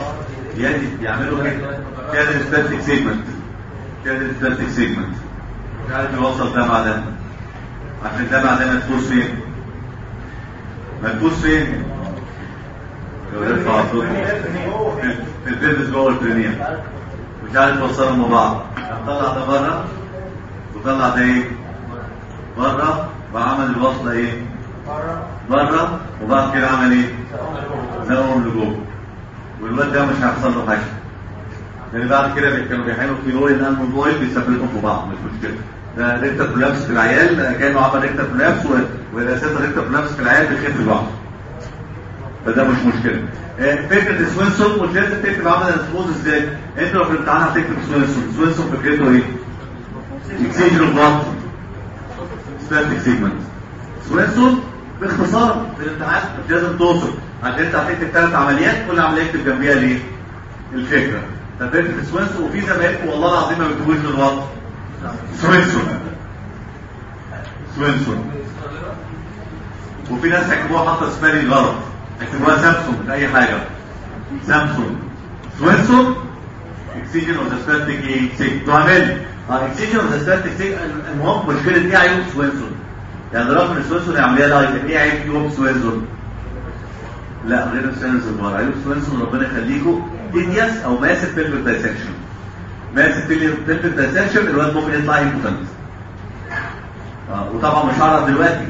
يعني يعملوا كده كده الستاتيك سيجمنت كده الستاتيك سيجمنت مش عارف يوصل ده مع ده عشان ده مع ده مدفوس فين مدفوس فين لو يرفع صوته في في البيزنس جوه البريمير مش عارف توصلهم مع بعض طلع ده بره وطلع ده ايه بره وعمل الوصله ايه بره وبعد كده عمل ايه زقهم لجوه والواد ده مش هيحصل له حاجه لان بعد كده كانوا بيحينوا في اويل ان موبايل بيثبتهم في بعض مش مشكله ده ريكتر برولابس في العيال كانوا عمل ريكتر برولابس والاساسا ريكتر برولابس في العيال بيخف بعض فده مش مشكله آه، فكره سوينسون مش لازم تكتب عمل الاسبوز ازاي انت لو في الامتحان هتكتب سوينسون سوينسون فكرته ايه؟ اكسجين اوف بلاد ستاتيك سيجمنت سوينسون باختصار في الامتحان مش لازم توصل عشان انت هتكتب ثلاث عمليات كل عمليه اكتب جنبيها ليه؟ الفكره ففكره سوينسون وفي زمايلكم والله العظيم ما بيكتبوش بالوقت سوينسون سوينسون وفي ناس هيكتبوها حاطه سبيلنج غلط هيكتبوها سامسونج اي حاجه سامسونج سوينسون اكسجين وزاستاتيك ايه سيك تعمل اه اكسجين وزاستاتيك سيك المهم مشكله ايه عيوب سوينسون يعني رغم ان سوينسون عمليه لايك ايه عيب فيهم سوينسون لا غير سوينسون بقى عيوب سوينسون ربنا يخليكم دينياس او ماسك بيلفيك دايسكشن ماسك بيلفيك دايسكشن الواد ممكن يطلع امبوتنت اه وطبعا مش هعرف دلوقتي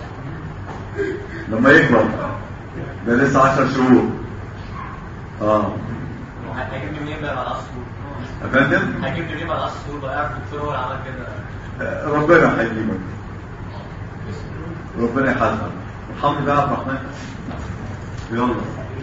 لما يكبر ده لسه 10 شهور اه هتجيب منين بقى بعد 10 شهور؟ يا فندم هتجيب منين بعد 10 شهور بقى يعرف الدكتور هو اللي عمل كده آه، ربنا هيجيبك ربنا يحاسبك الحمد لله يا عبد الرحمن يلا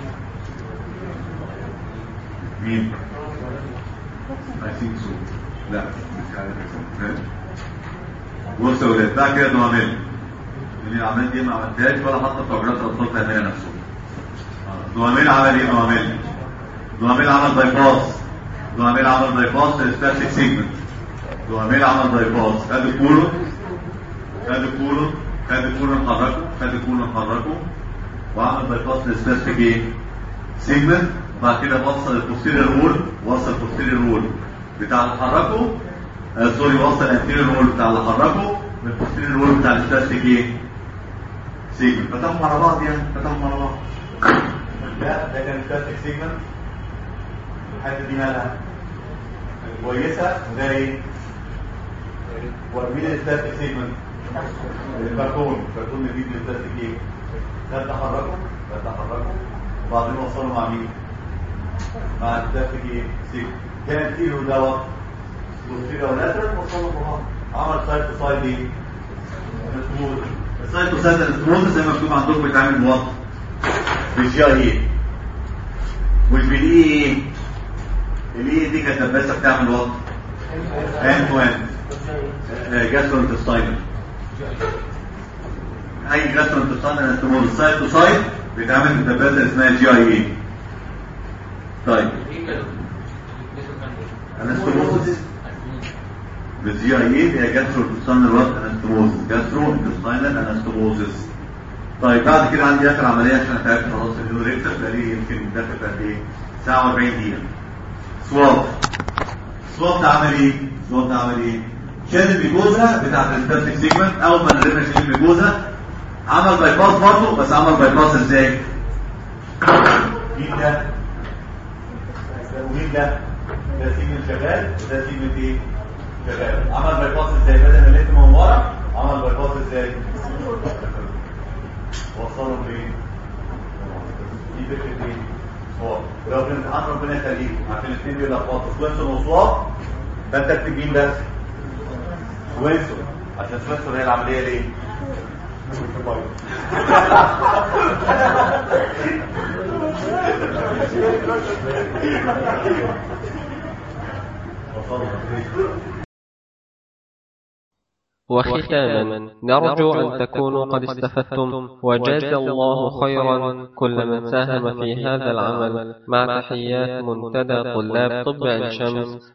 مين؟ I think so لا مش عارف ماشي. بص يا ولاد ده كده نعمل اللي العمليات دي ما عملتهاش ولا حتى في عمليات الاطفال فهميه نفسه نعمل عمل ايه نعمل نعمل عمل باي باس نعمل عمل باي باس للستاتيك سيجمنت نعمل عمل باي باس خد كولون خد كولون خد كولون حركه خد كولون حركه وعمل باي باس للستاتيك ايه سيجمنت وبعد كده وصل البوستيريور وول وصل البوستيريور وول بتاع اللي حركه آه سوري وصل الانتيريور وول بتاع اللي حركه بالبوستيريور وول بتاع الستاتيك ايه سيجمنت فتحهم على بعض يعني فتحهم على بعض ده ده كان الستاتيك سيجمنت الحته دي مالها كويسه وده ايه ومين الستاتيك سيجمنت الكرتون الكرتون اللي بيدي الستاتيك ايه ده تحركه ده تحركه وبعدين وصلوا مع مين مع الستاتيك ايه سيجمنت كان كيلو دوت بوستيريور لاترال وصلوا مع بعض عمل سايد تو سايد ايه السايد تو سايد الاسموز زي ما مكتوب عندكم بيتعمل بوقت بالجي اي مش بالاي ايه الاي دي كانت لباسه بتعمل وقت اند تو اند جاسترو انتستاينر اي جاسترو انتستاينر اسمه سايد تو سايد بيتعمل بدباسه اسمها جي اي اي طيب انستوموزس بالجي اي اي هي جاسترو انتستاينر وقت انستوموزس جاسترو انتستاينر انستوموزس طيب بعد كده عندي اخر عمليه عشان تعبت خلاص اليوريكتر بقالي يمكن داخل قد ايه؟ ساعه و40 دقيقه سواب سواب ده عمل ايه؟ سواب ده عمل ايه؟ شال الميجوزا بتاعت الستاتيك سيجمنت اول ما نزلنا شال الميجوزا عمل باي باس برضه بس عمل باي باس ازاي؟ مين ده؟ ومين ده؟ ده سيجمنت شغال وده سيجمنت ايه؟ شغال عمل باي باس ازاي؟ بدل ما لقيت من ورا عمل باي باس ازاي؟ وصلهم ليه؟ دي فكره ايه؟ صواب لو في الامتحان ربنا يخليك عشان الاثنين بيلخبطوا سوينسون وصواب فانت اكتب مين بس؟ سوينسون عشان سوينسون هي العمليه ليه؟ وصلنا وختاما نرجو أن تكونوا قد استفدتم وجاز الله خيرا كل من ساهم في هذا العمل مع تحيات منتدى طلاب طب عين شمس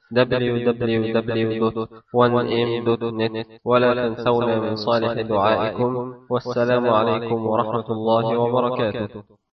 www.1m.net ولا تنسونا من صالح دعائكم والسلام عليكم ورحمة الله وبركاته